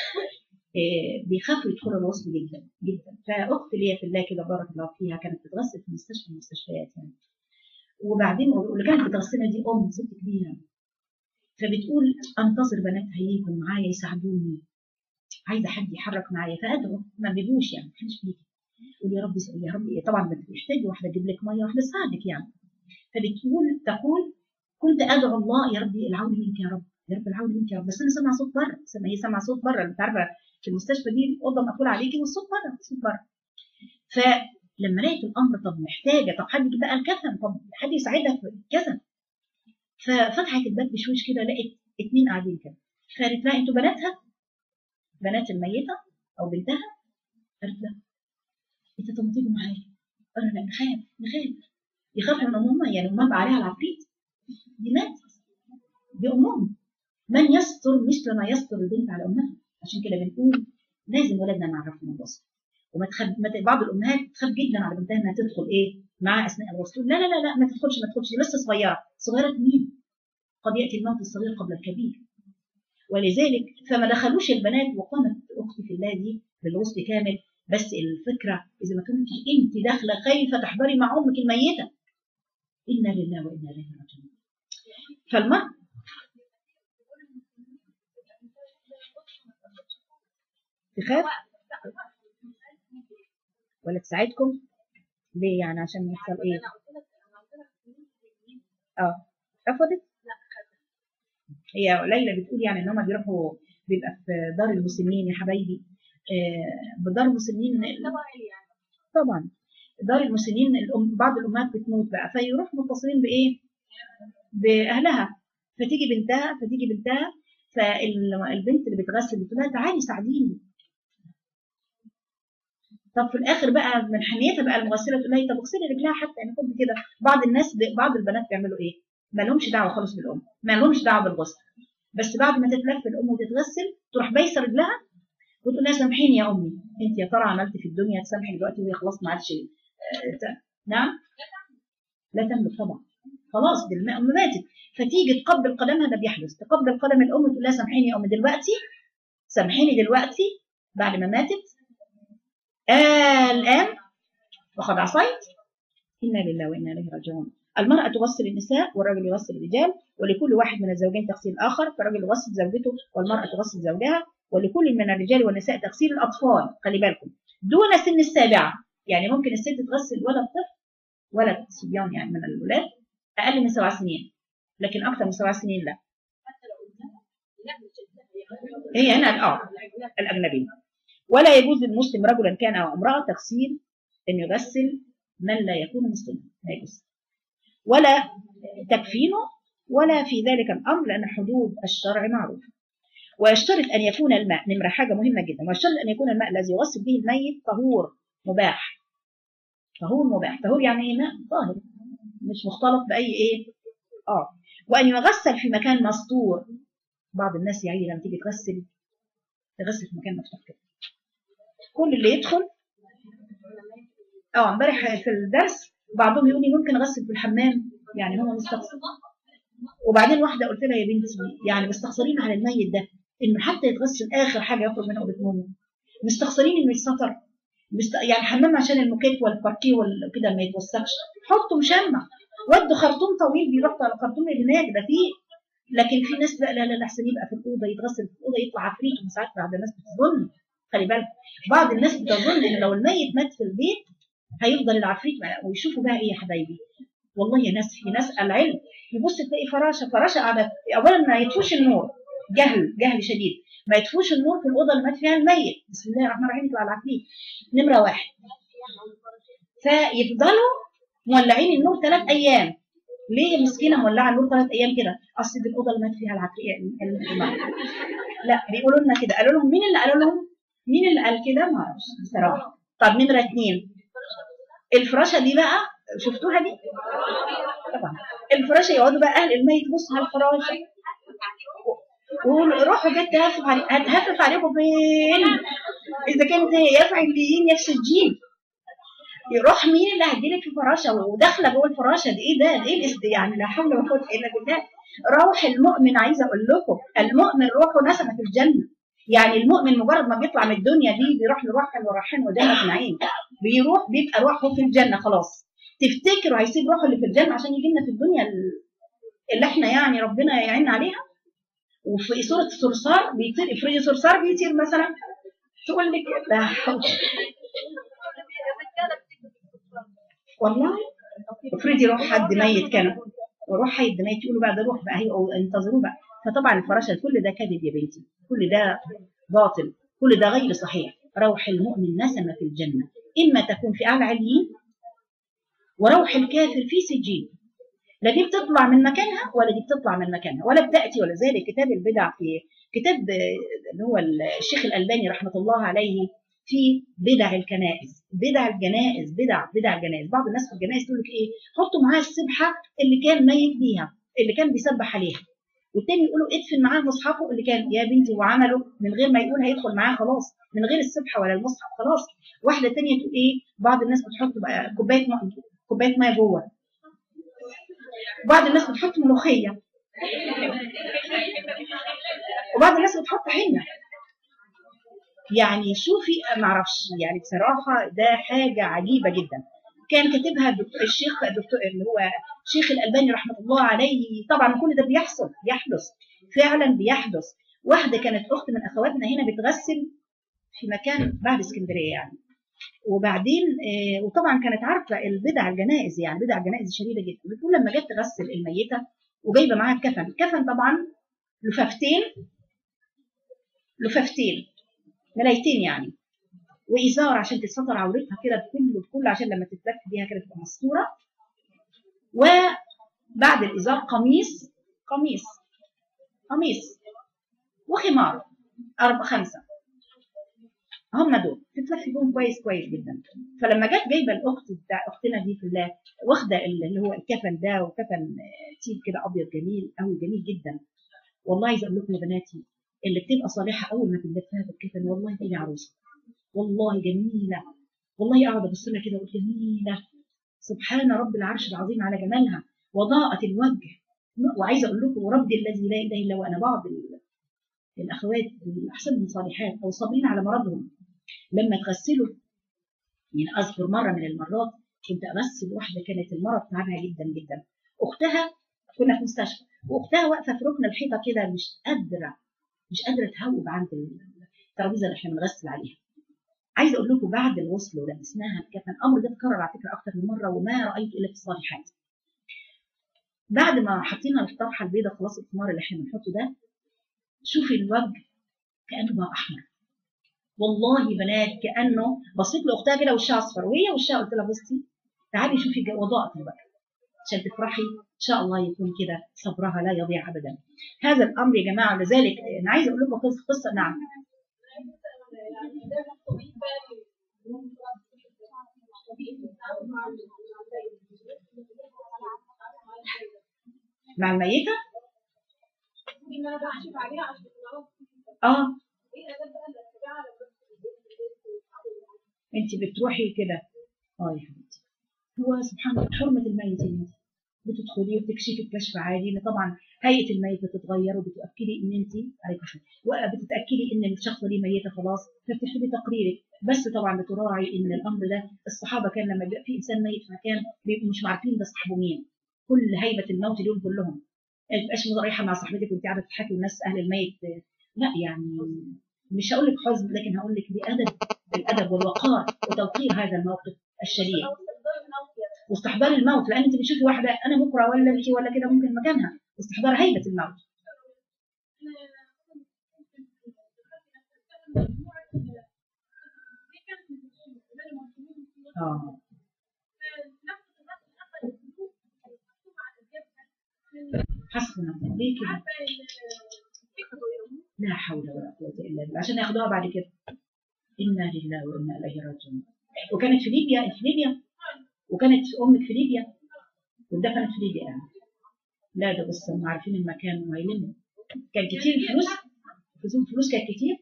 إيه، بيخافوا يدخلوا الوصل جدا جدا فأخت ليا في الله كده بارك الله فيها كانت بتغسل في مستشفى من المستشفيات يعني وبعدين واللي كانت بتغسلها دي أم ست كبيرة فبتقول أنتظر بناتها يجوا معايا يساعدوني عايزه حد يحرك معايا فادعو ما بيجوش يعني ما حدش بيجي تقول يا رب يا رب طبعا بتحتاج واحده تجيب لك ميه واحده تساعدك يعني فبتقول تقول كنت ادعو الله يا رب العون منك يا رب يا رب العون منك يا رب بس انا سامعه صوت بره سامعه هي سامعه صوت بره انت عارفه في المستشفى دي الاوضه مقفوله عليكي والصوت بره صوت بره فلما لقيت الامر طب محتاجه طب حد يجيب بقى الكفن طب حد يساعدها في كذا ففتحت الباب بشويش كده لقيت اتنين قاعدين كده فقالت لها انتوا بناتها بنات الميتة أو بنتها قالت لا أنت طب تيجوا معايا قالوا لا نخاف نخاف يخافوا من أمهم يعني أمهم بقى عليها العفريت دي ماتت دي أمهم من يستر مثل ما يستر البنت على أمها عشان كده بنقول لازم ولادنا نعرفهم الوصف وما تخب... ما ت- بعض الامهات تخاف جدا على بنتها انها تدخل ايه مع اثناء الغسل لا لا لا لا ما تدخلش ما تدخلش لسه صغيره صغيره مين قد ياتي الموت الصغير قبل الكبير ولذلك فما دخلوش البنات وقامت اختي في الله دي بالغسل كامل بس الفكره اذا ما كنتش انت داخله خايفه تحضري مع امك الميته انا لله وانا اليه راجعون فالمرء تخاف ولا تساعدكم ليه يعني عشان يحصل ايه اه رفضت هي ليلى بتقول يعني ان هم بيروحوا بيبقى في دار المسنين يا حبايبي آه بدار المسنين طبعا دار المسنين الأم بعض الامهات بتموت بقى فيروح متصلين بايه باهلها فتيجي بنتها فتيجي بنتها فالبنت اللي بتغسل بتقول لها تعالي ساعديني طب في الاخر بقى من حميتها بقى المغسله تقول لها طب اغسلي رجلها حتى انا كنت كده بعض الناس بعض البنات بيعملوا ايه ما لهمش دعوه خالص بالام ما لهمش دعوه بالغسل بس بعد ما تتلف الام وتتغسل تروح بايسه رجلها وتقول لها سامحيني يا امي انت يا ترى عملتي في الدنيا تسامحي دلوقتي وهي خلاص ما عادش آه، ت- نعم لا تملك طبعا خلاص دي الم- ام ماتت فتيجي تقبل قدمها ده بيحدث تقبل قدم الام وتقول لها سامحيني يا ام دلوقتي سامحيني دلوقتي بعد ما ماتت آه الان وقد عصيت انا لله وانا اليه راجعون المرأة تغسل النساء والرجل يغسل الرجال ولكل واحد من الزوجين تغسيل آخر فالرجل يغسل زوجته والمرأة تغسل زوجها ولكل من الرجال والنساء تغسيل الأطفال خلي بالكم دون سن السابعة يعني ممكن الست تغسل ولد طفل ولد صبيان يعني من الولاد أقل من سبع سنين لكن أكثر من سبع سنين لا هي هنا اه الأجنبي ولا يجوز للمسلم رجلا كان أو امرأة تغسيل أن يغسل من لا يكون مسلما لا يجوز ولا تكفينه ولا في ذلك الأمر لأن حدود الشرع معروفة ويشترط أن يكون الماء نمرة حاجة مهمة جدا ويشترط أن يكون الماء الذي يغسل به الميت طهور مباح طهور مباح طهور يعني ايه ماء طاهر مش مختلط بأي إيه آه وأن يغسل في مكان مستور بعض الناس يعني لما تيجي تغسل تغسل في مكان مفتوح كده كل اللي يدخل اه امبارح في الدرس بعضهم يقول لي ممكن اغسل في الحمام يعني هو مستقصد وبعدين واحده قلت لها يا بنتي يعني مستخسرين على الميت ده انه حتى يتغسل اخر حاجه يخرج منها اوضه نومه مستخسرين انه يتستر مست... يعني حمام عشان الموكيت والباركيه وكده ما يتوسخش حطوا مشمع ودوا خرطوم طويل بيروح على الخرطوم اللي هناك ده فيه لكن في ناس لا لا لا احسن يبقى في الاوضه يتغسل في الاوضه يطلع عفريت وساعات بعض الناس بتظن خلي بالك بعض الناس بتظن ان لو الميت مات في البيت هيفضل العفريت ويشوفوا بقى ايه يا حبايبي والله يا ناس في ناس العلم يبص تلاقي فراشه فراشه قاعده اولا ما يطفوش النور جهل جهل شديد ما يطفوش النور في الاوضه اللي مات فيها الميت بسم الله الرحمن الرحيم يطلع العفريت نمره واحد فيفضلوا مولعين النور ثلاث ايام ليه يا مسكينه مولعه النور ثلاث ايام كده اصل دي الاوضه اللي مات فيها العفريت الميت لا بيقولوا لنا كده قالوا لهم مين اللي قالوا لهم مين اللي قال كده ما اعرفش بصراحه طب نمره اثنين الفراشه دي بقى شفتوها دي طبعا الفراشه يقعدوا بقى اهل الميت بصوا على الفراشه وروحوا جت تهفف علي هتهفف عليكم فين اذا كانت هي يفعل ليين يفس الجيل يروح مين اللي هيديلك الفراشه وداخله جوه الفراشه دي ايه ده ايه الاست يعني لا حول ولا قوه الا بالله روح المؤمن عايزه اقول لكم المؤمن روحه نسمه في الجنه يعني المؤمن مجرد ما بيطلع من الدنيا دي بيروح لروح ورحين وجنة نعيم بيروح بيبقى روحه في الجنة خلاص تفتكروا هيسيب روحه اللي في الجنة عشان يجي لنا في الدنيا اللي احنا يعني ربنا يعين عليها وفي سورة الصرصار بيطير افرضي صرصار بيطير مثلا تقول لك لا حول والله افرضي روح حد ميت كان وروح حد ميت يقولوا بقى ده روح بقى هي انتظروه بقى فطبعا الفراشه كل ده كذب يا بنتي كل ده باطل كل ده غير صحيح روح المؤمن نسمة في الجنة إما تكون في أعلى عليين وروح الكافر في سجين لا دي بتطلع من مكانها ولا دي بتطلع من مكانها ولا بتأتي ولا ذلك كتاب البدع في كتاب اللي هو الشيخ الألباني رحمة الله عليه في بدع الكنائس بدع الجنائز بدع بدع الجنائز بعض الناس في الجنائز تقول لك ايه حطوا معاها السبحه اللي كان ميت بيها اللي كان بيسبح عليها والتاني يقولوا ادفن معاه مصحفه اللي كان يا بنتي وعمله من غير ما يقول هيدخل معاه خلاص من غير السبحه ولا المصحف خلاص واحده تانية تقول ايه بعض الناس بتحط بقى كوبايه م- كوبايه ميه جوه وبعض الناس بتحط ملوخيه وبعض الناس بتحط حنه يعني شوفي ما اعرفش يعني بصراحه ده حاجه عجيبه جدا كان كاتبها الدكتور الشيخ الدكتور اللي هو شيخ الالباني رحمه الله عليه طبعا كل ده بيحصل بيحدث فعلا بيحدث واحده كانت اخت من اخواتنا هنا بتغسل في مكان بعد اسكندريه يعني وبعدين آه وطبعا كانت عارفه البدع الجنائز يعني بدع الجنائز شديده جدا بتقول لما جت تغسل الميته وجايبه معاها الكفن الكفن طبعا لفافتين لفافتين ملايتين يعني وإزار عشان تستر عورتها كده بكل بكل عشان لما تتلف بيها كده تبقى مستورة وبعد الإزار قميص قميص قميص وخمار أربعة خمسة هم دول تتلف بيهم كويس كويس جدا فلما جت جايبه الاخت بتاع اختنا دي في الله واخده اللي هو الكفن ده وكفن آه، تيل كده ابيض جميل قوي جميل جدا والله عايزه اقول لكم يا بناتي اللي بتبقى صالحه اول ما تلفها بالكفن والله تلاقي عروسه والله جميله والله اقعد ابص لها كده واقول جميله سبحان رب العرش العظيم على جمالها وضاءت الوجه وعايزه اقول لكم وربي الذي لا اله الا هو انا بعض ال- الاخوات الاحسن صالحات او صابرين على مرضهم لما تغسلوا يعني اذكر مره من المرات كنت امثل واحده كانت المرض تعبها جدا جدا اختها كنا في مستشفى واختها واقفه في ركن الحيطه كده مش قادره مش قادره تهوب عند الترابيزه اللي احنا بنغسل عليها عايزه اقول لكم بعد الغسل ولبسناها الكفن الامر ده اتكرر على فكره اكتر من مره وما رايت الا في الصالحات بعد ما حطينا الطرحه البيضاء خلاص الخمار اللي احنا بنحطه ده شوفي الوجه كانه بقى احمر والله بنات كانه بصيت لاختها كده وشها اصفر وهي وشها قلت لها بصي تعالي شوفي الج- وضاءة الوجه عشان تفرحي ان شاء الله يكون كده صبرها لا يضيع ابدا هذا الامر يا جماعه لذلك انا عايزه اقول لكم قصه قصه نعم مع الميته اه انت بتروحي كده اه يا حبيبتي هو سبحان الله حرمه الميت يا بنتي بتدخلي وبتكشفي الكشف عادي ان طبعا هيئه الميت بتتغير وبتاكدي ان انت عليكم السلام وبتتاكدي ان الشخص دي ميته خلاص فبتكتبي تقريرك بس طبعا بتراعي ان الامر ده الصحابه كان لما بيبقى في انسان ميت في مكان بيبقوا مش عارفين ده صاحبه مين كل هيبه الموت اليوم كلهم ما تبقاش رايحه مع صاحبتك وانت قاعده تضحكي والناس اهل الميت لا يعني مش هقول لك حزن لكن هقول لك بادب بالادب والوقار وتوقير هذا الموقف الشديد واستحضار الموت لان انت بتشوفي واحده انا بكره ولا انت ولا كده ممكن مكانها استحضار هيبه الموت اه حسبنا الله ليه كده لا حول ولا قوه الا بالله عشان ياخدوها بعد كده انا لله وانا اليه راجعون وكانت في ليبيا في ليبيا وكانت امك في ليبيا واتدفنت في ليبيا يعني لا ده بص هم عارفين المكان وهيلموا كان كتير الفلوس فلوس فلوس كانت كتير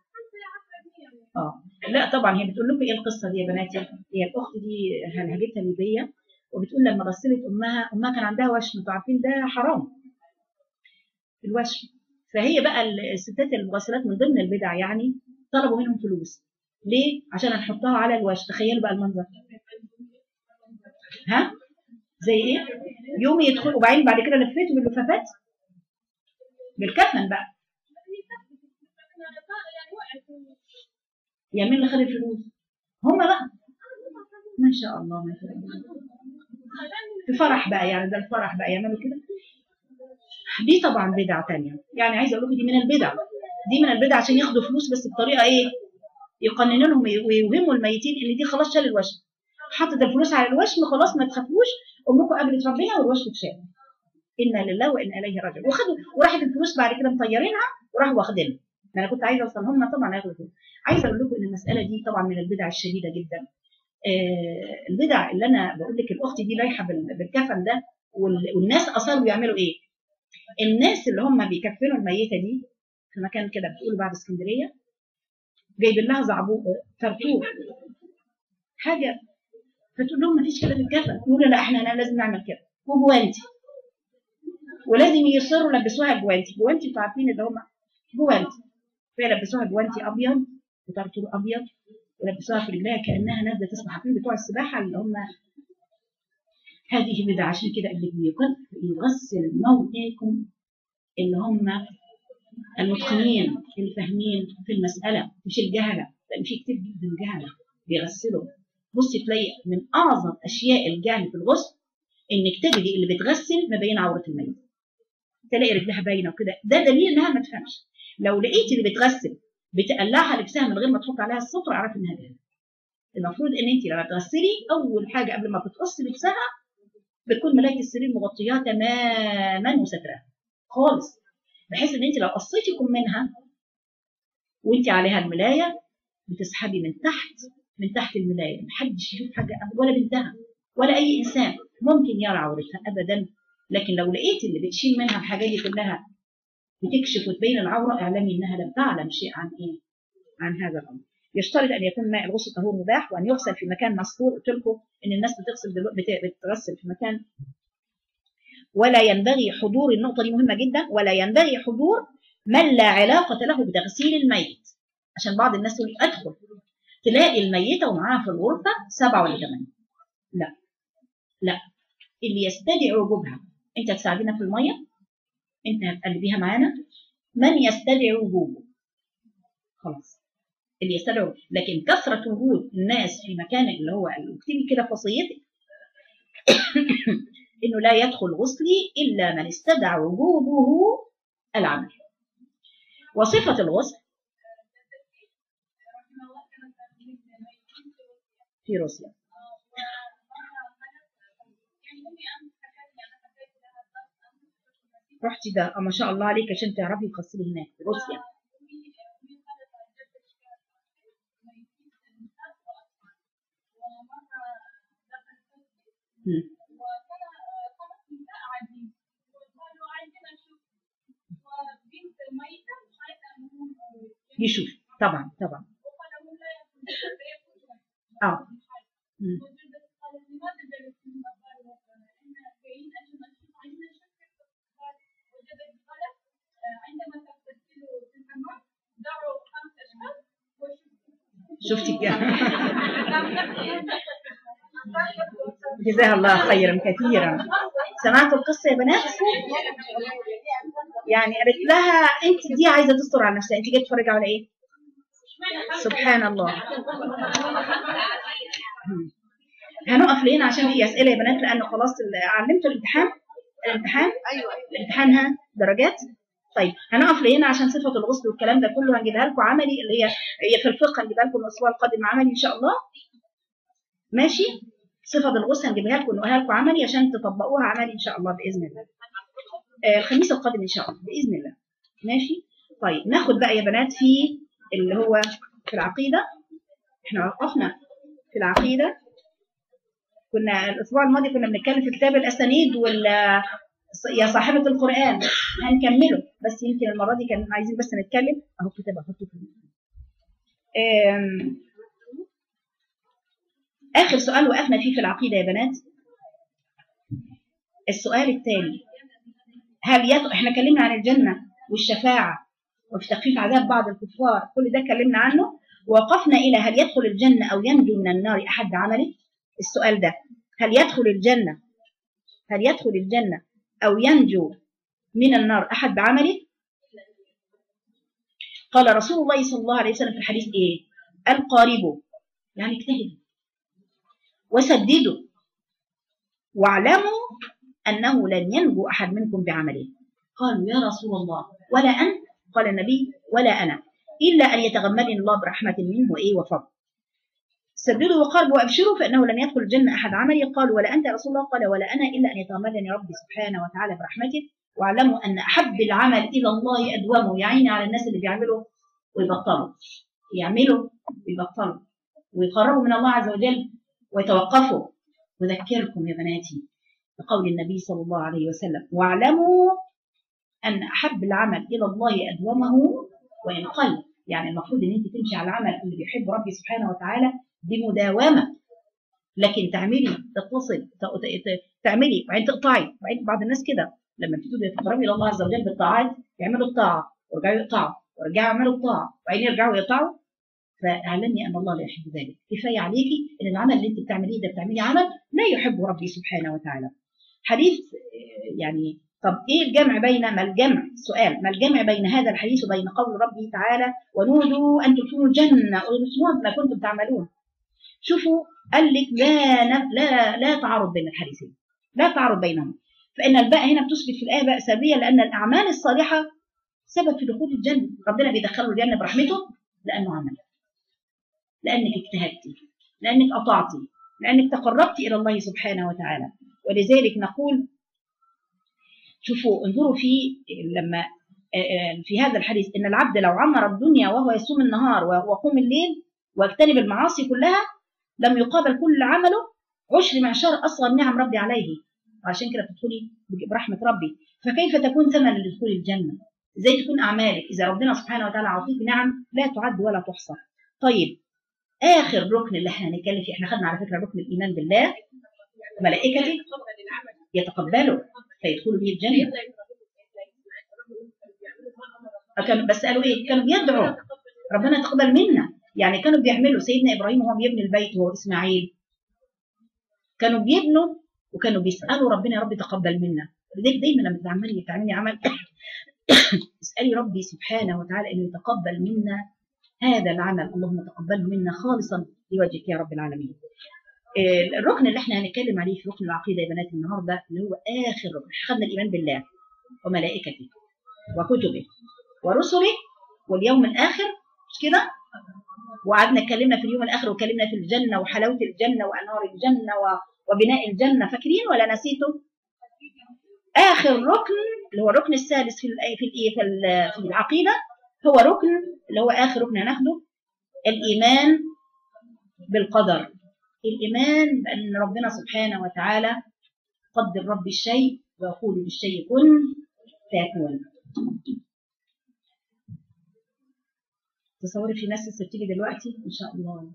اه لا طبعا هي بتقول لكم ايه القصه دي يا بناتي هي الاخت دي هلهجتها ليبيه وبتقول لما غسلت امها امها كان عندها وشم انتوا عارفين ده حرام الوشم فهي بقى الستات المغسلات من ضمن البدع يعني طلبوا منهم فلوس ليه؟ عشان نحطها على الوش تخيلوا بقى المنظر ها زي ايه يوم يدخل وبعدين بعد كده لفيته باللفافات بالكفن بقى يا مين اللي خد الفلوس هما بقى ما شاء الله ما شاء الله في فرح بقى يعني ده الفرح بقى يعملوا كده دي طبعا بدعة تانية يعني عايزه اقول لكم دي من البدع دي من البدع عشان ياخدوا فلوس بس بطريقه ايه يقننوا لهم ويوهموا الميتين ان دي خلاص شال الوشم حطت الفلوس على الوشم خلاص ما تخافوش امكم قابلت ربنا والوشم اتشال انا لله وانا اليه راجعون وخدوا وراحت الفلوس بعد كده مطيرينها وراحوا واخدينها ما انا كنت عايزه اوصل هم طبعا هياخدوا فلوس عايزه اقول لكم ان المساله دي طبعا من البدع الشديده جدا آه البدع اللي انا بقول لك الاخت دي رايحه بالكفن ده والناس اصروا يعملوا ايه الناس اللي هم بيكفنوا الميته دي في مكان كده بتقولوا بعد اسكندريه جايبين لها زعبوق طرطور حاجه فتقول لهم مفيش كده في الكفن يقولوا لا احنا لا لازم نعمل كده وجوانتي ولازم يصروا يلبسوها جوانتي جوانتي انتوا عارفين اللي هم جوانتي فيلبسوها جوانتي ابيض وطرطور ابيض ولبسوها في رجلها كانها نازله تسبح عارفين بتوع السباحه اللي هم هذه بدعة عشان كده اللي بيكف يغسل موتاكم اللي هم المتقنين اللي فاهمين في المسألة مش الجهلة لأن في كتير جدا جهلة بيغسلوا بصي تلاقي من أعظم أشياء الجهل في الغسل إنك تجدي اللي بتغسل مبين عورة الميت تلاقي رجلها باينة وكده ده دليل إنها ما تفهمش لو لقيتي اللي بتغسل بتقلعها لبسها من غير ما تحط عليها السطر اعرف انها جهل المفروض ان انت لما تغسلي اول حاجه قبل ما بتقصي لبسها بتكون ملايه السرير مغطياها تماما وسترها خالص بحيث ان انت لو قصيتي منها وانت عليها الملايه بتسحبي من تحت من تحت الملايه محدش يشوف حاجه ولا بنتها ولا اي انسان ممكن يرى عورتها ابدا لكن لو لقيت اللي بتشيل منها الحاجات دي كلها بتكشف وتبين العوره اعلمي انها لم تعلم شيء عن ايه عن هذا الامر يشترط ان يكون ماء الغسل طهور مباح وان يغسل في مكان مستور قلت لكم ان الناس بتغسل دلوقتي بتغسل في مكان ولا ينبغي حضور النقطه دي مهمه جدا ولا ينبغي حضور من لا علاقه له بتغسيل الميت عشان بعض الناس تقول ادخل تلاقي الميته ومعاها في الغرفه سبعه ولا ثمانيه لا لا اللي يستدعي وجوبها انت تساعدينا في الميه انت هتقلبيها معانا من يستدعي وجوبه خلاص اللي يستدعوا لكن كثرة وجود الناس في مكان اللي هو اكتبي كده في وصيتك انه لا يدخل غسلي الا من استدعى وجوبه العمل وصفة الغسل في روسيا رحتي ده ما شاء الله عليك عشان تعرفي تغسلي هناك في روسيا يشوف طبعا طبعا اه مم. شفتي جزاها الله خيرا كثيرا سمعتوا القصة يا بنات يعني قالت لها انت دي عايزة تستر على نفسها انت جايه تتفرجي على ايه سبحان الله هنقف لهنا عشان في اسئله يا بنات لانه خلاص علمتوا الامتحان الامتحان ايوه الامتحان ها درجات طيب هنقف لهنا عشان صفه الغسل والكلام ده كله هنجيبها لكم عملي اللي هي هي في الفقه هنجيبها لكم الاسبوع القادم عملي ان شاء الله ماشي صفه الغسل هنجيبها لكم نقولها لكم عملي عشان تطبقوها عملي ان شاء الله باذن الله آه الخميس القادم ان شاء الله باذن الله ماشي طيب ناخد بقى يا بنات في اللي هو في العقيده احنا وقفنا في العقيده كنا الاسبوع الماضي كنا بنتكلم في كتاب الاسانيد وال يا صاحبة القرآن هنكمله بس يمكن المرة دي كان عايزين بس نتكلم اهو كتاب احطه في أم... آخر سؤال وقفنا فيه في العقيدة يا بنات السؤال التالي هل يط... احنا اتكلمنا عن الجنة والشفاعة وفي تخفيف عذاب بعض الكفار كل ده اتكلمنا عنه ووقفنا إلى هل يدخل الجنة أو ينجو من النار أحد عمله السؤال ده هل يدخل الجنة هل يدخل الجنة أو ينجو من النار أحد بعمله قال رسول الله صلى الله عليه وسلم في الحديث إيه القارب يعني اجتهدوا وسددوا واعلموا أنه لن ينجو أحد منكم بعمله قالوا يا رسول الله ولا أنت قال النبي ولا أنا إلا أن يتغمدني الله برحمة منه وإيه وفضل سددوا وقاربوا وابشروا فانه لن يدخل الجنه احد عملي قال ولا انت يا رسول الله قال ولا انا الا ان يتغمدني ربي سبحانه وتعالى برحمته واعلموا ان احب العمل الى الله ادومه يعين على الناس اللي بيعملوا ويبطلوا يعملوا ويبطلوا ويقربوا من الله عز وجل ويتوقفوا اذكركم يا بناتي بقول النبي صلى الله عليه وسلم واعلموا أن أحب العمل إلى الله أدومه وإن قل يعني المفروض أن أنت تمشي على العمل اللي بيحب ربي سبحانه وتعالى بمداومة لكن تعملي تتصل ت- ت- ت- تعملي وبعدين تقطعي وبعدين بعض الناس كده لما بتبتدوا يتقربوا الى الله عز وجل بالطاعات يعملوا الطاعه ويرجعوا يقطعوا ويرجعوا يعملوا الطاعه وبعدين يرجعوا يقطعوا فاعلمي ان الله لا يحب ذلك كفايه عليكي ان العمل اللي انت بتعمليه ده بتعملي عمل لا يحبه ربي سبحانه وتعالى حديث آه، يعني طب ايه الجمع بين ما الجمع سؤال ما الجمع بين هذا الحديث وبين قول ربه تعالى ونودوا ان تدخلوا الجنه ادخلوها ما كنتم تعملون شوفوا قال لك لا ن- لا لا تعارض بين الحديثين لا تعارض بينهما فان الباء هنا بتثبت في الايه باء سلبيه لان الاعمال الصالحه سبب في دخول الجنه ربنا بيدخله الجنه برحمته لانه عمل لانك اجتهدتي لانك اطعتي لانك تقربت الى الله سبحانه وتعالى ولذلك نقول شوفوا انظروا في لما آه، آه، في هذا الحديث ان العبد لو عمر الدنيا وهو يصوم النهار ويقوم الليل ويجتنب المعاصي كلها لم يقابل كل عمله عشر معشار اصغر نعم ربي عليه وعشان كده بتدخلي برحمه ربي فكيف تكون ثمن لدخول الجنه ازاي تكون اعمالك اذا ربنا سبحانه وتعالى عطيك نعم لا تعد ولا تحصى طيب اخر ركن اللي احنا هنتكلم فيه احنا خدنا على فكره ركن الايمان بالله ملائكته يتقبلوا فيدخلوا به الجنه فكانوا بس قالوا ايه كانوا بيدعوا ربنا تقبل منا يعني كانوا بيعملوا سيدنا ابراهيم وهو بيبني البيت وهو اسماعيل كانوا بيبنوا وكانوا بيسالوا ربنا يا رب تقبل منا لذلك دايما لما تعملي تعملي عمل اسالي ربي سبحانه وتعالى انه يتقبل منا هذا العمل اللهم تقبله منا خالصا لوجهك يا رب العالمين آه، الركن اللي احنا هنتكلم عليه في ركن العقيده يا بنات النهارده اللي هو اخر ركن خدنا الايمان بالله وملائكته وكتبه ورسله واليوم الاخر مش كده وقعدنا اتكلمنا في اليوم الاخر واتكلمنا في الجنه وحلاوه الجنه وانوار الجنه و- وبناء الجنه فاكرين ولا نسيتوا اخر ركن اللي هو الركن السادس في الآية- في الايه في ال- في العقيده هو ركن اللي هو اخر ركن هناخده الايمان بالقدر الايمان بان ربنا سبحانه وتعالى قدر رب الشيء ويقول للشيء كن فيكون تصوري في ناس لسه بتيجي دلوقتي ان شاء الله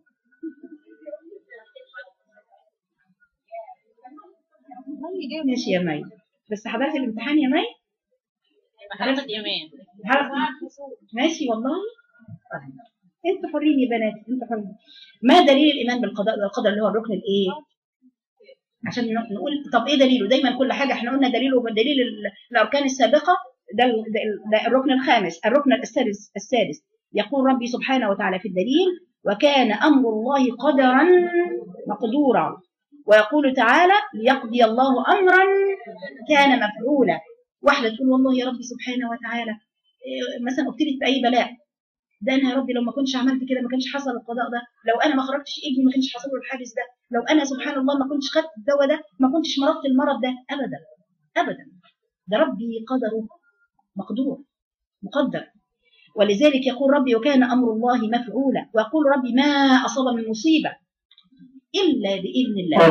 ماشي يا مي بس حضرتك الامتحان يا مي محمد يمين عارف ماشي والله طيب. انتوا حرين يا بنات انتوا حرين ما دليل الايمان بالقضاء والقدر اللي هو الركن الايه عشان ن- نقول طب ايه دليله دايما كل حاجه احنا قلنا دليله دليل ال- الاركان السابقه ده, ال- ده, ال- ده الركن الخامس الركن السادس السادس يقول ربي سبحانه وتعالى في الدليل وكان امر الله قدرا مقدورا ويقول تعالى ليقضي الله امرا كان مفعولا واحده تقول والله يا ربي سبحانه وتعالى إيه، مثلا ابتليت باي بلاء ده انا يا ربي لو ما كنتش عملت كده ما كانش حصل القضاء ده لو انا ما خرجتش ابني ما كانش حصل له الحادث ده لو انا سبحان الله ما كنتش خدت الدواء ده ما كنتش مرضت المرض ده ابدا ابدا ده ربي قدره مقدور مقدر ولذلك يقول ربي وكان امر الله مفعولا ويقول ربي ما اصاب من مصيبه الا باذن الله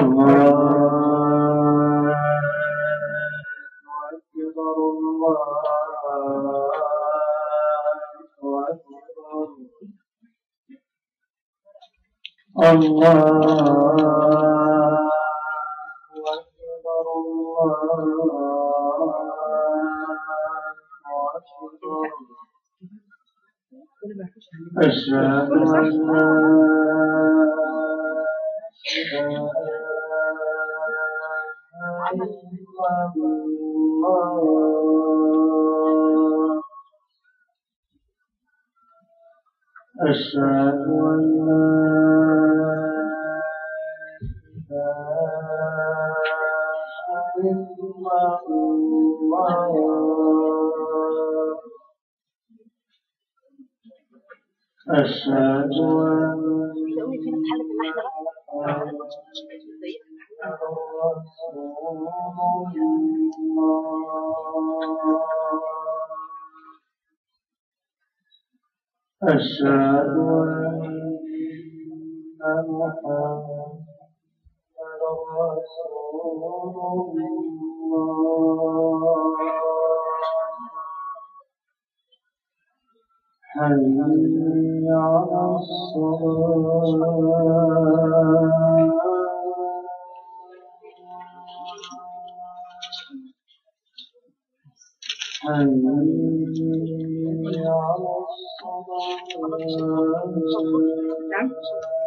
الله أكبر الله أكبر الله أكبر كل ما يخش عندنا. أشهد كله صح؟ أن لا إله إلا الله أشهد أن لا إله إلا الله أشهد أن أشهد أن محمدا رسول الله حي على الصلاة حي على الصلاة نعم